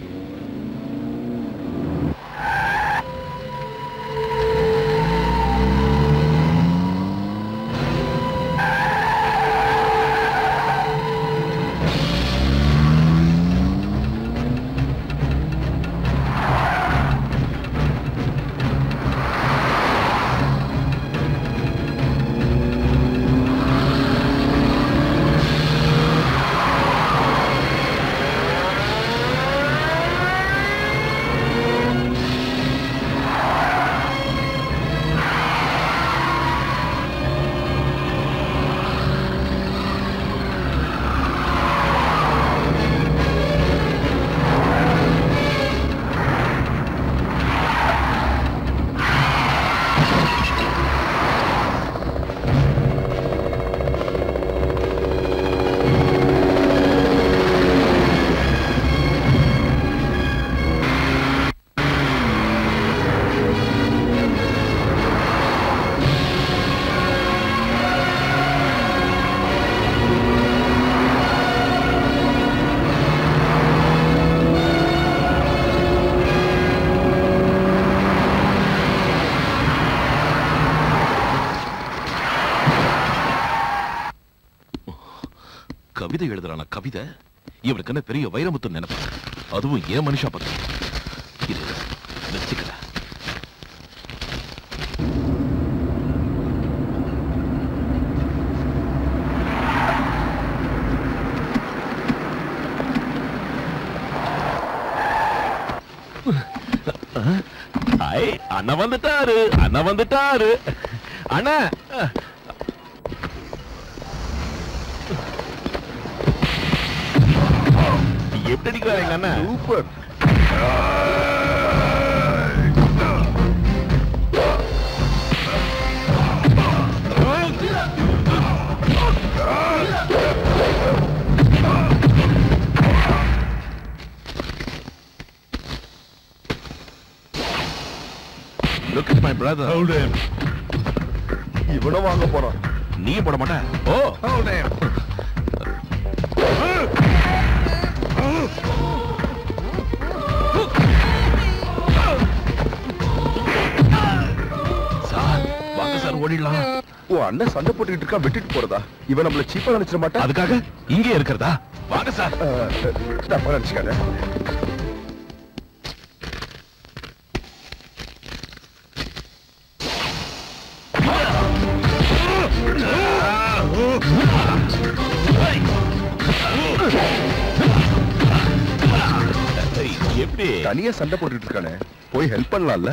கவிதை எழுதுறான கவிதை இவனுக்கு என்ன பெரிய வைரமுத்து நினைப்பு அதுவும் ஏன் மனுஷா பத்தி இது வச்சுக்கிறேன் ஐ அண்ணா வந்துட்டாரு அண்ணா வந்துட்டாரு அண்ணா எப்படி அடிக்கிறாரு எங்க அண்ணா super Look at my brother. Hold him. இவனும் வாங்க போறான் நீ போட மாட்ட ஓ Hold him! சார் வாங்க சார் ஓடிடலாம் ஓ அண்ணன் சண்டை போட்டுக்கிட்டு இருக்கா விட்டுட்டு போறதா இவன் நம்மள சீப்பா நினைச்சிட மாட்டா அதுக்காக இங்கே இருக்கிறதா வாங்க சார் தப்பா நினைச்சுக்காத எப்படி தனியா சண்டை போட்டுட்டு இருக்கானே போய் ஹெல்ப் பண்ணலாம்ல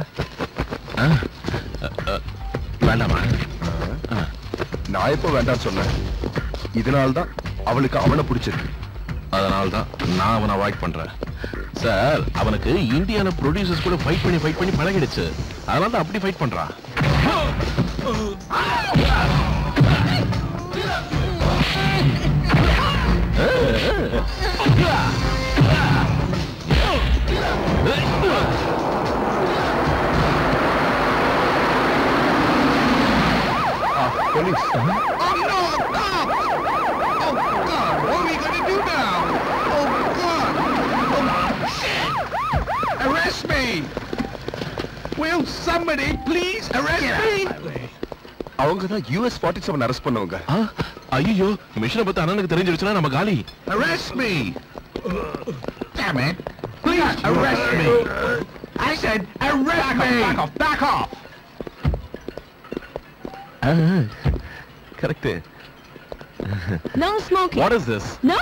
வேண்டாமா நான் எப்ப வேண்டாம் சொன்னேன் இதனால்தான் அவளுக்கு அவனை பிடிச்சிருக்கு அதனால தான் நான் அவனை அவாய்ட் பண்றேன் சார் அவனுக்கு இந்தியால ப்ரொடியூசர்ஸ் கூட ஃபைட் பண்ணி ஃபைட் பண்ணி பழகிடுச்சு அதனால தான் அப்படி ஃபைட் பண்றான் police. Oh no, stop! Oh God, what are we gonna do now? Oh God! Oh shit! Arrest me! Will somebody please arrest me? அவங்க தான் யூஎஸ் ஃபார்ட்டி செவன் அரெஸ்ட் பண்ணவங்க ஐயோ மிஷினை பத்தி அண்ணனுக்கு தெரிஞ்சிருச்சுன்னா நம்ம காலி Arrest me! Damn it! Please arrest me! I said arrest me! Back off! Back off! Correct No smoking. What is this No.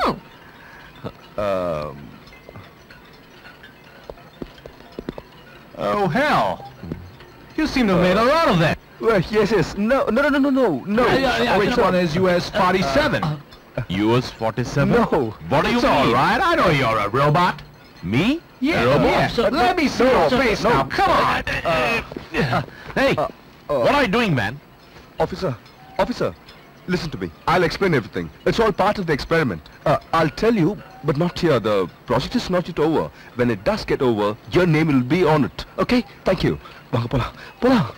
Oh, hell. You seem to have made a lot of that. Well, yes, yes. No, no, no, no, no, no, no. Yeah, yeah, yeah, Oh, wait, which sir. one is US 47? US 47 No. what do you It's mean all right. I know you're a robot. me Yeah, robot yeah. Sir, Let no, me see no, your sir, face no. now. Come on. hey what are you doing man Officer, officer, listen to me. I'll explain everything. It's all part of the experiment. Uh, I'll tell you, but not here. The project is not yet over. When it does get over, your name will be on it. Okay? Thank you. வாங்க போலாம் போலாம்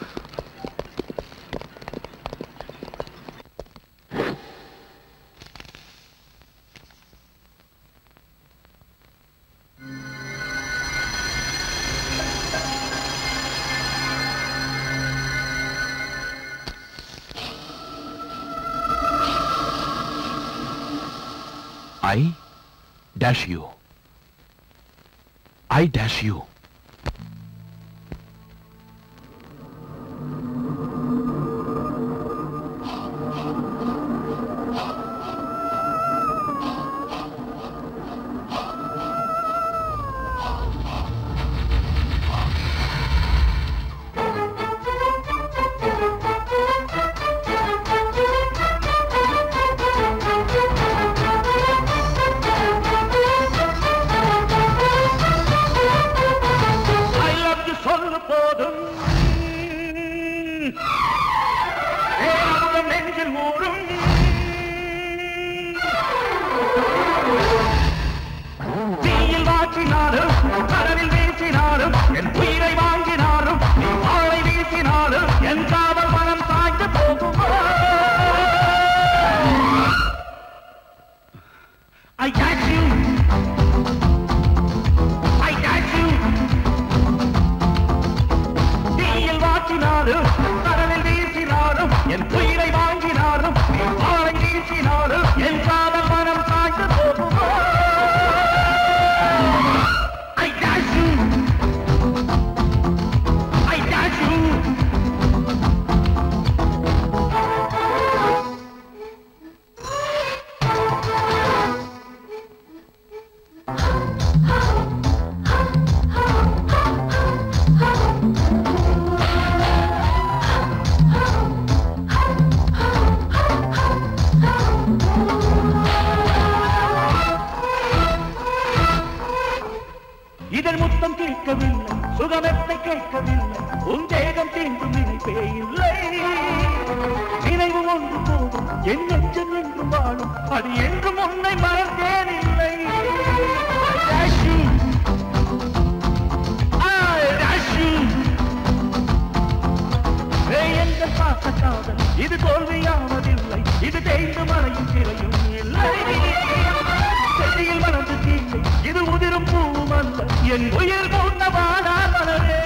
I dash you. I dash you. I love you சொல்ல போதும் ஏனமுதம் நெஞ்சில் ஊறும் தீயில் வாற்றினாலும் கடலில் வீசினாலும் என் உயிரை வாங்கினாலும் நீ வாழை வீசினாலும் என் காவல் மனம் சாய்ந்து போகுமா I got you I got you தீயில் வாற்றினாலும் கடலில் வீசினாலும் என் உயிரை வாங்கினாலும் நீ வாழை வீசினாலும் என் காதல் மனம் சாய்ந்து போகுமா I got you I got you இதழ் முத்தம் கேட்கவில்லை சுகமெத்தை கேட்கவில்லை உன் தேகம் தீண்டும் நினைப்பே இல்லை நினைவு ஒன்று போதும் என் நெஞ்சம் என்றும் வாழும் அது என்றும் உன்னை மறந்தேன் இல்லை எங்கள் பாச காதல் இது தோல்வியாவதில்லை இது தேய்ந்து மறையும் சிறையும் இல்லை செடியில் மலர்ந்து தீங்கை இது உதிரும் பூவும் அல்ல என் உயிர் கொண்ட வாழா மலரே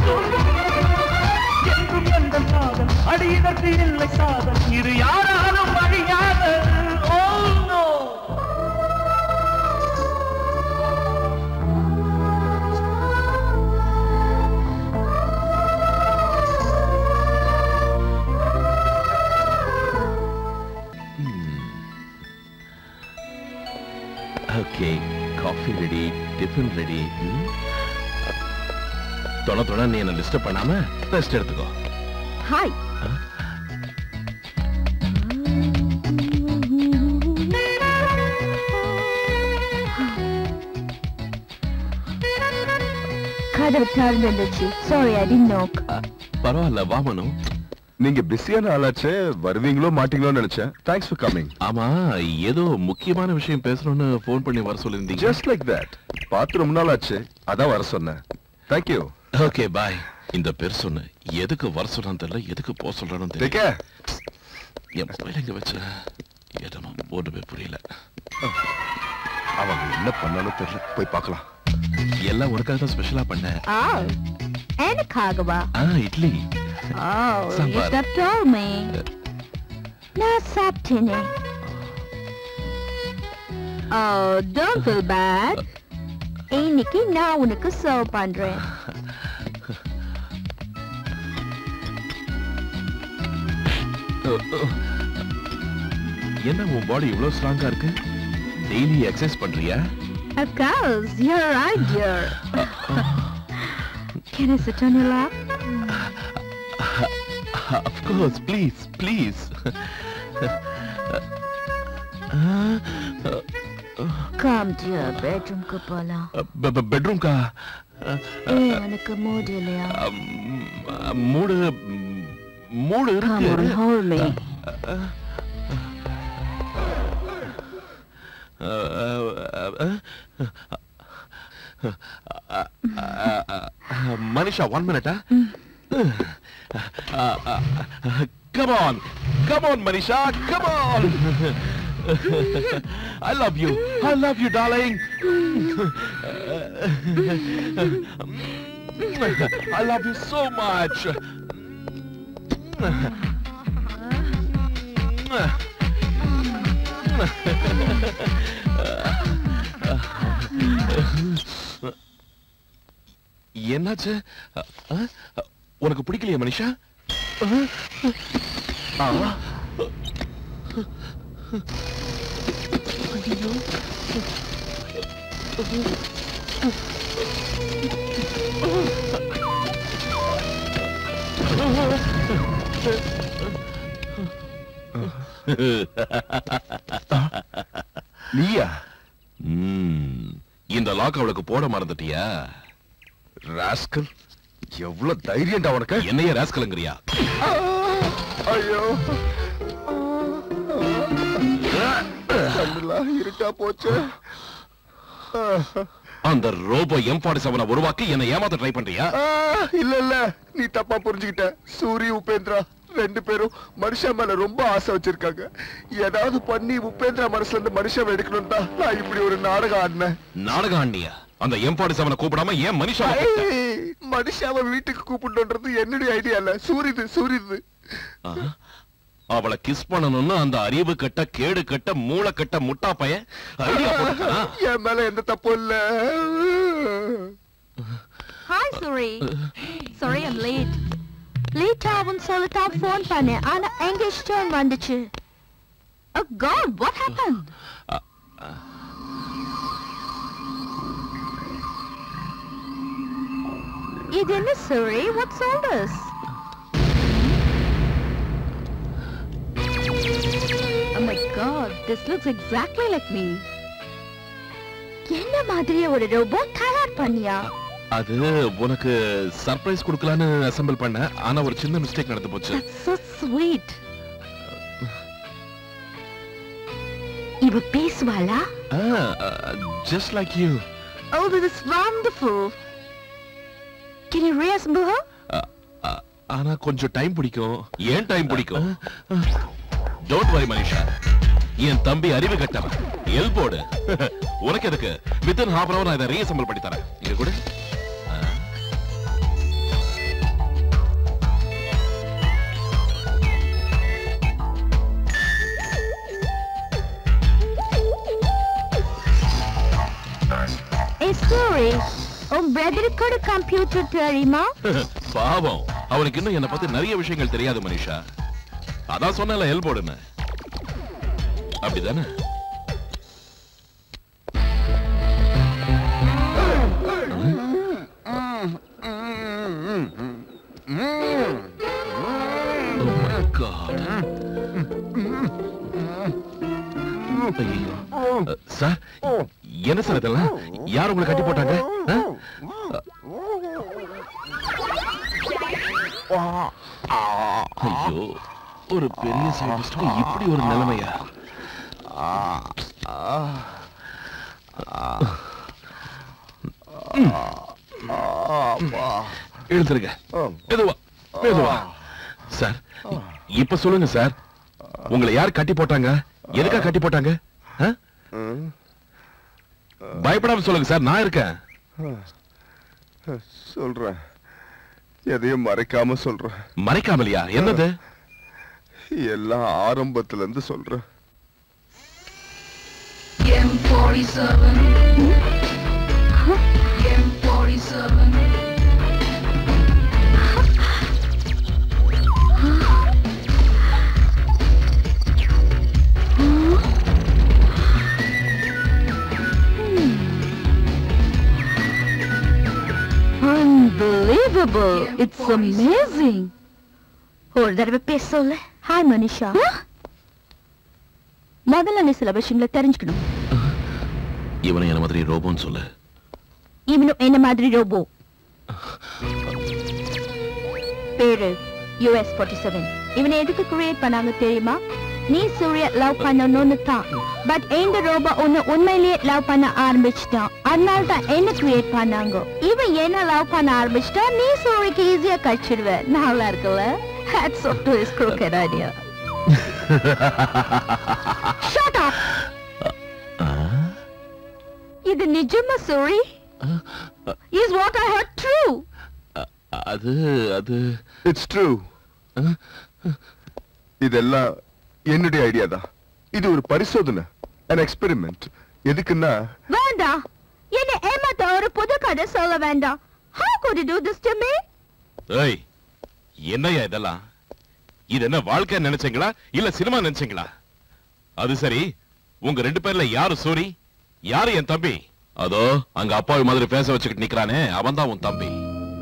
என்றும் எந்த காதல் அடி இதற்கு இல்லை சாதல் இது யாராலும் அழியாத oh no okay coffee ready tiffin ready தொண தொண நீ என்ன டிஸ்டர்ப் பண்ணாம ரெஸ்ட் எடுத்துக்கோ ஹாய் கதவு திறந்துச்சு சாரி ஐ டிட் நோக் பரவாயில்ல வா மனு நீங்க பிஸியான ஆளாச்சே வருவீங்களோ மாட்டீங்களோன்னு நினைச்சேன் தேங்க்ஸ் ஃபார் கமிங் ஆமா ஏதோ முக்கியமான விஷயம் பேசணும்னு ஃபோன் பண்ணி வர சொல்லிருந்தீங்க ஜஸ்ட் லைக் தட் பார்த்து ரொம்ப நாள் ஆச்சு அதான் வர சொன்னேன் தேங்க்யூ ஓகே பாய் இந்த பேர் சொன்ன எதுக்கு வர சொன்னான்னு தெரியல எதுக்கு போக சொல்றான்னு Take தெரியல care. என் மொபைல் எங்க வச்ச ஏதோ ஒண்ணுமே புரியல அவங்க என்ன பண்ணாலும் தெரியல போய் பார்க்கலாம் எல்லாம் உனக்காக தான் ஸ்பெஷலா பண்ணேன் ஆ எனக்காகவா ஆ idli Oh, you Sambar. should have told me. நான் சாப்பிட்டேனே Oh, don't feel bad. இன்னைக்கு நான் உனக்கு சர்வ் பண்றேன் என்ன உன் பாடி இவ்வளவு ஸ்ட்ராங்கா இருக்கு டெய்லி எக்ஸசைஸ் பண்றியா Of course, you're right, dear. Can I sit on your lap? of course please please Come, dear, bedroom க்கு போலாம் பெட்ரூம் கா ஏன் உனக்கு மூடு இல்லையா மூடு மூடு Come on, இருக்கு hold me. மனிஷா ஒன் மினிட்டா Come on, come on, Manisha, come on. I love you, I love you, darling. I love you so much. என்னாச்சு அ- அ- உனக்கு பிடிக்கலையா மனிஷா ஆ. ஐயோ. நீயா ம், இந்த லாக் அவளுக்கு போட மறந்துட்டியா ராஸ்கல் எவ்வளவு தைரியம்டா உனக்கு என்னைய ராஸ்கலுங்கிறியா ஐயோ கண்ணுலாம் இருட்டா போச்சு அந்த ரோபோ எம் ஃபார்ட்டி செவனை உருவாக்கி என்னை ஏமாத்த ட்ரை பண்றியா ஆ, இல்ல இல்ல நீ தப்பா புரிஞ்சுக்கிட்ட சூரி உபேந்திரா ரெண்டு பேரும் மனுஷா மேல ரொம்ப ஆசை வச்சிருக்காங்க ஏதாவது பண்ணி உபேந்திரா மனசுல இருந்து மனுஷாவை எடுக்கணும் தான் நான் இப்படி ஒரு நாடகம் ஆடினேன் நாடகம் ஆண்டியா அந்த எம் ஃபார்ட்டி செவனை கூப்பிடாம ஏன் மனுஷா ஐய், மனுஷாவை வீட்டுக்கு கூப்பிடணுன்றது என்னுடைய ஐடியா இல்ல சூரிது சூரிது அவளை கிஸ் பண்ணணும்னு அந்த அறிவு கட்ட கேடு கட்ட மூளை கட்ட முட்டா பையன் ஐடியா போட்டுட்டானா? என் மேல எந்த தப்பும் இல்ல Hi, Suri. Sorry, I'm late. Late ஆகும்னு சொல்லிட்டு ஃபோன் பண்ணேன் ஆனா எங்கேஜ் டர்ன் வந்துச்சு Oh God, what happened? இது என்ன Suri? What's all this? Oh my God, this looks exactly like me. என்ன மாதிரி ஒரு ரோபோட் தயார் பண்ணியா அது உனக்கு சர்ப்ரைஸ் கொடுக்கலான்னு அசெம்பிள் பண்ணேன் ஆனா ஒரு சின்ன மிஸ்டேக் நடந்து போச்சு so sweet. இவ பேசுவாளா just like you Oh, this is wonderful. Can you reassemble her? ஆனா கொஞ்சம் டைம் பிடிக்கும் ஏன் டைம் பிடிக்கும் டோன்ட் வரி மனிஷா என் தம்பி அறிவு கட்டவன் எல்போடு உனக்கு எதுக்கு வித்தின் ஹாஃப் அன் அவர் நான் இதை ரீஅசெம்பிள் பண்ணி தரேன் இங்க கூட உன் பிரதருக்கு கூட கம்ப்யூட்டர் தெரியுமா பாவம் அவனுக்கு இன்னும் என்ன பத்தி நிறைய விஷயங்கள் தெரியாது மனிஷா அதான் சொன்னல எல்போடுன்னு அப்படிதானே Oh my God. ஐயையோ. அஹ், சார் என்ன சார் இதெல்லாம் யார் உங்களை கட்டி போட்டாங்க அஹ்? ஐயோ ஒரு பெரிய சயின்டிஸ்டுக்கு இப்படி ஒரு நிலைமையா எழுந்துருங்க மெதுவா மெதுவா சார் இப்ப சொல்லுங்க சார் உங்களை யார் கட்டி போட்டாங்க எதுக்கா கட்டி போட்டாங்க ஆ? பயப்படாம சொல்லுங்க சார் நான் இருக்கேன் சொல்றேன் எதையும் மறைக்காம சொல்றேன் மறைக்காமலையா என்னது எல்லாம் ஆரம்பத்துல இருந்து சொல்றேன் M47. M47. Unbelievable. It's amazing. ஒரு தடவை பேச சொல்ல ஹாய் மனிஷா முதல்ல நீ சில விஷயங்களை தெரிஞ்சுக்கணும் இவனை என்ன மாதிரி ரோபோன்னு சொல்லு இவனும் என்ன மாதிரி ரோபோ பேரு யூஎஸ் ஃபார்ட்டி செவன் இவனை எதுக்கு கிரியேட் பண்ணாங்க தெரியுமா நீ சூரிய லவ் பண்ணணும்னு தான் பட் இந்த ரோபோ ஒன்னு உண்மையிலேயே லவ் பண்ண ஆரம்பிச்சிட்டான் அதனால தான் என்ன கிரியேட் பண்ணாங்க இவன் என்ன லவ் பண்ண ஆரம்பிச்சிட்டா நீ சூரியக்கு ஈஸியா கழிச்சிடுவ நல்லா இருக்குல்ல hats off to is crooked idea shut up இது நிஜமா Suri is what i heard true அது அது இட்ஸ் ட்ரூ இதெல்லாம் என்னுடைய ஐடியா தான் இது ஒரு பரிசோதனை an எக்ஸ்பெரிமெண்ட் எதுக்குன்னா வேண்டாம் என்ன ஏமாத்த ஒரு புது கதை சொல்ல வேண்டாம் how could you do this to me ஏய் என்னய்யா இதெல்லாம் இது என்ன வாழ்க்கை நினைச்சீங்களா இல்ல சினிமா நினைச்சீங்களா அது சரி உங்க ரெண்டு பேர்ல யாரு சூரி யாரு என் தம்பி அதோ அங்க அப்பாவி மாதிரி பேச வச்சுக்கிட்டு நிக்கிறானே அவன் தான் உன் தம்பி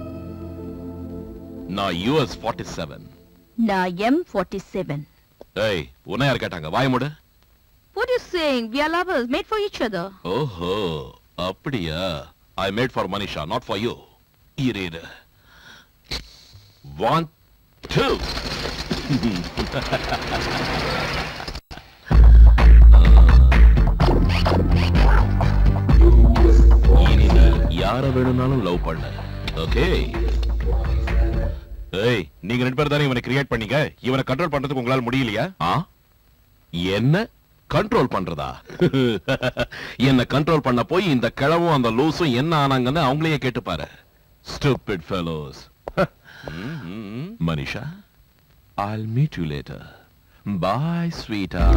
நான் யூஎஸ் ஃபார்ட்டி செவன் நான் எம் ஃபார்ட்டி செவன் ஏய் உன்னை யார் கேட்டாங்க வாய மூடு What are you saying? We are lovers, made for each other. ஓஹோ அப்படியா I made for Manisha not for you இரு இரு ஒன் டூ இனிமே யார வேணும்னாலும் லவ் பண்ண ஓகே ஏய் நீங்க ரெண்டு பேர் தானே இவனை கிரியேட் பண்ணீங்க இவனை கண்ட்ரோல் பண்றதுக்கு உங்களால முடியலையா ஆ என்ன கண்ட்ரோல் பண்றதா என்ன கண்ட்ரோல் பண்ண போய் இந்த கிழவும் அந்த லூசும் என்ன ஆனாங்கன்னு அவங்களையே கேட்டுப்பாரு stupid fellows Manisha I'll meet you later. Bye, sweetheart.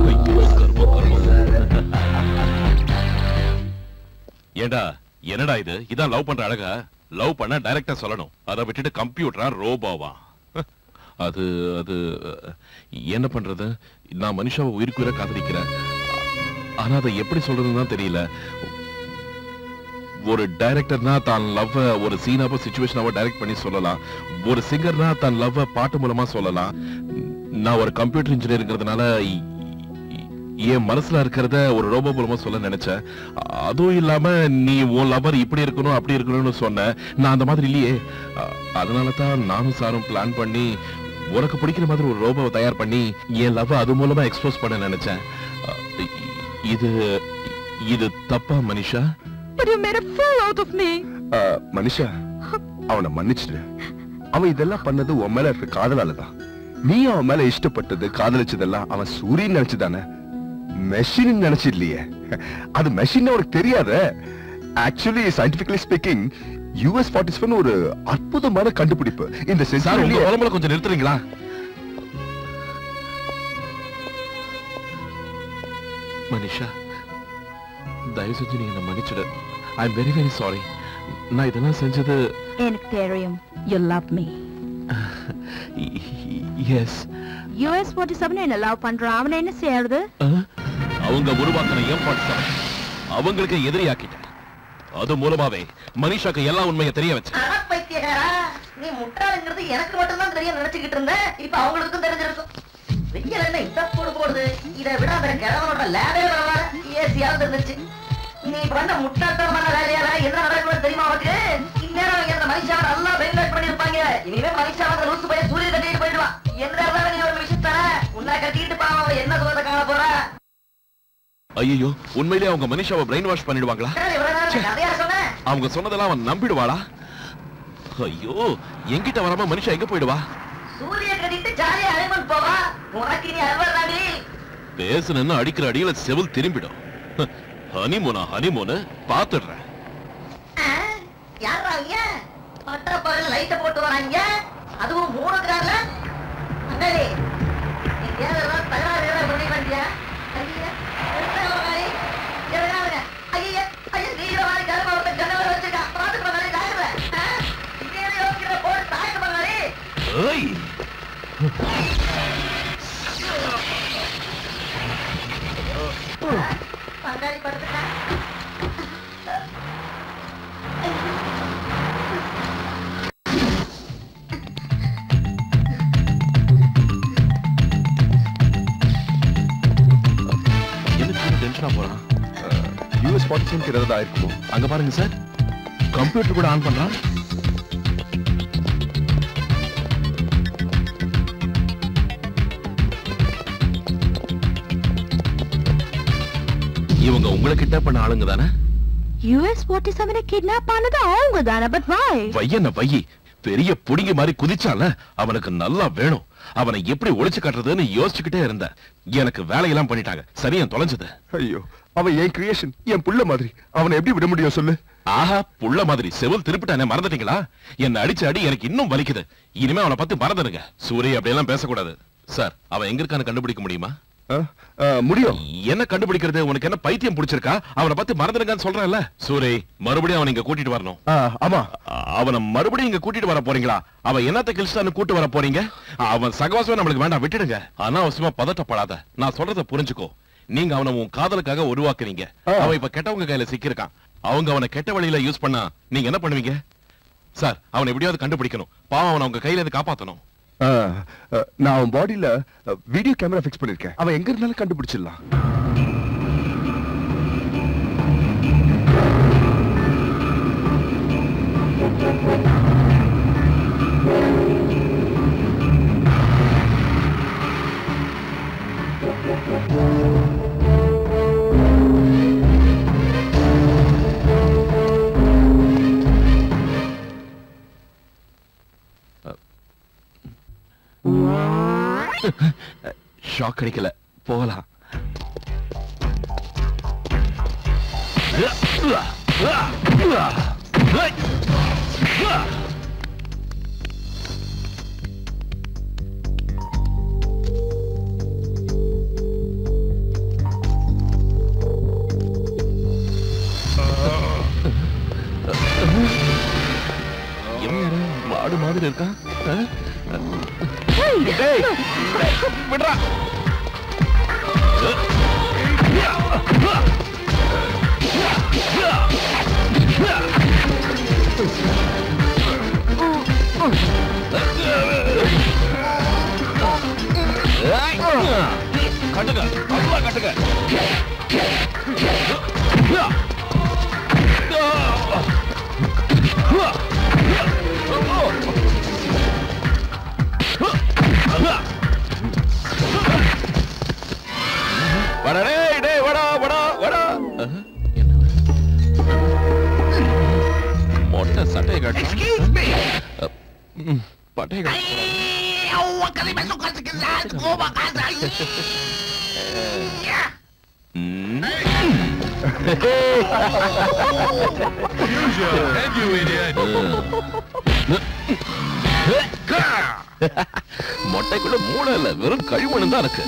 ஏண்டா என்னடா இது இதான் லவ் பண்ற அழகா லவ் பண்ண டைரக்டா சொல்லணும் அதை விட்டுட்டு கம்ப்யூட்டரா ரோபோவா அது அது என்ன பண்றது நான் மனுஷாவை உயிருக்கு உயிரை காதலிக்கிறேன் ஆனா அதை எப்படி சொல்றதுன்னு தான் தெரியல ஒரு டைரக்டர்னா தான் லவ் ஒரு சீனாவோ சுச்சுவேஷனாவோ டைரக்ட் பண்ணி சொல்லலாம் ஒரு சிங்கர்னா தன் லவ் பாட்டு மூலமா சொல்லலாம் நான் ஒரு கம்ப்யூட்டர் இன்ஜினியருங்கிறதுனால என் மனசுல இருக்கிறத ஒரு ரோபோ மூலமா சொல்ல நினைச்சேன் அதுவும் இல்லாம நீ உன் லவர் இப்படி இருக்கணும் அப்படி இருக்கணும்னு சொன்ன நான் அந்த மாதிரி இல்லையே அ- அதனால தான் நானும் சாரும் பிளான் பண்ணி உனக்கு பிடிக்கிற மாதிரி ஒரு ரோபோவை தயார் பண்ணி என் லவ் அது மூலமா எக்ஸ்போஸ் பண்ண நினைச்சேன் அ, இ- இது இது தப்பா Manisha But you made a fool out of me. ஆ, மனுஷா அவனை மன்னிச்சிடு அவன் இதெல்லாம் பண்ணது உன் மேல இருக்க காதலால தான் நீ அவன் மேல இஷ்டப்பட்டது காதலிச்சதெல்லாம் அவன் சூரியன் நினைச்சுதானே மெஷின் நினைச்சு இல்லையே அது மெஷின் உனக்கு தெரியாத actually scientifically speaking US forty seven ஒரு அற்புதமான கண்டுபிடிப்பு இந்த சார் உங்க சென்சார் உடம்புல கொஞ்சம் நிறுத்துறீங்களா மனிஷா தயவு செஞ்சு நீங்க என்ன மன்னிச்சிடு I am very very sorry நான் இதெல்லாம் செஞ்சது எனக்கு தெரியும் you love me yes US forty seven என்ன லவ் பண்றான் அவனை என்ன செய்யறது அவங்க உருவாக்கின எம் அவங்களுக்கு எதிரியாக்கிட்டேன் அது மூலமாவே மனிஷாக்கு எல்லா உண்மையை தெரிய வச்சேன் அட பைத்தியக்காரா நீ முட்டாளுங்கிறது எனக்கு மட்டும்தான் தெரியும் நினைச்சுக்கிட்டு இருந்தேன் இப்ப அவங்களுக்கும் தெரிஞ்சிருக்கும் வெயில் என்ன இந்த போடு போடுது இதை விட அந்த கிழவனோட லேபே பரவாயில்ல ஏசியாவது இருந்துச்சு நீ பண்ண முட்டாட்டமான வேலையால என்ன நடக்குது தெரியுமா உனக்கு இந்நேரம் அவங்க அந்த மனுஷாவை நல்லா பிரெயின் வாஷ் பண்ணிருப்பாங்க இனிமே மனுஷா வந்து லூசு போய் சூரிய கட்டிட்டு போயிடுவான் என்ன இருந்தாலும் நீ ஒரு விஷயம் தர உன்னை கட்டிட்டு பாவம் அவ என்ன சுகத்தை காண போறா ஐயோ உண்மையிலேயே அவங்க மனிஷாவை பிரெயின் வாஷ் பண்ணிடுவாங்களா இவ்வளவு நேரம் கதையா சொன்னேன் அவங்க சொன்னதெல்லாம் அவன் நம்பிடுவாளா ஐயோ என்கிட்ட வராம மனுஷா எங்க போயிடுவா சூரிய கட்டிட்டு ஜாலியா அலைமன் போவா உனக்கு நீ அல்வர் தாண்டி பேசுனேன்னு அடிக்கிற அடியில செவில் திரும்பிடும் ஹனிமூனா ஹனிமூனு பாத்துடுறேன் யாரா அவங்க பட்ட பகல் லைட்ட போட்டு வராங்க அதுவும் மூணு கிராம்ல அண்ணாடி ஏதெல்லாம் தகராறு ஏதாவது பண்ணி வந்தியா ஐயா எடுத்தா ஒரு மாதிரி எதுனாலுங்க ஐயா ஐயா நீங்க மாதிரி கருமா ஒருத்தன் கண்ணவரை வச்சிருக்கா பாத்துட்டு பண்ணாலே தாக்குற இதே யோசிக்கிற போட்டு தாக்கு பண்ணாலே ஏய் பங்காளி படுத்துட்டா எதுக்கு டென்ஷனா போறான் யூஎஸ் ஃபார்ட்டி செவன் ஏதாவது ஆயிருக்குமோ அங்க பாருங்க சார் கம்ப்யூட்டர் கூட ஆன் பண்றான் இவங்க உங்களை கிட்ட பண்ண ஆளுங்க தானே யூஎஸ் ஃபார்ட்டி செவனை கிட்னாப் ஆனது அவங்க தானே பட் வாய் பையன பையி பெரிய புடிங்க மாதிரி குதிச்சால அவனுக்கு நல்லா வேணும் அவனை எப்படி ஒளிச்சு கட்டுறதுன்னு யோசிச்சுக்கிட்டே இருந்தேன் எனக்கு வேலையெல்லாம் பண்ணிட்டாங்க சரியா தொலைஞ்சது ஐயோ அவன் என் கிரியேஷன் என் புள்ள மாதிரி அவனை எப்படி விட முடியும் சொல்லு ஆஹா புள்ள மாதிரி செவில் திருப்பிட்டானே மறந்துட்டீங்களா என்ன அடிச்ச அடி எனக்கு இன்னும் வலிக்குது இனிமே அவனை பத்தி மறந்துடுங்க சூரிய அப்படியெல்லாம் பேசக்கூடாது சார் அவன் எங்க இருக்கான்னு கண்டுபிடிக்க முடியுமா முடியும் என்ன கண்டுபிடிக்கிறது உனக்கு என்ன பைத்தியம் பிடிச்சிருக்கா அவனை பத்தி மறந்துடுங்கன்னு சொல்றேன்ல சூரி மறுபடியும் அவனை இங்க கூட்டிட்டு வரணும் ஆமா அவனை மறுபடியும் இங்க கூட்டிட்டு வர போறீங்களா அவன் என்னத்த கிழிச்சான்னு கூட்டு வர போறீங்க அவன் சகவாசம் நம்மளுக்கு வேண்டாம் விட்டுடுங்க அனாவசியமா பதட்டப்படாத நான் சொல்றத புரிஞ்சுக்கோ நீங்க அவனை உன் காதலுக்காக உருவாக்குறீங்க அவன் இப்ப கெட்டவங்க கையில சிக்கியிருக்கான் அவங்க அவனை கெட்ட வழியில யூஸ் பண்ணா நீங்க என்ன பண்ணுவீங்க சார் அவனை எப்படியாவது கண்டுபிடிக்கணும் பாவம் அவனை உங்க கையில இருந்து காப்பாத்தணும் ஆ, ஆ, நான் அவன் பாடியில வீடியோ கேமரா ஃபிக்ஸ் பண்ணிருக்கேன் அவன் எங்க இருந்தாலும் கண்டுபிடிச்சிடலாம் ஷாக் அடிக்கல போகலாம் மாடு மாதிரி இருக்கான் டேய், விட்றா கட்டுங்க நல்லா கட்டுங்க வாடா டேய் டேய் வாடா வாடா வாடா மொட்டை சட்டையை காட்டு பட்டையை காட்டு மொட்டைக்குள்ள மூளை இல்ல வெறும் கழிமணம் தான் இருக்கு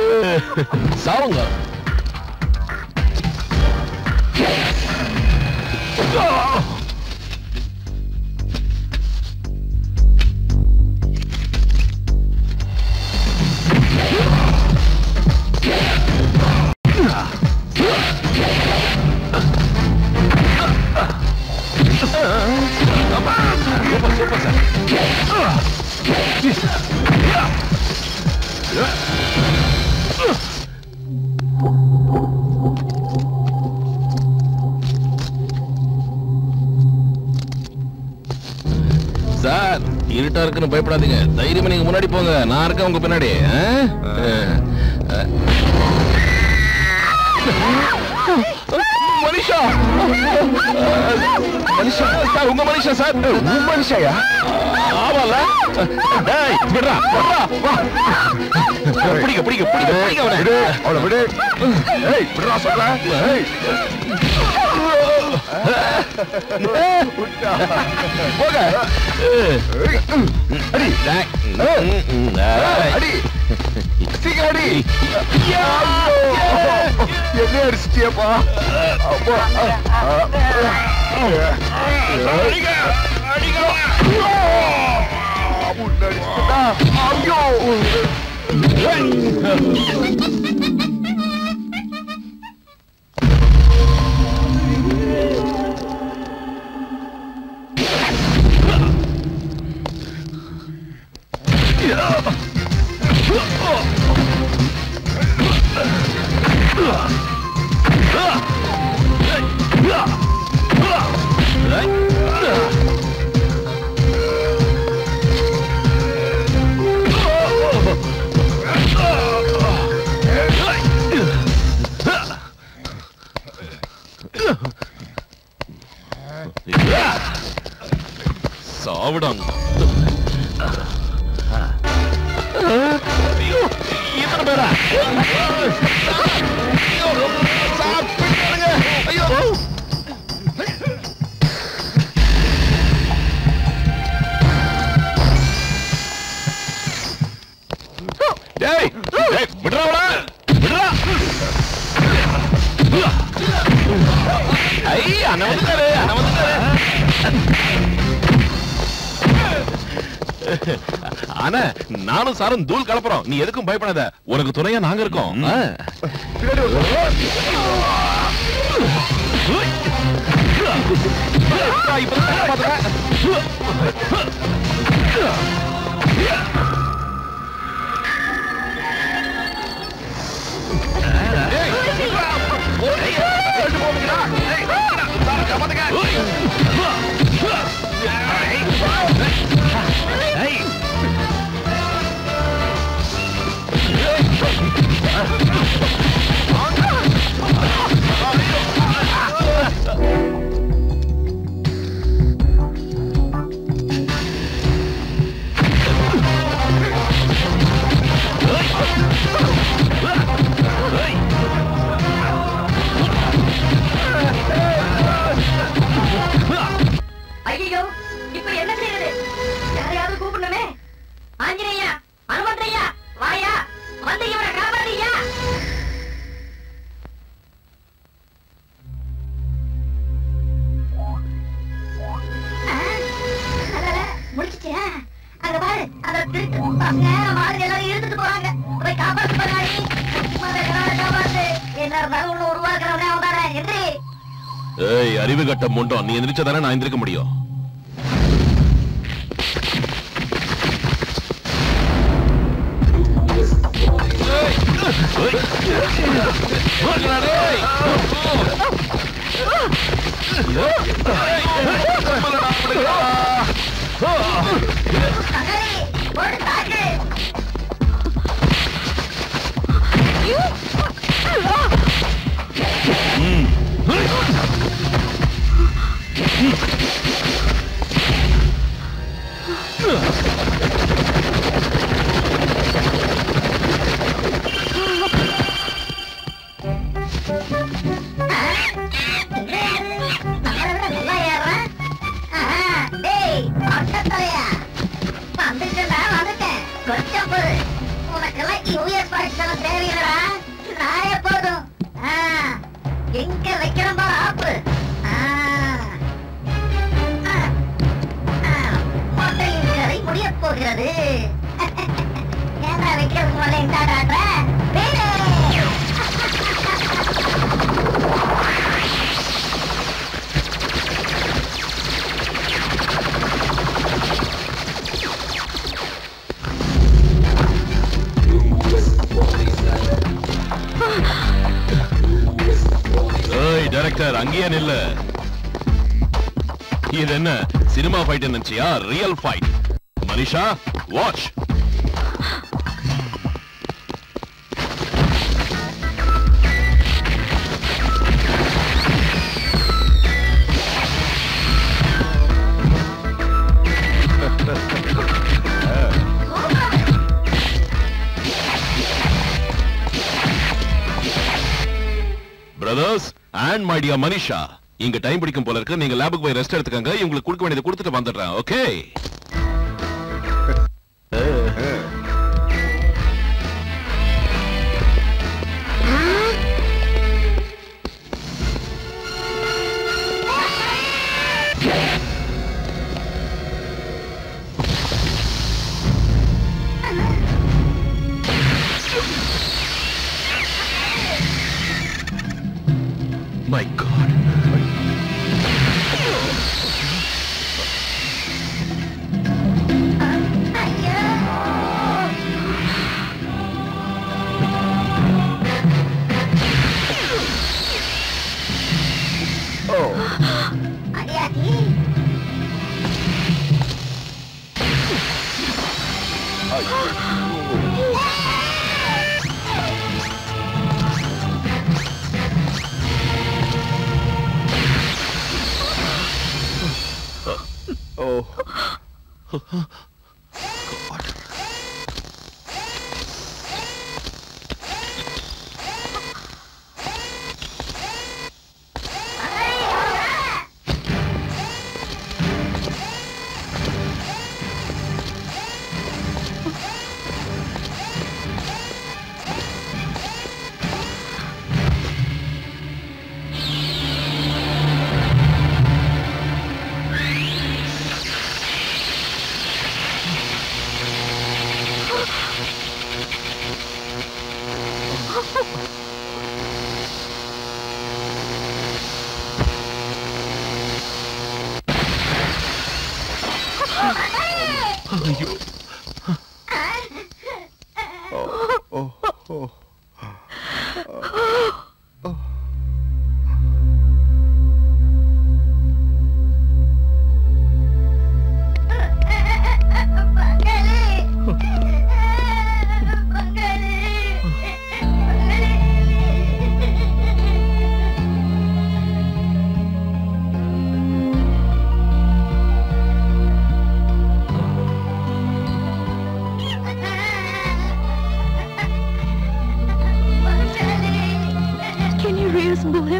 சாவுங்க சார் இருட்டா இருக்குன்னு பயப்படாதீங்க தைரியமா நீங்க முன்னாடி போங்க நான் இருக்கேன் உங்க பின்னாடி ஆ? ஆ. மனுஷா மனுஷா சார் உங்க மனுஷா சார் உங்க மனுஷாயா ஆமால டேய் விடுறா விடுறா வா பிடிக்க பிடிக்க பிடிக்க பிடிக்க அவனை விடு அவளை விடு ஏய் விடுறா சொல்றேன் ஏய் போக அடி டேய். அடி சீக்கிரம் அடி ஐயோ! என்ன அடிச்சிட்டியப்பா அப்பா ஐயோ சாவிடாங்க ஐயோ இத்தனை பேரா ஐயோ சார் பிடிக்காதுங்க ஐயோ டேய் டேய் விடுறா அவனை. விடுறா ஐ அண்ணன் வந்துட்டாரு அண்ணன் வந்துட்டாரு ஆனா நானும் சாரும் தூள் கலப்புறோம் நீ எதுக்கும் பயப்படாத உனக்கு துணையா நாங்க இருக்கோம் ஆ. ஆ, இப்பதான் பாத்துறேன். ஏய், ஓடுங்க. ரெண்டு போடுங்கடா. ஏய், சாரை காப்பாத்துங்க. ஏய். ஐயோ இப்ப என்ன செய்யறது யாரையாவது கூப்பிடணுமே ஆஞ்சநேயா அனுமந்தையா வாயா வந்து இவரை காப்பாத்தியா முடிச்சிட்டியா அங்க பாரு அந்த திருட்டு பசங்க மாதிரி எல்லாரும் இழுத்துட்டு போறாங்க போய் காப்பாத்து பண்ணாடி காப்பாத்து என்ன இருந்தாலும் ஒண்ணு உருவாக்குறவனே அவன் தானே எந்திரி ஏய் அறிவு கட்ட முண்டோம் நீ எந்திரிச்சா தானே நான் எந்திரிக்க முடியும் போடு தாக்கு நம்மளை விட நல்லா ஏறுறான். ஆஹா, டேய், மொட்டைத்தலையா. வந்துட்டேன்டா, வந்துட்டேன். கொஞ்சம் பொறு. உனக்கெல்லாம் US பரிசெல்லாம் தேவையில்லடா. நானே போதும். ஆ, எங்க வைக்கிறோம் பாரு ஆப்பு. ஆ, பிரதர் அங்கேயே நில்லு இது என்ன சினிமா ஃபைட் நினைச்சியா real fight Manisha watch brothers and my dear Manisha இங்க டைம் பிடிக்கும் போல இருக்கு நீங்க லேபுக்கு போய் ரெஸ்ட் எடுத்துக்கங்க இவங்களுக்கு கொடுக்க வேண்டியதை கொடுத்துட்டு வந்துடுறேன் ஓகே My God. அடியாத்தி Oh. ஐயோ Can you reassemble him?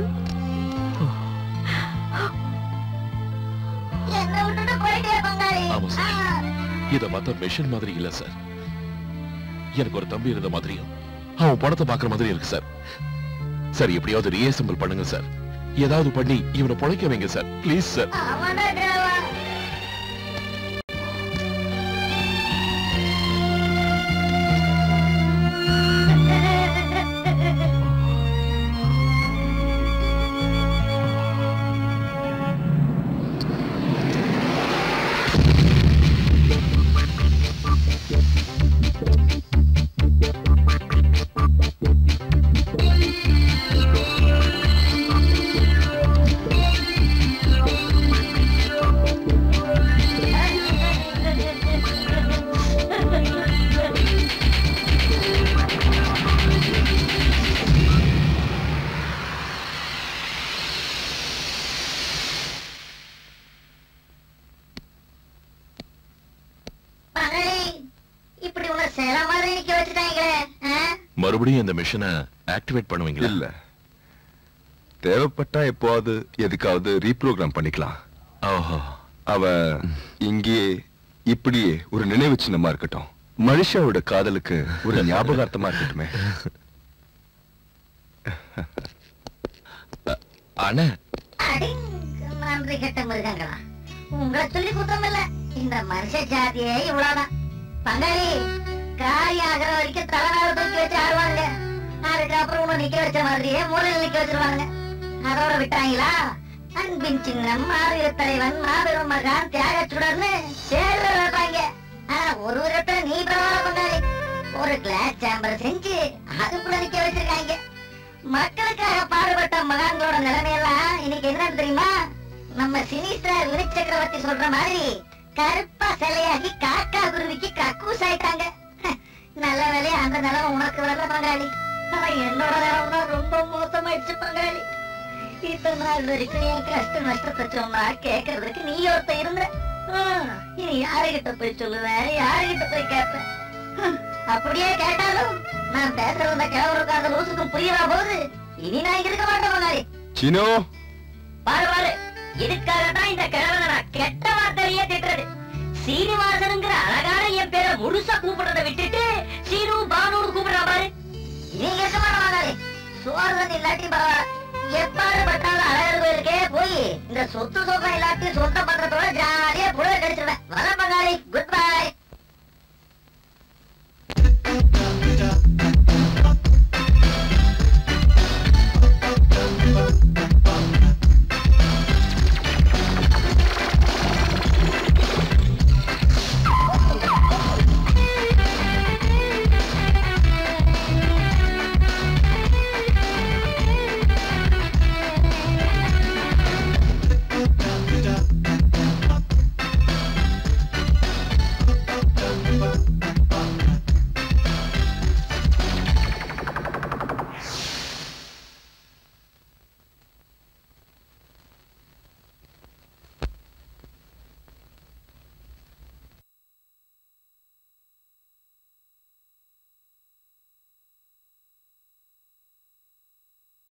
என்ன விட்டுட்டு போயிட்டே பங்காளி ஆமா சார் இத பார்த்தா மெஷின் மாதிரி இல்ல சார் எனக்கு ஒரு தம்பி இருந்த மாதிரியும் அவன் படத்தை பாக்குற மாதிரி இருக்கு சார் சார் எப்படியாவது ரீஅசெம்பிள் பண்ணுங்க சார் ஏதாவது பண்ணி இவனை பொழைக்க வைங்க சார் ப்ளீஸ் சார் அவனா தேவா பங்காளி இப்படி உன்னை சில மாதிரி நிக்க வச்சுட்டாங்களே ஆ? மறுபடியும் இந்த மிஷினை ஆக்டிவேட் பண்ணுவீங்களா இல்ல தேவைப்பட்டா எப்போவாது எதுக்காவது ரீப்ரோகிராம் பண்ணிக்கலாம் ஓஹோ அவ இங்கேயே இப்படியே ஒரு நினைவு சின்னமா இருக்கட்டும் மனுஷாவோட காதலுக்கு ஒரு ஞாபகார்த்தமா இருக்கட்டுமே அண்ணா அடிங், நன்றி கெட்ட மிருகங்களா உங்களை சொல்லி குத்தம் இல்ல இந்த மனுஷ ஜாதியே இவ்வளவுதான் பங்காளி காரியம் ஆகிற வரைக்கும் தலைநாடு தூக்கி வச்சு ஆடுவாங்க அதுக்கப்புறம் உன்னை நிக்க வச்ச மாதிரியே மூலையில் நிக்க வச்சிருவாங்க அதோட விட்டாங்களா அன்பின் சின்னம் மாவீர தலைவன் மாபெரும் மகான் தியாக சுடர்னு சேர்ல வைப்பாங்க ஆனா ஒரு விதத்துல நீ பரவாயில்ல பங்காளி ஒரு கிளாஸ் சாம்பர் செஞ்சு அதுக்குள்ள நிக்க வச்சிருக்காங்க மக்களுக்காக பாடுபட்ட மகான்களோட நிலைமையெல்லாம் இன்னைக்கு என்னன்னு தெரியுமா நம்ம சினிஸ்டர் வினய் சக்கரவர்த்தி சொல்ற மாதிரி கருப்பா சிலையாகி காக்கா குருவிக்கு கக்கூஸ் ஆயிட்டாங்க நல்ல வேலையா அந்த நிலைமை உனக்கு வரல பங்காளி ஆனா என்னோட நிலைமை தான் ரொம்ப மோசமாயிடுச்சு பங்காளி இத்தனை நாள் வரைக்கும் என் கஷ்ட நஷ்டத்தை சொன்னா கேட்கறதுக்கு நீ ஒருத்த இருந்த ஹம், இனி யாருகிட்ட போய் சொல்லுவேன் யாருகிட்ட போய் கேட்பேன் ஹம், அப்படியே கேட்டாலும் நான் பேசுறது இந்த கிழவருக்கு அந்த லூசுக்கும் புரியவா போகுது இனி நான் இங்க இருக்க மாட்டேன் பங்காளி சினோ பாரு பாரு இதுக்காக தான் இந்த கிழவனை நான் கெட்ட வார்த்தையே திட்டுறது சீனிவாசனுங்கிற அழகான என் பேரை முழுசா கூப்பிடுறத விட்டுட்டு சீனு பானுன்னு கூப்பிடுறான் பாரு நீங்க இருக்க மாட்டேன் பங்காளி சோறு தண்ணி இல்லாட்டி பரவாயில்ல எப்பாடு பட்டாலும் அழகர் கோயிலுக்கே போய் இந்த சொத்து சொகம் இல்லாட்டி சொந்தம் பண்றதோட ஜாலியா புழ கடிச்சிருவேன் வர பங்காளி குட்